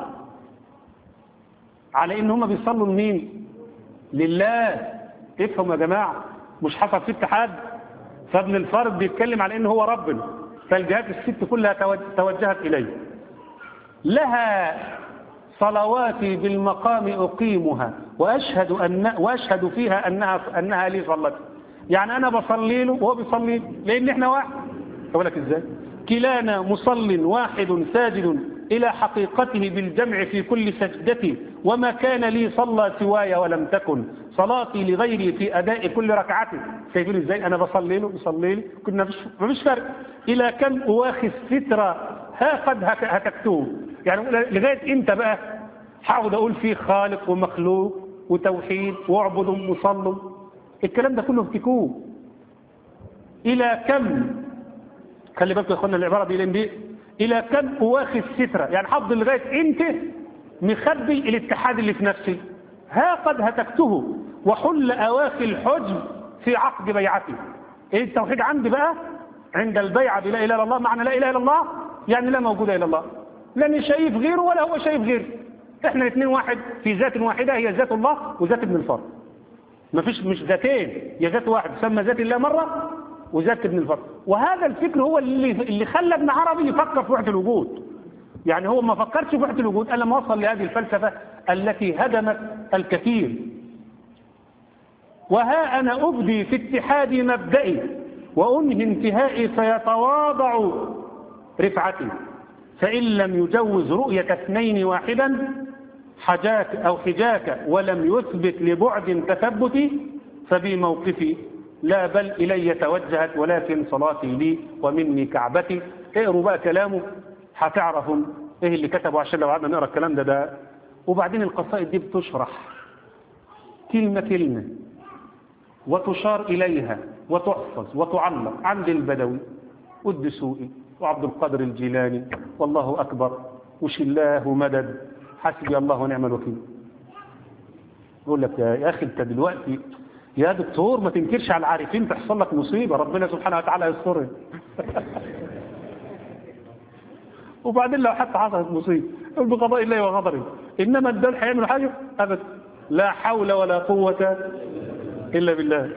على ان هم بيصلوا لمين لله افهم يا جماعة مش حصل في اتحاد فابن الفارض بيتكلم على ان هو ربنا فالجهات الست كلها توجهت اليه لها صلواتي بالمقام أقيمها وأشهد, أن وأشهد فيها أنها, أنها لي صلت يعني أنا بصلي له وهو بيصلي لأن إحنا واحد أقول لك إزاي كلانا مصل واحد ساجد إلى حقيقته بالجمع في كل سجدة وما كان لي صلى سواي ولم تكن صلاتي لغيري في أداء كل ركعة شايفين إزاي أنا بصلي له بصلي له كنا مفيش فرق إلى كم أواخي السترة ها قد هتكتوه يعني لغاية امتى بقى هقعد اقول فيه خالق ومخلوق وتوحيد واعبد وصلوا الكلام ده كله افتكوه الى كم خلي بالكم يا اخوانا العباره دي لان دي الى كم اواخي الستره يعني حفظ لغايه امتى مخبي الاتحاد اللي في نفسي ها قد هتكته وحل اواخي الحجب في عقد بيعتي ايه التوحيد عندي بقى عند البيعه بلا اله الا الله معنى لا اله الا الله يعني لا موجود الا الله لاني شايف غيره ولا هو شايف غيره احنا الاثنين واحد في ذات واحدة هي ذات الله وذات ابن الفرد ما فيش مش ذاتين هي ذات واحد سمى ذات الله مرة وذات ابن الفرد وهذا الفكر هو اللي اللي خلى ابن عربي يفكر في وحدة الوجود يعني هو ما فكرش في وحدة الوجود الا ما وصل لهذه الفلسفة التي هدمت الكثير وها انا ابدي في اتحاد مبدئي وانهي انتهائي فيتواضع رفعتي فإن لم يجوز رؤية اثنين واحدا حجاك أو حجاك ولم يثبت لبعد تثبتي فبي موقفي لا بل إلي توجهت ولكن صلاتي لي ومني كعبتي اقروا بقى كلامه هتعرفوا ايه اللي كتبه عشان لو قعدنا نقرا الكلام ده ده وبعدين القصائد دي بتشرح كلمة كلمة وتشار إليها وتحفظ وتعلق عند البدوي والدسوقي وعبد القادر الجيلاني والله أكبر وشلاه مدد حسبي الله ونعم الوكيل يقول لك يا أخي أنت دلوقتي يا دكتور ما تنكرش على العارفين تحصل لك مصيبة ربنا سبحانه وتعالى يسترها وبعدين لو حتى حصلت مصيبة يقول بقضاء الله وغضبه إنما الدول هيعملوا حاجة أبدا لا حول ولا قوة إلا بالله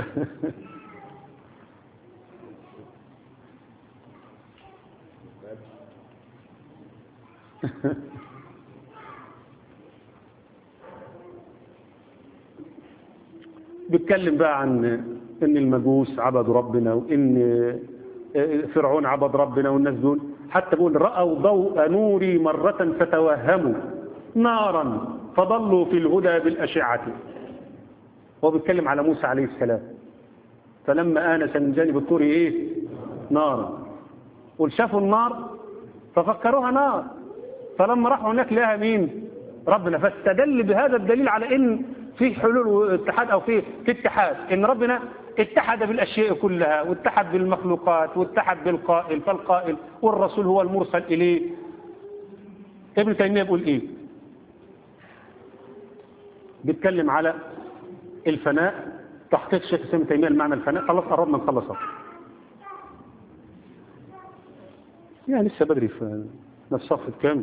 بيتكلم بقى عن ان المجوس عبدوا ربنا وان فرعون عبد ربنا والناس دول حتى بيقول رأوا ضوء نوري مرة فتوهموا نارا فضلوا في الهدى بالأشعة هو بيتكلم على موسى عليه السلام فلما آنس من جانب الطور ايه نارا قل شافوا النار ففكروها نار فلما راحوا هناك لها مين ربنا فاستدل بهذا الدليل على ان في حلول واتحاد او في في اتحاد ان ربنا اتحد بالاشياء كلها واتحد بالمخلوقات واتحد بالقائل فالقائل والرسول هو المرسل اليه ابن تيميه بيقول ايه بيتكلم على الفناء تحقيق شيخ ابن تيميه المعنى الفناء خلاص قربنا نخلصها يعني لسه بدري في نفس صفحه كام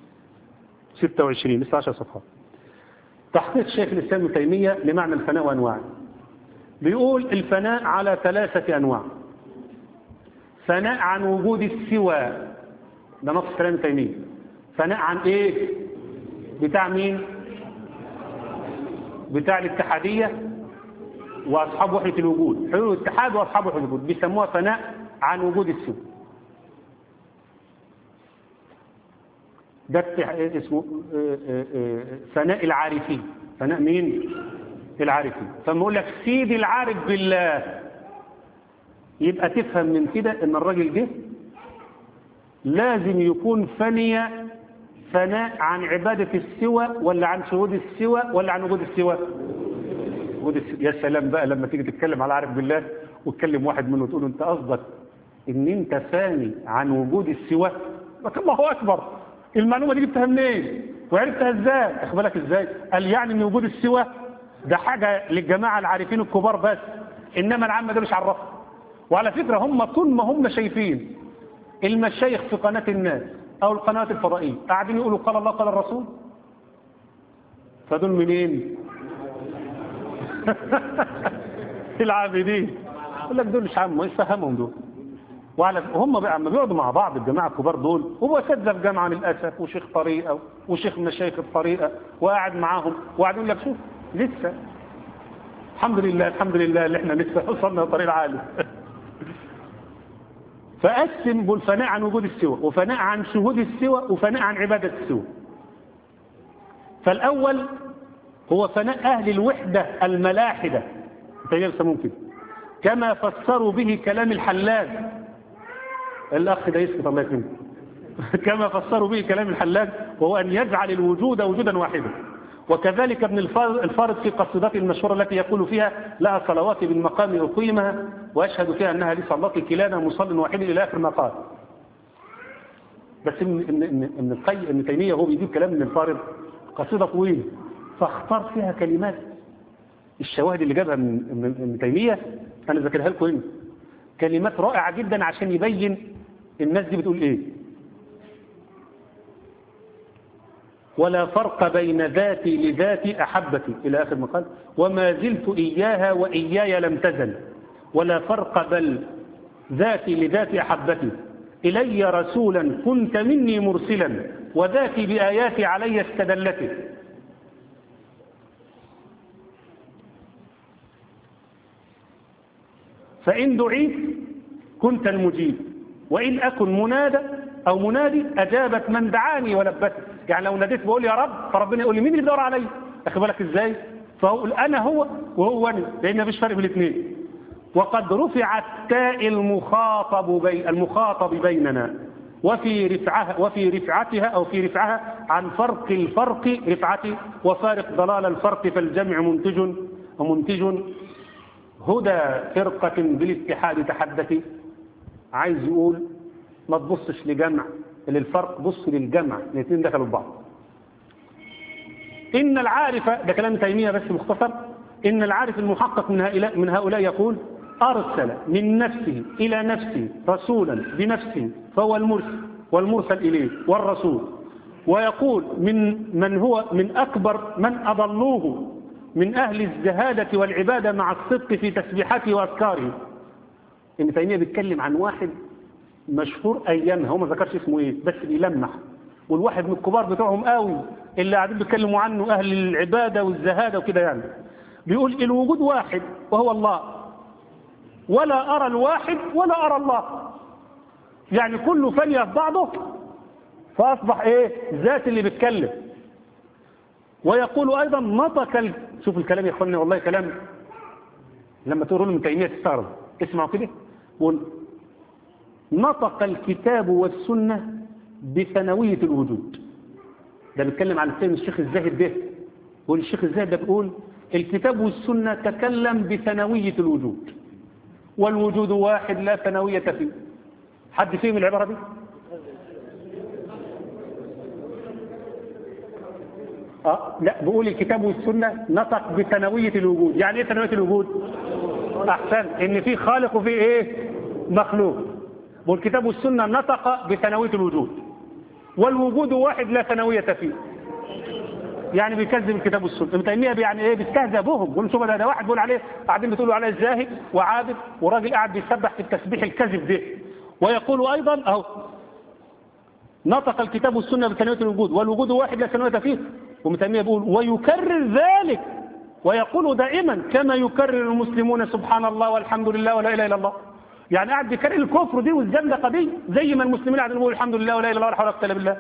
26 لسه 10 صفحات تحقيق شيخ الإسلام ابن تيمية لمعنى الفناء وأنواعه بيقول الفناء على ثلاثة أنواع فناء عن وجود السوى ده نص كلام ابن تيمية فناء عن إيه بتاع مين بتاع الاتحادية وأصحاب وحدة الوجود حلول الاتحاد وأصحاب وحدة الوجود بيسموها فناء عن وجود السوى ده اسمه فناء العارفين فناء مين العارفين فما اقول لك سيدي العارف بالله يبقى تفهم من كده ان الراجل ده لازم يكون فني فناء عن عبادة السوى ولا عن شهود السوى ولا عن وجود السوى وجود السوى. يا سلام بقى لما تيجي تتكلم على عارف بالله وتكلم واحد منه وتقول له انت قصدك ان انت فاني عن وجود السوى الله اكبر المعلومة دي جبتها منين وعرفتها ازاي اخبالك ازاي قال يعني ان وجود السوى ده حاجة للجماعة العارفين الكبار بس انما العامة ده مش عرفها وعلى فكرة هم طول ما هم شايفين المشايخ في قناة الناس او القنوات الفضائية قاعدين يقولوا قال الله قال الرسول فدول منين العابدين يقول لك دول مش عامة ايش فهمهم دول وعلى هم بقى لما بيقعدوا مع بعض الجماعه الكبار دول هو اساتذه في جامعه للاسف وشيخ طريقه وشيخ من مشايخ الطريقه وقاعد معاهم وقاعد يقول لك شوف لسه الحمد لله الحمد لله اللي احنا لسه وصلنا لطريق العالم فقسم بالفناء عن وجود السوى وفناء عن شهود السوى وفناء عن عباده السوى فالاول هو فناء اهل الوحده الملاحده انت ممكن كما فسروا به كلام الحلاج الأخ ده يسكت الله يكرمه كما فسروا به كلام الحلاج وهو أن يجعل الوجود وجودا واحدا وكذلك ابن الفارض في قصيدته المشهورة التي يقول فيها لها صلواتي بالمقام أقيمها وأشهد فيها أنها لصلاتي كلانا مصل واحد إلى آخر ما قال بس ابن ابن القيم ابن تيمية هو بيجيب كلام من الفارض قصيدة طويلة فاختار فيها كلمات الشواهد اللي جابها من ابن تيمية أنا ذاكرها لكم هنا كلمات رائعة جدا عشان يبين الناس دي بتقول ايه ولا فرق بين ذاتي لذاتي أحبتي إلى آخر ما قال وما زلت إياها وإياي لم تزل ولا فرق بل ذاتي لذاتي أحبتي إلي رسولا كنت مني مرسلا وذاتي بآياتي علي استدلته فإن دعيت كنت المجيب وإن أكن منادى أو منادي أجابت من دعاني ولبته يعني لو ناديت بقول يا رب فربنا يقول لي مين اللي بيدور عليا أخد بالك إزاي فأقول أنا هو وهو أنا لأن مفيش فرق بين الاثنين وقد رفعت تاء المخاطب بي المخاطب بيننا وفي رفعها وفي رفعتها او في رفعها عن فرق الفرق رفعته وفارق ضلال الفرق فالجمع منتج ومنتج هدى فرقة بالاتحاد تحدث عايز يقول ما تبصش لجمع للفرق بص للجمع الاثنين دخلوا في بعض إن العارف ده كلام تيمية بس مختصر إن العارف المحقق من هؤلاء, من هؤلاء يقول أرسل من نفسه إلى نفسه رسولا بنفسه فهو المرسل والمرسل إليه والرسول ويقول من من هو من أكبر من أضلوه من أهل الزهادة والعبادة مع الصدق في تسبيحاته وأذكاره ابن تيمية بيتكلم عن واحد مشهور أيامها هو ما ذكرش اسمه إيه بس بيلمح والواحد من الكبار بتوعهم قوي اللي قاعدين بيتكلموا عنه أهل العبادة والزهادة وكده يعني بيقول الوجود واحد وهو الله ولا أرى الواحد ولا أرى الله يعني كله فني في بعضه فأصبح إيه ذات اللي بيتكلم ويقول أيضا نطق ال... شوف الكلام يا إخواني والله كلام لما تقولوا له من تيمية تستغرب اسمعوا كده قول نطق الكتاب والسنة بثانوية الوجود ده بيتكلم على السيد الشيخ الزاهد ده يقول الشيخ الزاهد ده بيقول الكتاب والسنة تكلم بثانوية الوجود والوجود واحد لا ثانوية فيه حد فيهم العبارة دي أه لا بقول الكتاب والسنة نطق بثانوية الوجود يعني ايه ثانوية الوجود احسن ان في خالق وفي ايه مخلوق والكتاب والسنة نطق بثانوية الوجود والوجود واحد لا ثانوية فيه يعني بيكذب الكتاب والسنة ابن تيمية يعني ايه بيستهزأ بهم بيقول شوف ده, ده واحد بيقول عليه قاعدين بتقولوا عليه زاهد وعابد وراجل قاعد بيسبح في التسبيح الكذب ده ويقول ايضا اهو نطق الكتاب والسنة بثانوية الوجود والوجود واحد لا ثانوية فيه وابن تيمية بيقول ويكرر ذلك ويقول دائما كما يكرر المسلمون سبحان الله والحمد لله ولا اله الا الله يعني قاعد بيكرر الكفر دي والزندقه دي زي ما المسلمين قاعدين يقولوا الحمد لله ولا اله الا الله ولا حول ولا قوه الا بالله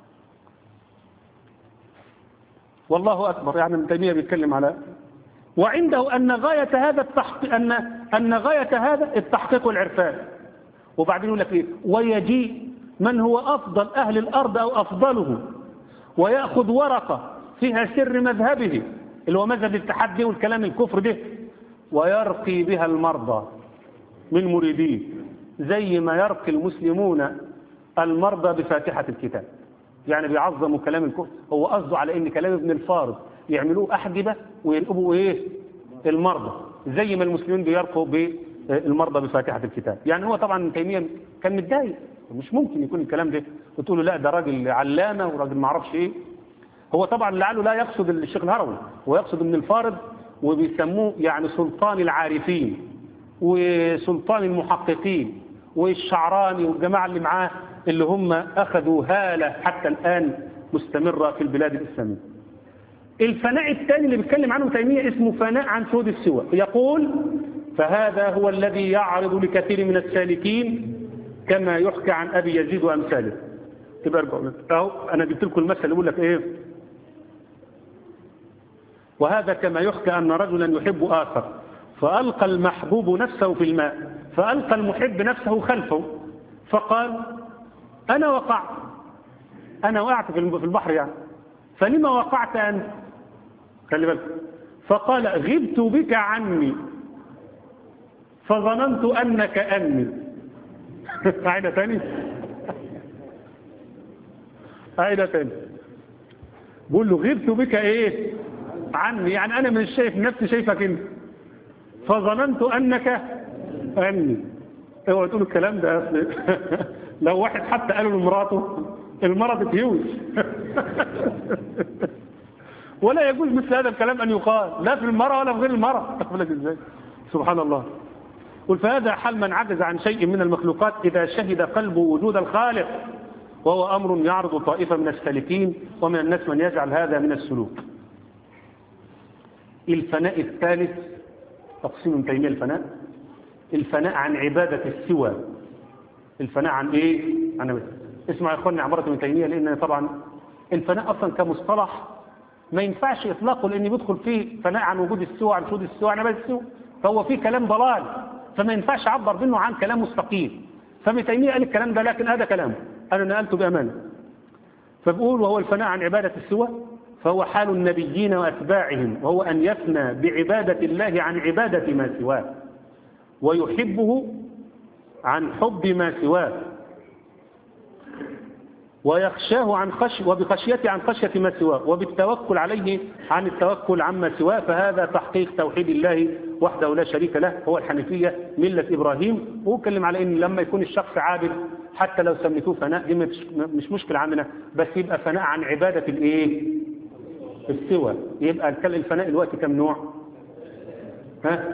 والله اكبر يعني ابن تيميه بيتكلم على وعنده ان غايه هذا التحقيق ان ان غايه هذا التحقيق والعرفان وبعدين يقول لك ايه ويجيء من هو افضل اهل الارض او افضله وياخذ ورقه فيها سر مذهبه اللي هو مذهب التحدي والكلام الكفر ده ويرقي بها المرضى من مريديه زي ما يرقي المسلمون المرضى بفاتحة الكتاب يعني بيعظموا كلام الكفر هو قصده على ان كلام ابن الفارض يعملوه أحجبة وينقبوا ايه المرضى زي ما المسلمين بيرقوا بالمرضى بفاتحة الكتاب يعني هو طبعا ابن تيمية كان متضايق مش ممكن يكون الكلام ده وتقول له لا ده راجل علامة وراجل ما اعرفش ايه هو طبعا لعله لا يقصد الشيخ الهروي هو يقصد ابن الفارض وبيسموه يعني سلطان العارفين وسلطان المحققين والشعراني والجماعة اللي معاه اللي هم أخذوا هالة حتى الآن مستمرة في البلاد الإسلامية الفناء الثاني اللي بيتكلم عنه تيمية اسمه فناء عن شهود السوى يقول فهذا هو الذي يعرض لكثير من السالكين كما يحكى عن أبي يزيد وأمثاله تبقى ارجعوا اهو أنا جبت لكم المثل اللي بيقول لك إيه وهذا كما يحكى أن رجلا يحب آخر فألقى المحبوب نفسه في الماء فألقى المحب نفسه خلفه فقال أنا وقعت أنا وقعت في البحر يعني فلما وقعت أنت خلي بالك فقال غبت بك عني فظننت أنك أني عينة تاني عينة تاني بقول له غبت بك ايه عني يعني انا مش شايف نفسي شايفك انت فظننت انك اني اوعى تقول الكلام ده يا اصلي لو واحد حتى قاله لمراته المرأة تتهوش ولا يجوز مثل هذا الكلام ان يقال لا في المرأة ولا في غير المرأة تقبلك ازاي سبحان الله قل فهذا حال من عجز عن شيء من المخلوقات إذا شهد قلبه وجود الخالق وهو أمر يعرض طائفة من السالكين ومن الناس من يجعل هذا من السلوك الفناء الثالث تقسيم ابن تيمية الفناء الفناء عن عبادة السوى الفناء عن ايه عن اسمع يا اخواني عبارة ابن تيمية لان طبعا الفناء اصلا كمصطلح ما ينفعش اطلاقه لان بيدخل فيه فناء عن وجود السوى عن شهود السوى عن عبادة السوى فهو فيه كلام ضلال فما ينفعش اعبر منه عن كلام مستقيم فابن تيميه قال الكلام ده لكن هذا كلامه انا نقلته بامانه فبقول وهو الفناء عن عباده السوى فهو حال النبيين واتباعهم وهو ان يفنى بعباده الله عن عباده ما سواه ويحبه عن حب ما سواه ويخشاه عن خش وبخشيته عن خشية ما سواه وبالتوكل عليه عن التوكل عما سواه فهذا تحقيق توحيد الله وحده لا شريك له هو الحنيفية ملة إبراهيم واتكلم على إن لما يكون الشخص عابد حتى لو سميتوه فناء دي مش, مش مشكلة عندنا بس يبقى فناء عن عبادة الإيه؟ السوى يبقى الفناء الوقت كم نوع؟ ها؟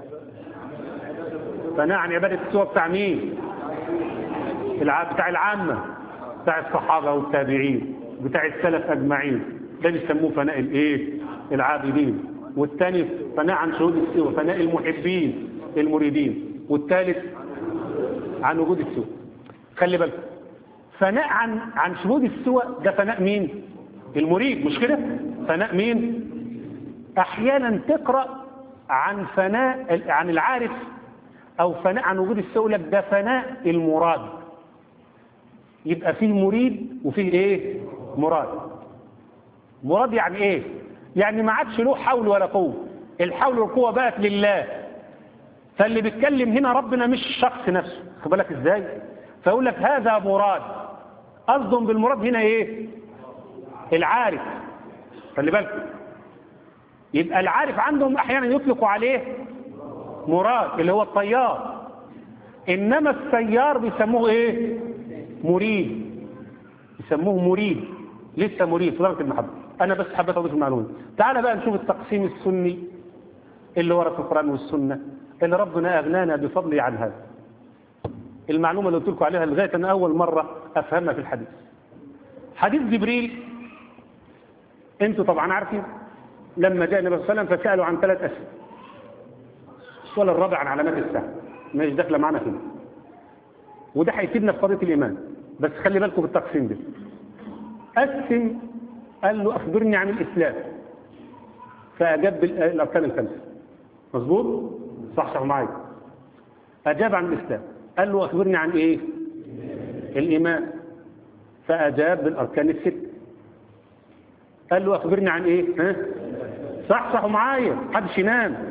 فناء عن عبادة السوى بتاع مين؟ بتاع العامة بتاع الصحابة والتابعين بتاع السلف أجمعين ده بيسموه فناء الايه العابدين والثاني فناء عن شهود السوى فناء المحبين المريدين والثالث عن وجود السوى خلي بالك فناء عن عن شهود السوى ده فناء مين المريد مش كده فناء مين احيانا تقرا عن فناء عن العارف او فناء عن وجود السوى لك ده فناء المراد يبقى فيه مريد وفيه ايه مراد مراد يعني ايه يعني ما عادش له حول ولا قوه الحول والقوه بقت لله فاللي بيتكلم هنا ربنا مش الشخص نفسه خد بالك ازاي فيقول لك هذا مراد قصدهم بالمراد هنا ايه العارف خلي بالك يبقى العارف عندهم احيانا يطلقوا عليه مراد اللي هو الطيار انما السيار بيسموه ايه مريد يسموه مريد لسه مريد في درجه المحبه انا بس حبيت اضيف المعلومه تعال بقى نشوف التقسيم السني اللي ورا في القران والسنه اللي ربنا اغنانا بفضله عن هذا المعلومه اللي قلت لكم عليها لغايه انا اول مره افهمها في الحديث حديث جبريل انتوا طبعا عارفين لما جاء النبي صلى الله عليه وسلم فسالوا عن ثلاث اسئله السؤال الرابع عن علامات الساعه مش داخله معانا فيه وده هيفيدنا في قضيه الايمان بس خلي بالكم بالتقسيم ده قسم قال له اخبرني عن الاسلام فاجاب بالاركان الخمسه مظبوط صح صح معايا اجاب عن الاسلام قال له اخبرني عن ايه الايمان فاجاب بالاركان الست قال له اخبرني عن ايه ها صح صح معايا محدش ينام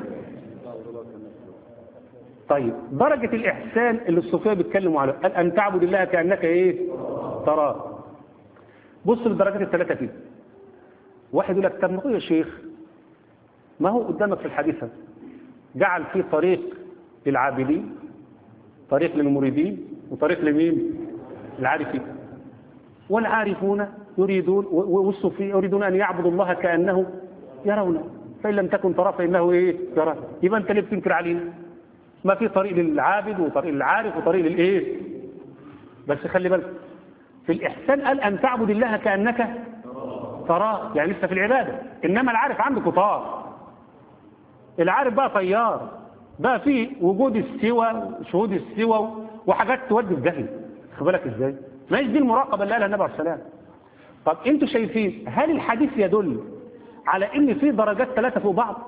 طيب درجة الإحسان اللي الصوفية بيتكلموا عليها قال أن تعبد الله كأنك إيه تراه بص للدرجات الثلاثة كده واحد يقول لك طب ما يا شيخ ما هو قدامك في الحديثة جعل فيه طريق للعابدين طريق للمريدين وطريق لمين العارفين والعارفون يريدون والصوفية يريدون أن يعبدوا الله كأنه يرونه فإن لم تكن ترى فإنه إيه يرى يبقى أنت ليه بتنكر علينا ما في طريق للعابد وطريق للعارف وطريق للايه بس خلي بالك في الإحسان قال أن تعبد الله كأنك تراه يعني لسه في العبادة إنما العارف عندك طار العارف بقى طيار بقى في وجود السوى شهود السوى وحاجات تودي في جهل خد بالك ازاي ما دي المراقبة اللي قالها النبي عليه السلام طب انتوا شايفين هل الحديث يدل على ان في درجات ثلاثة فوق بعض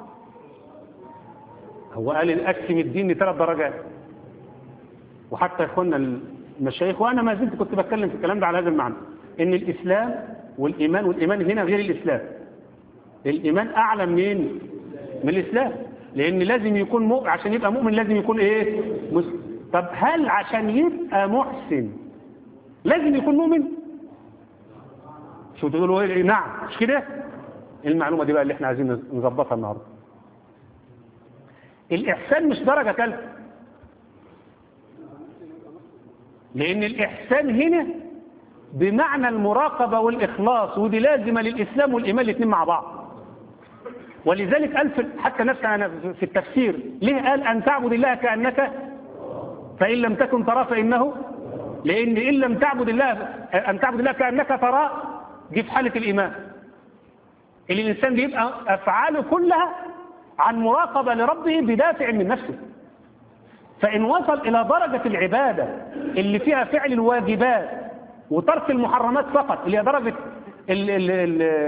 هو قال نقسم الدين لثلاث درجات وحتى اخواننا المشايخ وانا ما زلت كنت بتكلم في الكلام ده على هذا المعنى ان الاسلام والايمان والايمان هنا غير الاسلام الايمان اعلى منين من الاسلام لان لازم يكون مؤمن عشان يبقى مؤمن لازم يكون ايه مسلم طب هل عشان يبقى محسن لازم يكون مؤمن شو تقولوا ايه نعم مش كده المعلومه دي بقى اللي احنا عايزين نظبطها النهارده الإحسان مش درجة ثالثة لأن الإحسان هنا بمعنى المراقبة والإخلاص ودي لازمة للإسلام والإيمان الاثنين مع بعض ولذلك قال في حتى نفسه أنا في التفسير ليه قال أن تعبد الله كأنك فإن لم تكن تراه فإنه لأن إن لم تعبد الله أن تعبد الله كأنك تراه دي في حالة الإيمان اللي الإنسان بيبقى أفعاله كلها عن مراقبة لربه بدافع من نفسه فإن وصل إلى درجة العبادة اللي فيها فعل الواجبات وترك المحرمات فقط اللي هي درجة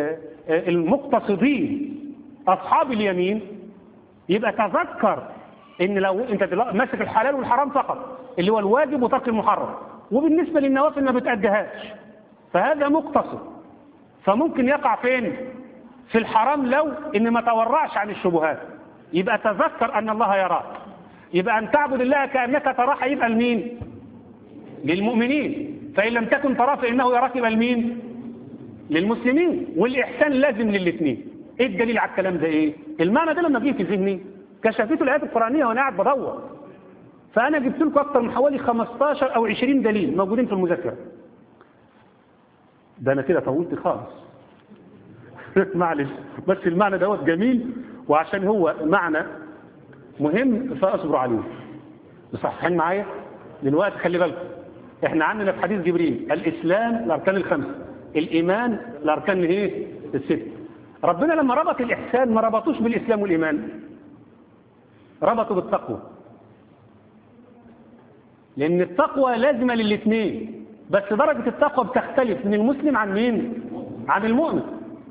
المقتصدين أصحاب اليمين يبقى تذكر ان لو انت دلوقتي ماسك الحلال والحرام فقط اللي هو الواجب وترك المحرم وبالنسبة للنوافل ما بتأديهاش فهذا مقتصر فممكن يقع فين في الحرام لو ان ما تورعش عن الشبهات يبقى تذكر ان الله يراك يبقى ان تعبد الله كأنك تراه هيبقى لمين للمؤمنين فإن لم تكن تراه فإنه يراك يبقى لمين للمسلمين والإحسان لازم للاثنين ايه الدليل على الكلام ده ايه المعنى ده لما جه في ذهني كشفته الآيات القرآنية وانا قاعد بدور فأنا جبت لكم أكثر من حوالي 15 أو 20 دليل موجودين في المذكرة ده أنا كده طولت خالص معلش بس المعنى دوت جميل وعشان هو معنى مهم فأصبر عليه مصححين معايا دلوقتي خلي بالكم احنا عندنا في حديث جبريل الإسلام الأركان الخمسة الإيمان الأركان ايه الست ربنا لما ربط الإحسان ما ربطوش بالإسلام والإيمان ربطوا بالتقوى لأن التقوى لازمة للاثنين بس درجة التقوى بتختلف من المسلم عن مين عن المؤمن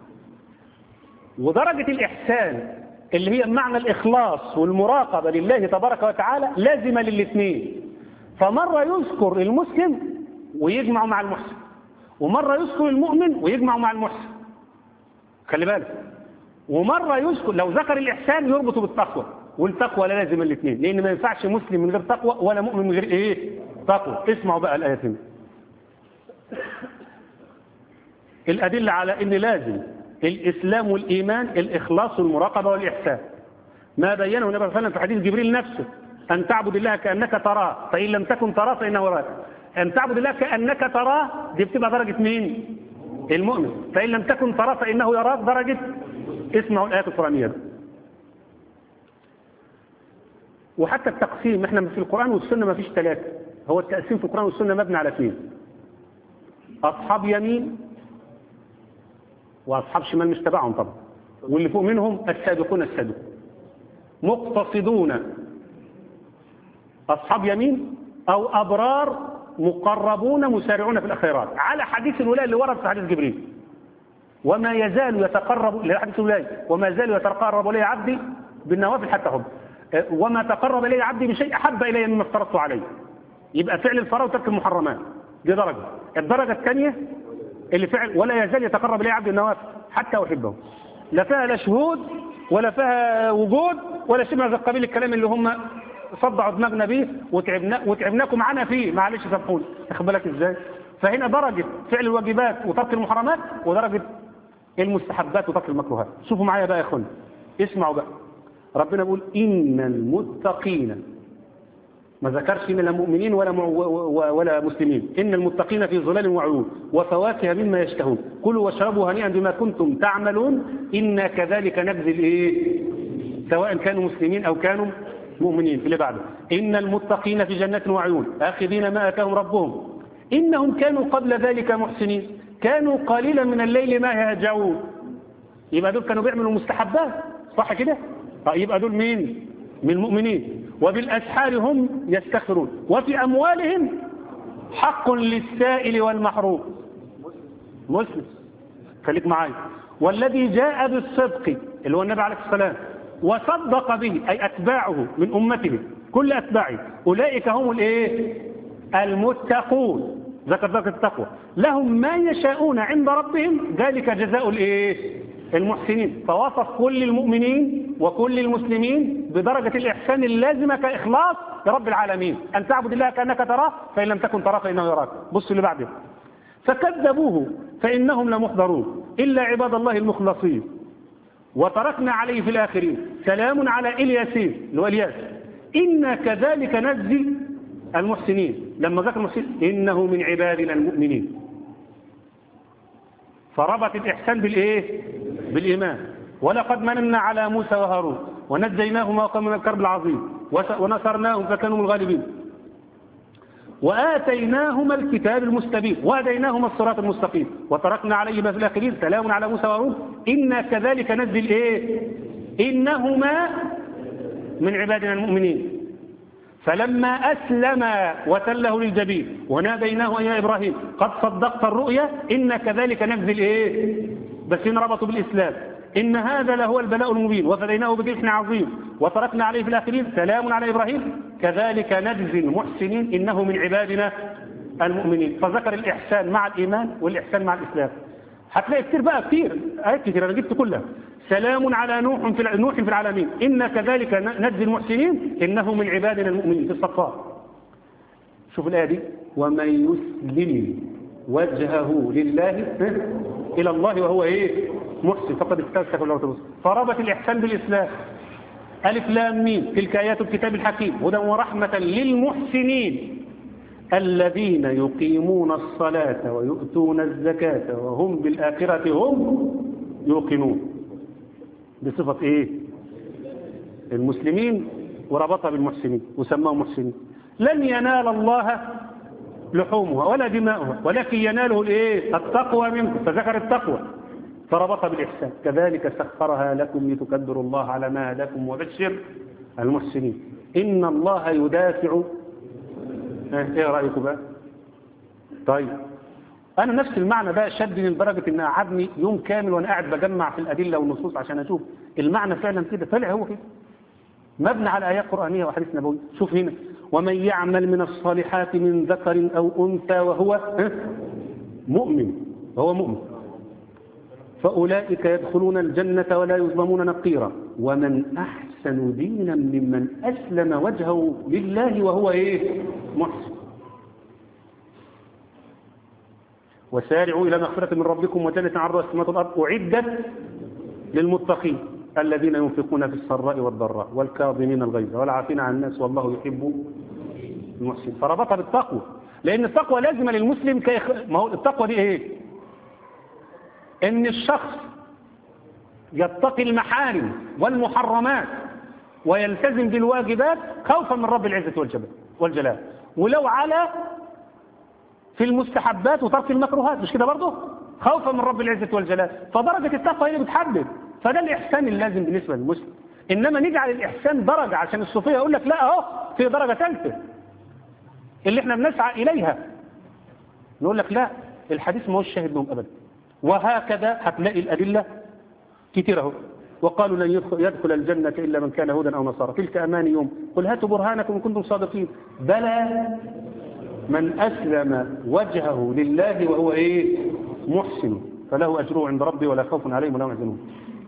ودرجة الإحسان اللي هي معنى الإخلاص والمراقبة لله تبارك وتعالى لازمة للاثنين فمرة يذكر المسلم ويجمع مع المحسن ومرة يذكر المؤمن ويجمع مع المحسن خلي بالك ومرة يذكر لو ذكر الإحسان يربطه بالتقوى والتقوى لا لازم الاثنين لأن ما ينفعش مسلم من غير تقوى ولا مؤمن من غير إيه تقوى اسمعوا بقى الآيات هنا الأدلة على أن لازم الإسلام والإيمان الإخلاص والمراقبة والإحسان ما بينه النبي صلى الله عليه وسلم في حديث جبريل نفسه أن تعبد الله كأنك تراه فإن لم تكن تراه فإنه يراك أن تعبد الله كأنك تراه دي بتبقى درجة مين المؤمن فإن لم تكن تراه فإنه يراك درجة اسمعوا الآيات القرآنية دي. وحتى التقسيم احنا في القرآن والسنة ما فيش ثلاثة هو التقسيم في القرآن والسنة مبني على اثنين أصحاب يمين وأصحاب شمال مش تبعهم طبعا واللي فوق منهم السابقون السابقون مقتصدون أصحاب يمين أو أبرار مقربون مسارعون في الأخيرات على حديث الولاية اللي ورد في حديث جبريل وما يزال يتقرب حديث الولاية وما زال يتقرب إلي عبدي بالنوافل حتى حب وما تقرب إلي عبدي بشيء أحب إلي مما افترضت عليه يبقى فعل الفراغ وترك المحرمات دي درجة الدرجة الثانية اللي فعل ولا يزال يتقرب إلي عبدي النوافل حتى أحبه لا فيها لا شهود ولا فيها وجود ولا شيء من هذا القبيل الكلام اللي هم صدعوا دماغنا بيه وتعبنا وتعبناكم معانا فيه معلش سامحوني واخد بالك ازاي فهنا درجة فعل الواجبات وترك المحرمات ودرجة المستحبات وترك المكروهات شوفوا معايا بقى يا اخوان اسمعوا بقى ربنا بيقول إن المتقين ما ذكرش من المؤمنين ولا ولا مسلمين إن المتقين في ظلال وعيون وفواكه مما يشتهون كلوا واشربوا هنيئا بما كنتم تعملون إنا كذلك نجزي الإيه سواء كانوا مسلمين أو كانوا مؤمنين في اللي بعده إن المتقين في جنات وعيون آخذين ما آتاهم ربهم إنهم كانوا قبل ذلك محسنين كانوا قليلا من الليل ما يهجعون يبقى دول كانوا بيعملوا مستحبات صح كده يبقى دول مين من المؤمنين وبالأسحار هم يستغفرون وفي أموالهم حق للسائل والمحروم مسلم خليك معايا والذي جاء بالصدق اللي هو النبي عليه الصلاة وصدق به أي أتباعه من أمته كل أتباعه أولئك هم الإيه المتقون ذكر ذكر التقوى لهم ما يشاءون عند ربهم ذلك جزاء الإيه المحسنين فوصف كل المؤمنين وكل المسلمين بدرجة الإحسان اللازمة كإخلاص لرب العالمين أن تعبد الله كأنك تراه فإن لم تكن تراه فإنه يراك بص اللي بعده فكذبوه فإنهم لمحضرون إلا عباد الله المخلصين وتركنا عليه في الآخرين سلام على إلياسين اللي هو إلياس إنا كذلك نجزي المحسنين لما ذكر المحسنين إنه من عبادنا المؤمنين فربط الإحسان بالإيه بالإيمان ولقد مننا على موسى وهارون ونجيناهما وقام من الكرب العظيم ونصرناهم فكانوا من الغالبين وآتيناهما الكتاب المستبين وهديناهما الصراط المستقيم وتركنا عليهما في الآخرين سلام على موسى وهارون إنا كذلك نجزي الإيه إنهما من عبادنا المؤمنين فلما أسلم وتله للجبين وناديناه يا إبراهيم قد صدقت الرؤيا إن كذلك نجزي الإيه بس هنا ربطوا بالإسلام إن هذا لهو البلاء المبين وفديناه بذبح عظيم وتركنا عليه في الآخرين سلام على إبراهيم كذلك نجزي المحسنين إنه من عبادنا المؤمنين فذكر الإحسان مع الإيمان والإحسان مع الإسلام هتلاقي كتير بقى كتير آيات كتير أنا جبت كلها سلام على نوح في نوح في العالمين إن كذلك نجزي المحسنين إنه من عبادنا المؤمنين في الصفات شوف الآية دي ومن يسلم وجهه لله إلى الله وهو إيه محسن فقد استمسك بالله وتبصر فربط الإحسان بالإسلام ألف لام ميم تلك آيات الكتاب الحكيم هدى ورحمة للمحسنين الذين يقيمون الصلاة ويؤتون الزكاة وهم بالآخرة هم يوقنون بصفة إيه المسلمين وربطها بالمحسنين وسماهم محسنين لن ينال الله لحومها ولا دماؤها ولكن يناله الايه التقوى منكم فذكر التقوى فربطها بالإحسان كذلك سخرها لكم لتكبروا الله على ما هداكم وبشر المحسنين إن الله يدافع ايه رأيكم بقى طيب أنا نفس المعنى بقى شدني لدرجة إن قعدني يوم كامل وأنا قاعد بجمع في الأدلة والنصوص عشان أشوف المعنى فعلا كده طلع هو كده مبني على آيات قرآنية وحديث نبوي شوف هنا ومن يعمل من الصالحات من ذكر أو أنثى وهو مؤمن وهو مؤمن فأولئك يدخلون الجنة ولا يظلمون نقيرا ومن أحسن دينا ممن أسلم وجهه لله وهو إيه محسن وسارعوا إلى مغفرة من ربكم وجنة عرضها السماوات والأرض أعدت للمتقين الذين ينفقون في السراء والضراء والكاظمين الغيظ والعافين عن الناس والله يحب المحسن فربطها بالتقوى لأن التقوى لازمة للمسلم كي ما هو التقوى دي إيه إن الشخص يتقي المحارم والمحرمات ويلتزم بالواجبات خوفا من رب العزة والجلال ولو على في المستحبات وترك المكروهات مش كده برضه خوفا من رب العزة والجلال فدرجة التقوى هي اللي بتحدد فده الإحسان اللازم بالنسبة للمسلم إنما نجعل الإحسان درجة عشان الصوفية يقول لك لا أهو في درجة ثالثة اللي احنا بنسعى إليها نقول لك لا الحديث ما هو الشاهد لهم أبدا وهكذا هتلاقي الأدلة كتير اهو وقالوا لن يدخل الجنة إلا من كان هودا أو نصارى تلك أمانيهم قل هاتوا برهانكم إن كنتم صادقين بلى من أسلم وجهه لله وهو إيه محسن فله أجره عند ربي ولا خوف عليهم ولا هم يحزنون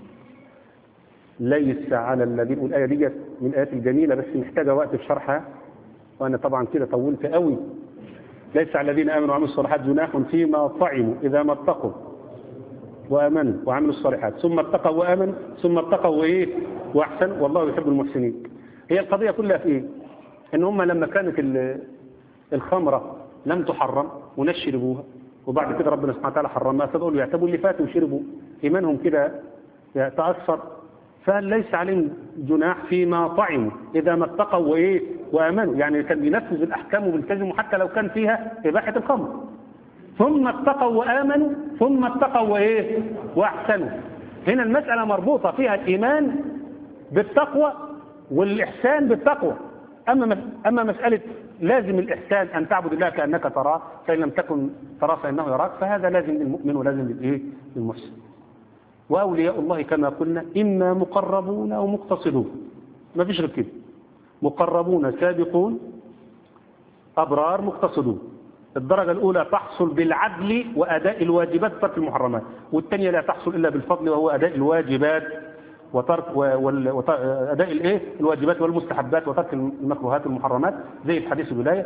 ليس على الذين والآية دي من الآيات الجميلة بس محتاجة وقت في شرحها وأنا طبعا كده طولت قوي ليس على الذين آمنوا وعملوا الصالحات جناح فيما طعموا إذا ما اتقوا وآمنوا وعملوا الصالحات ثم اتقوا وآمنوا ثم اتقوا وإيه وأحسن والله يحب المحسنين هي القضية كلها في إيه إن هم لما كانت الخمرة لم تحرم وناس شربوها وبعد كده ربنا سبحانه وتعالى حرمها فبقوا يعتبوا اللي فاتوا وشربوا إيمانهم كده تأثر فهل ليس عليهم جناح فيما طعموا إذا ما اتقوا وإيه وآمنوا يعني كان بينفذ الأحكام وبيلتزموا حتى لو كان فيها إباحة الخمر ثم اتقوا وآمنوا ثم اتقوا وإيه وأحسنوا هنا المسألة مربوطة فيها الإيمان بالتقوى والإحسان بالتقوى أما أما مسألة لازم الإحسان أن تعبد الله كأنك تراه فإن لم تكن تراه فإنه يراك فهذا لازم للمؤمن ولازم للإيه للمحسن وأولياء الله كما قلنا إما مقربون أو مقتصدون ما فيش غير كده مقربون سابقون أبرار مقتصدون الدرجة الأولى تحصل بالعدل وأداء الواجبات وترك المحرمات والثانية لا تحصل إلا بالفضل وهو أداء الواجبات وترك وأداء الإيه الواجبات والمستحبات وترك المكروهات والمحرمات زي في حديث الولاية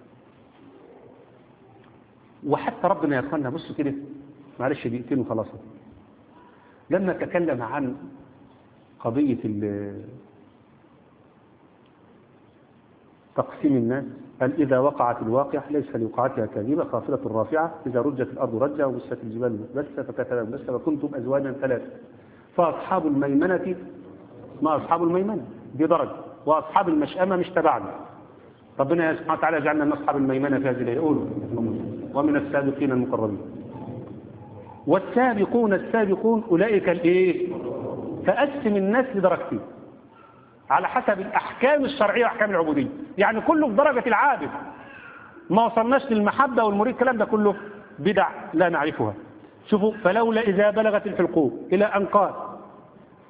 وحتى ربنا يا اخوانا بصوا كده معلش دقيقتين وخلاص لما تكلم عن قضية تقسيم الناس قال إذا وقعت الواقعة ليس لوقعتها كاذبة خافضة رافعة إذا رجت الأرض رجة وبست الجبال بسة فكتب بسة وكنتم أزواجا ثلاثة فأصحاب الميمنة ما أصحاب الميمنة دي درجة وأصحاب المشأمة مش تبعنا ربنا سبحانه وتعالى جعلنا من أصحاب الميمنة في هذه الليلة قولوا ومن السابقين المقربين والسابقون السابقون أولئك الإيه فأقسم الناس لدرجتين على حسب الأحكام الشرعية وأحكام العبودية يعني كله في درجة العابد ما وصلناش للمحبة والمريد الكلام ده كله بدع لا نعرفها شوفوا فلولا إذا بلغت الحلقوم إلى أن قال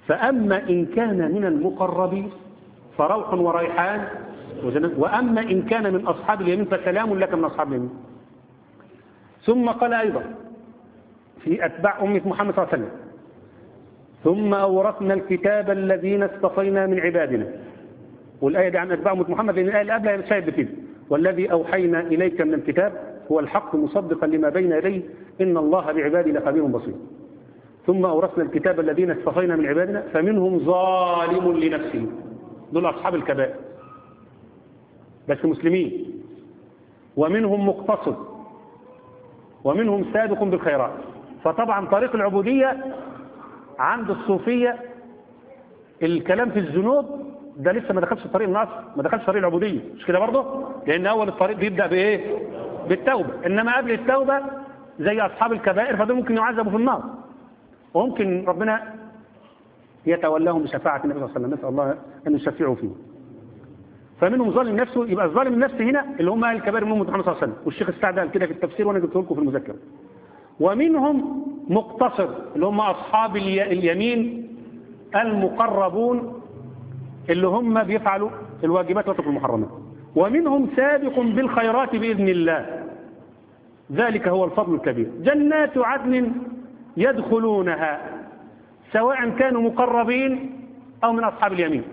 فأما إن كان من المقربين فروح وريحان وجنة وأما إن كان من أصحاب اليمين فسلام لك من أصحاب اليمين ثم قال أيضا في أتباع أمة محمد صلى الله عليه وسلم ثم أورثنا الكتاب الذين اصطفينا من عبادنا والآية دي عن أتباع أمة محمد لأن الآية اللي قبلها شاهد بكده والذي أوحينا إليك من الكتاب هو الحق مصدقا لما بين يديه إن الله بعباده لخبير بصير ثم أورثنا الكتاب الذين اصطفينا من عبادنا فمنهم ظالم لنفسه دول أصحاب الكبائر بس مسلمين ومنهم مقتصد ومنهم سابق بالخيرات فطبعا طريق العبودية عند الصوفية الكلام في الذنوب ده لسه ما دخلش في طريق النصر ما دخلش في طريق العبودية مش كده برضه لأن أول الطريق بيبدأ بإيه بالتوبة إنما قبل التوبة زي أصحاب الكبائر فدول ممكن يعذبوا في النار وممكن ربنا يتولاهم بشفاعة النبي صلى الله عليه وسلم نسأل الله أن يشفعوا فيه فمنهم ظالم نفسه يبقى الظالم النفس هنا اللي هم أهل الكبائر منهم محمد صلى الله عليه وسلم والشيخ السعد قال كده في التفسير وأنا جبته لكم في المذكرة ومنهم مقتصر اللي هم أصحاب الي- اليمين المقربون اللي هم بيفعلوا الواجبات ويتركوا المحرمات ومنهم سابق بالخيرات بإذن الله ذلك هو الفضل الكبير جنات عدن يدخلونها سواء كانوا مقربين أو من أصحاب اليمين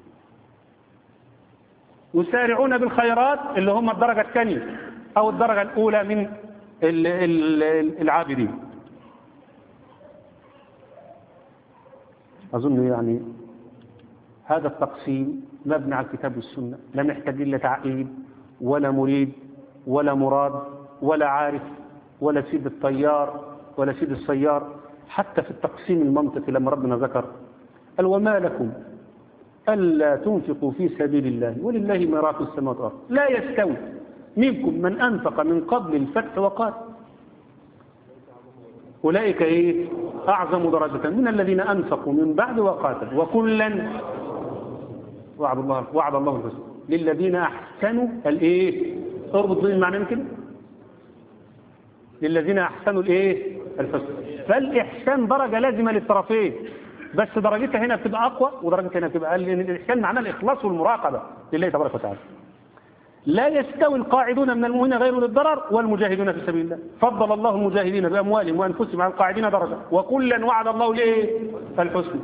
يسارعون بالخيرات اللي هم الدرجة الثانية أو الدرجة الأولى من ال- ال- العابدين أظن يعني هذا التقسيم مبني على الكتاب والسنة لا محتاج إلا تعقيد ولا مريد ولا مراد ولا عارف ولا سيد الطيار ولا سيد السيار حتى في التقسيم المنطقي لما ربنا ذكر قال وما لكم ألا تنفقوا في سبيل الله ولله ميراث السماوات والأرض لا يستوي منكم من أنفق من قبل الفتح وقال أولئك إيه أعظم درجة من الذين أنفقوا من بعد وقاتلوا وكلا وعد الله وعد الله الحسنى للذين أحسنوا الإيه اربط بين معنى كده للذين أحسنوا الإيه الحسنى فالإحسان درجة لازمة للطرفين بس درجتها هنا بتبقى أقوى ودرجتها هنا بتبقى أقل لأن الإحسان معناه الإخلاص والمراقبة لله تبارك وتعالى لا يستوي القاعدون من المؤمنين غير للضرر والمجاهدون في سبيل الله فضل الله المجاهدين بأموالهم وأنفسهم على القاعدين درجة وكلا وعد الله ليه الحسنى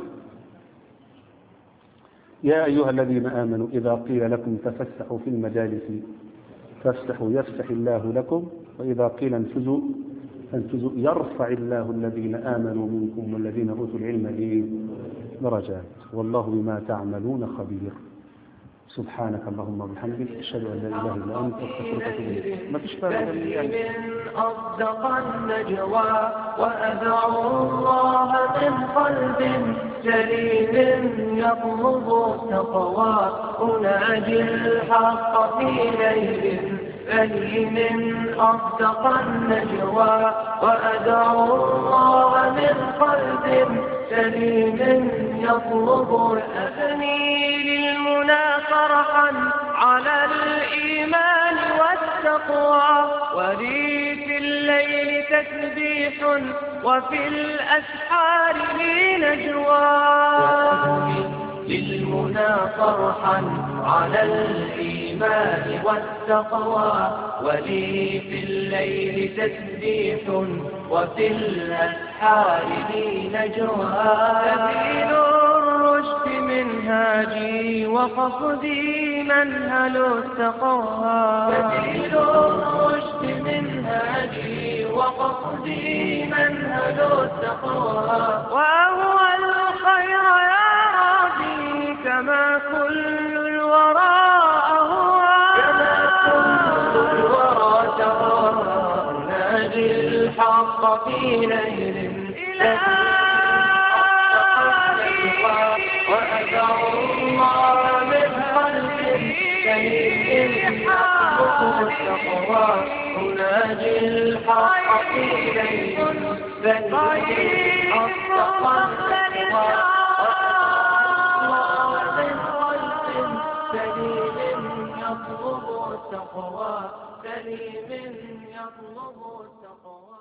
يا أيها الذين آمنوا إذا قيل لكم تفسحوا في المجالس فافسحوا يفسح الله لكم وإذا قيل انفذوا فانفذوا يرفع الله الذين آمنوا منكم والذين أوتوا العلم إيه؟ درجات والله بما تعملون خبير سبحانك اللهم وبحمدك أشهد أن لا إله إلا أنت أستغفرك وأتوب إليك ما فيش فرق بين يعني من أصدق النجوى وأدعو الله من قلب سليم يطلب التقوى أناجي الحق في ليل فليم أصدق النجوى وأدعو الله من قلب سليم يطلب أثني للمنى فرحا على الإيمان والتقوى ولي في الليل تسبيح وفي الأسحار لي نجوى للمنى فرحا على الإيمان والتقوى ولي في الليل تسبيح وفي الأسحار لي نجوى سبيل الرشد منهاجي وقصدي منهل التقوى سبيل الرشد منهاجي وقصدي منهل التقوى وهو الخير يا ربي كما كل الورى أهوى كما كل الورى تهوى ناجي الحق في ليل وأدعو الله من قلب سليم يطلب التقوى أناجي الحق في ليل بني أصدق التقوى من قلب سليم يطلب التقوى سليم يطلب التقوى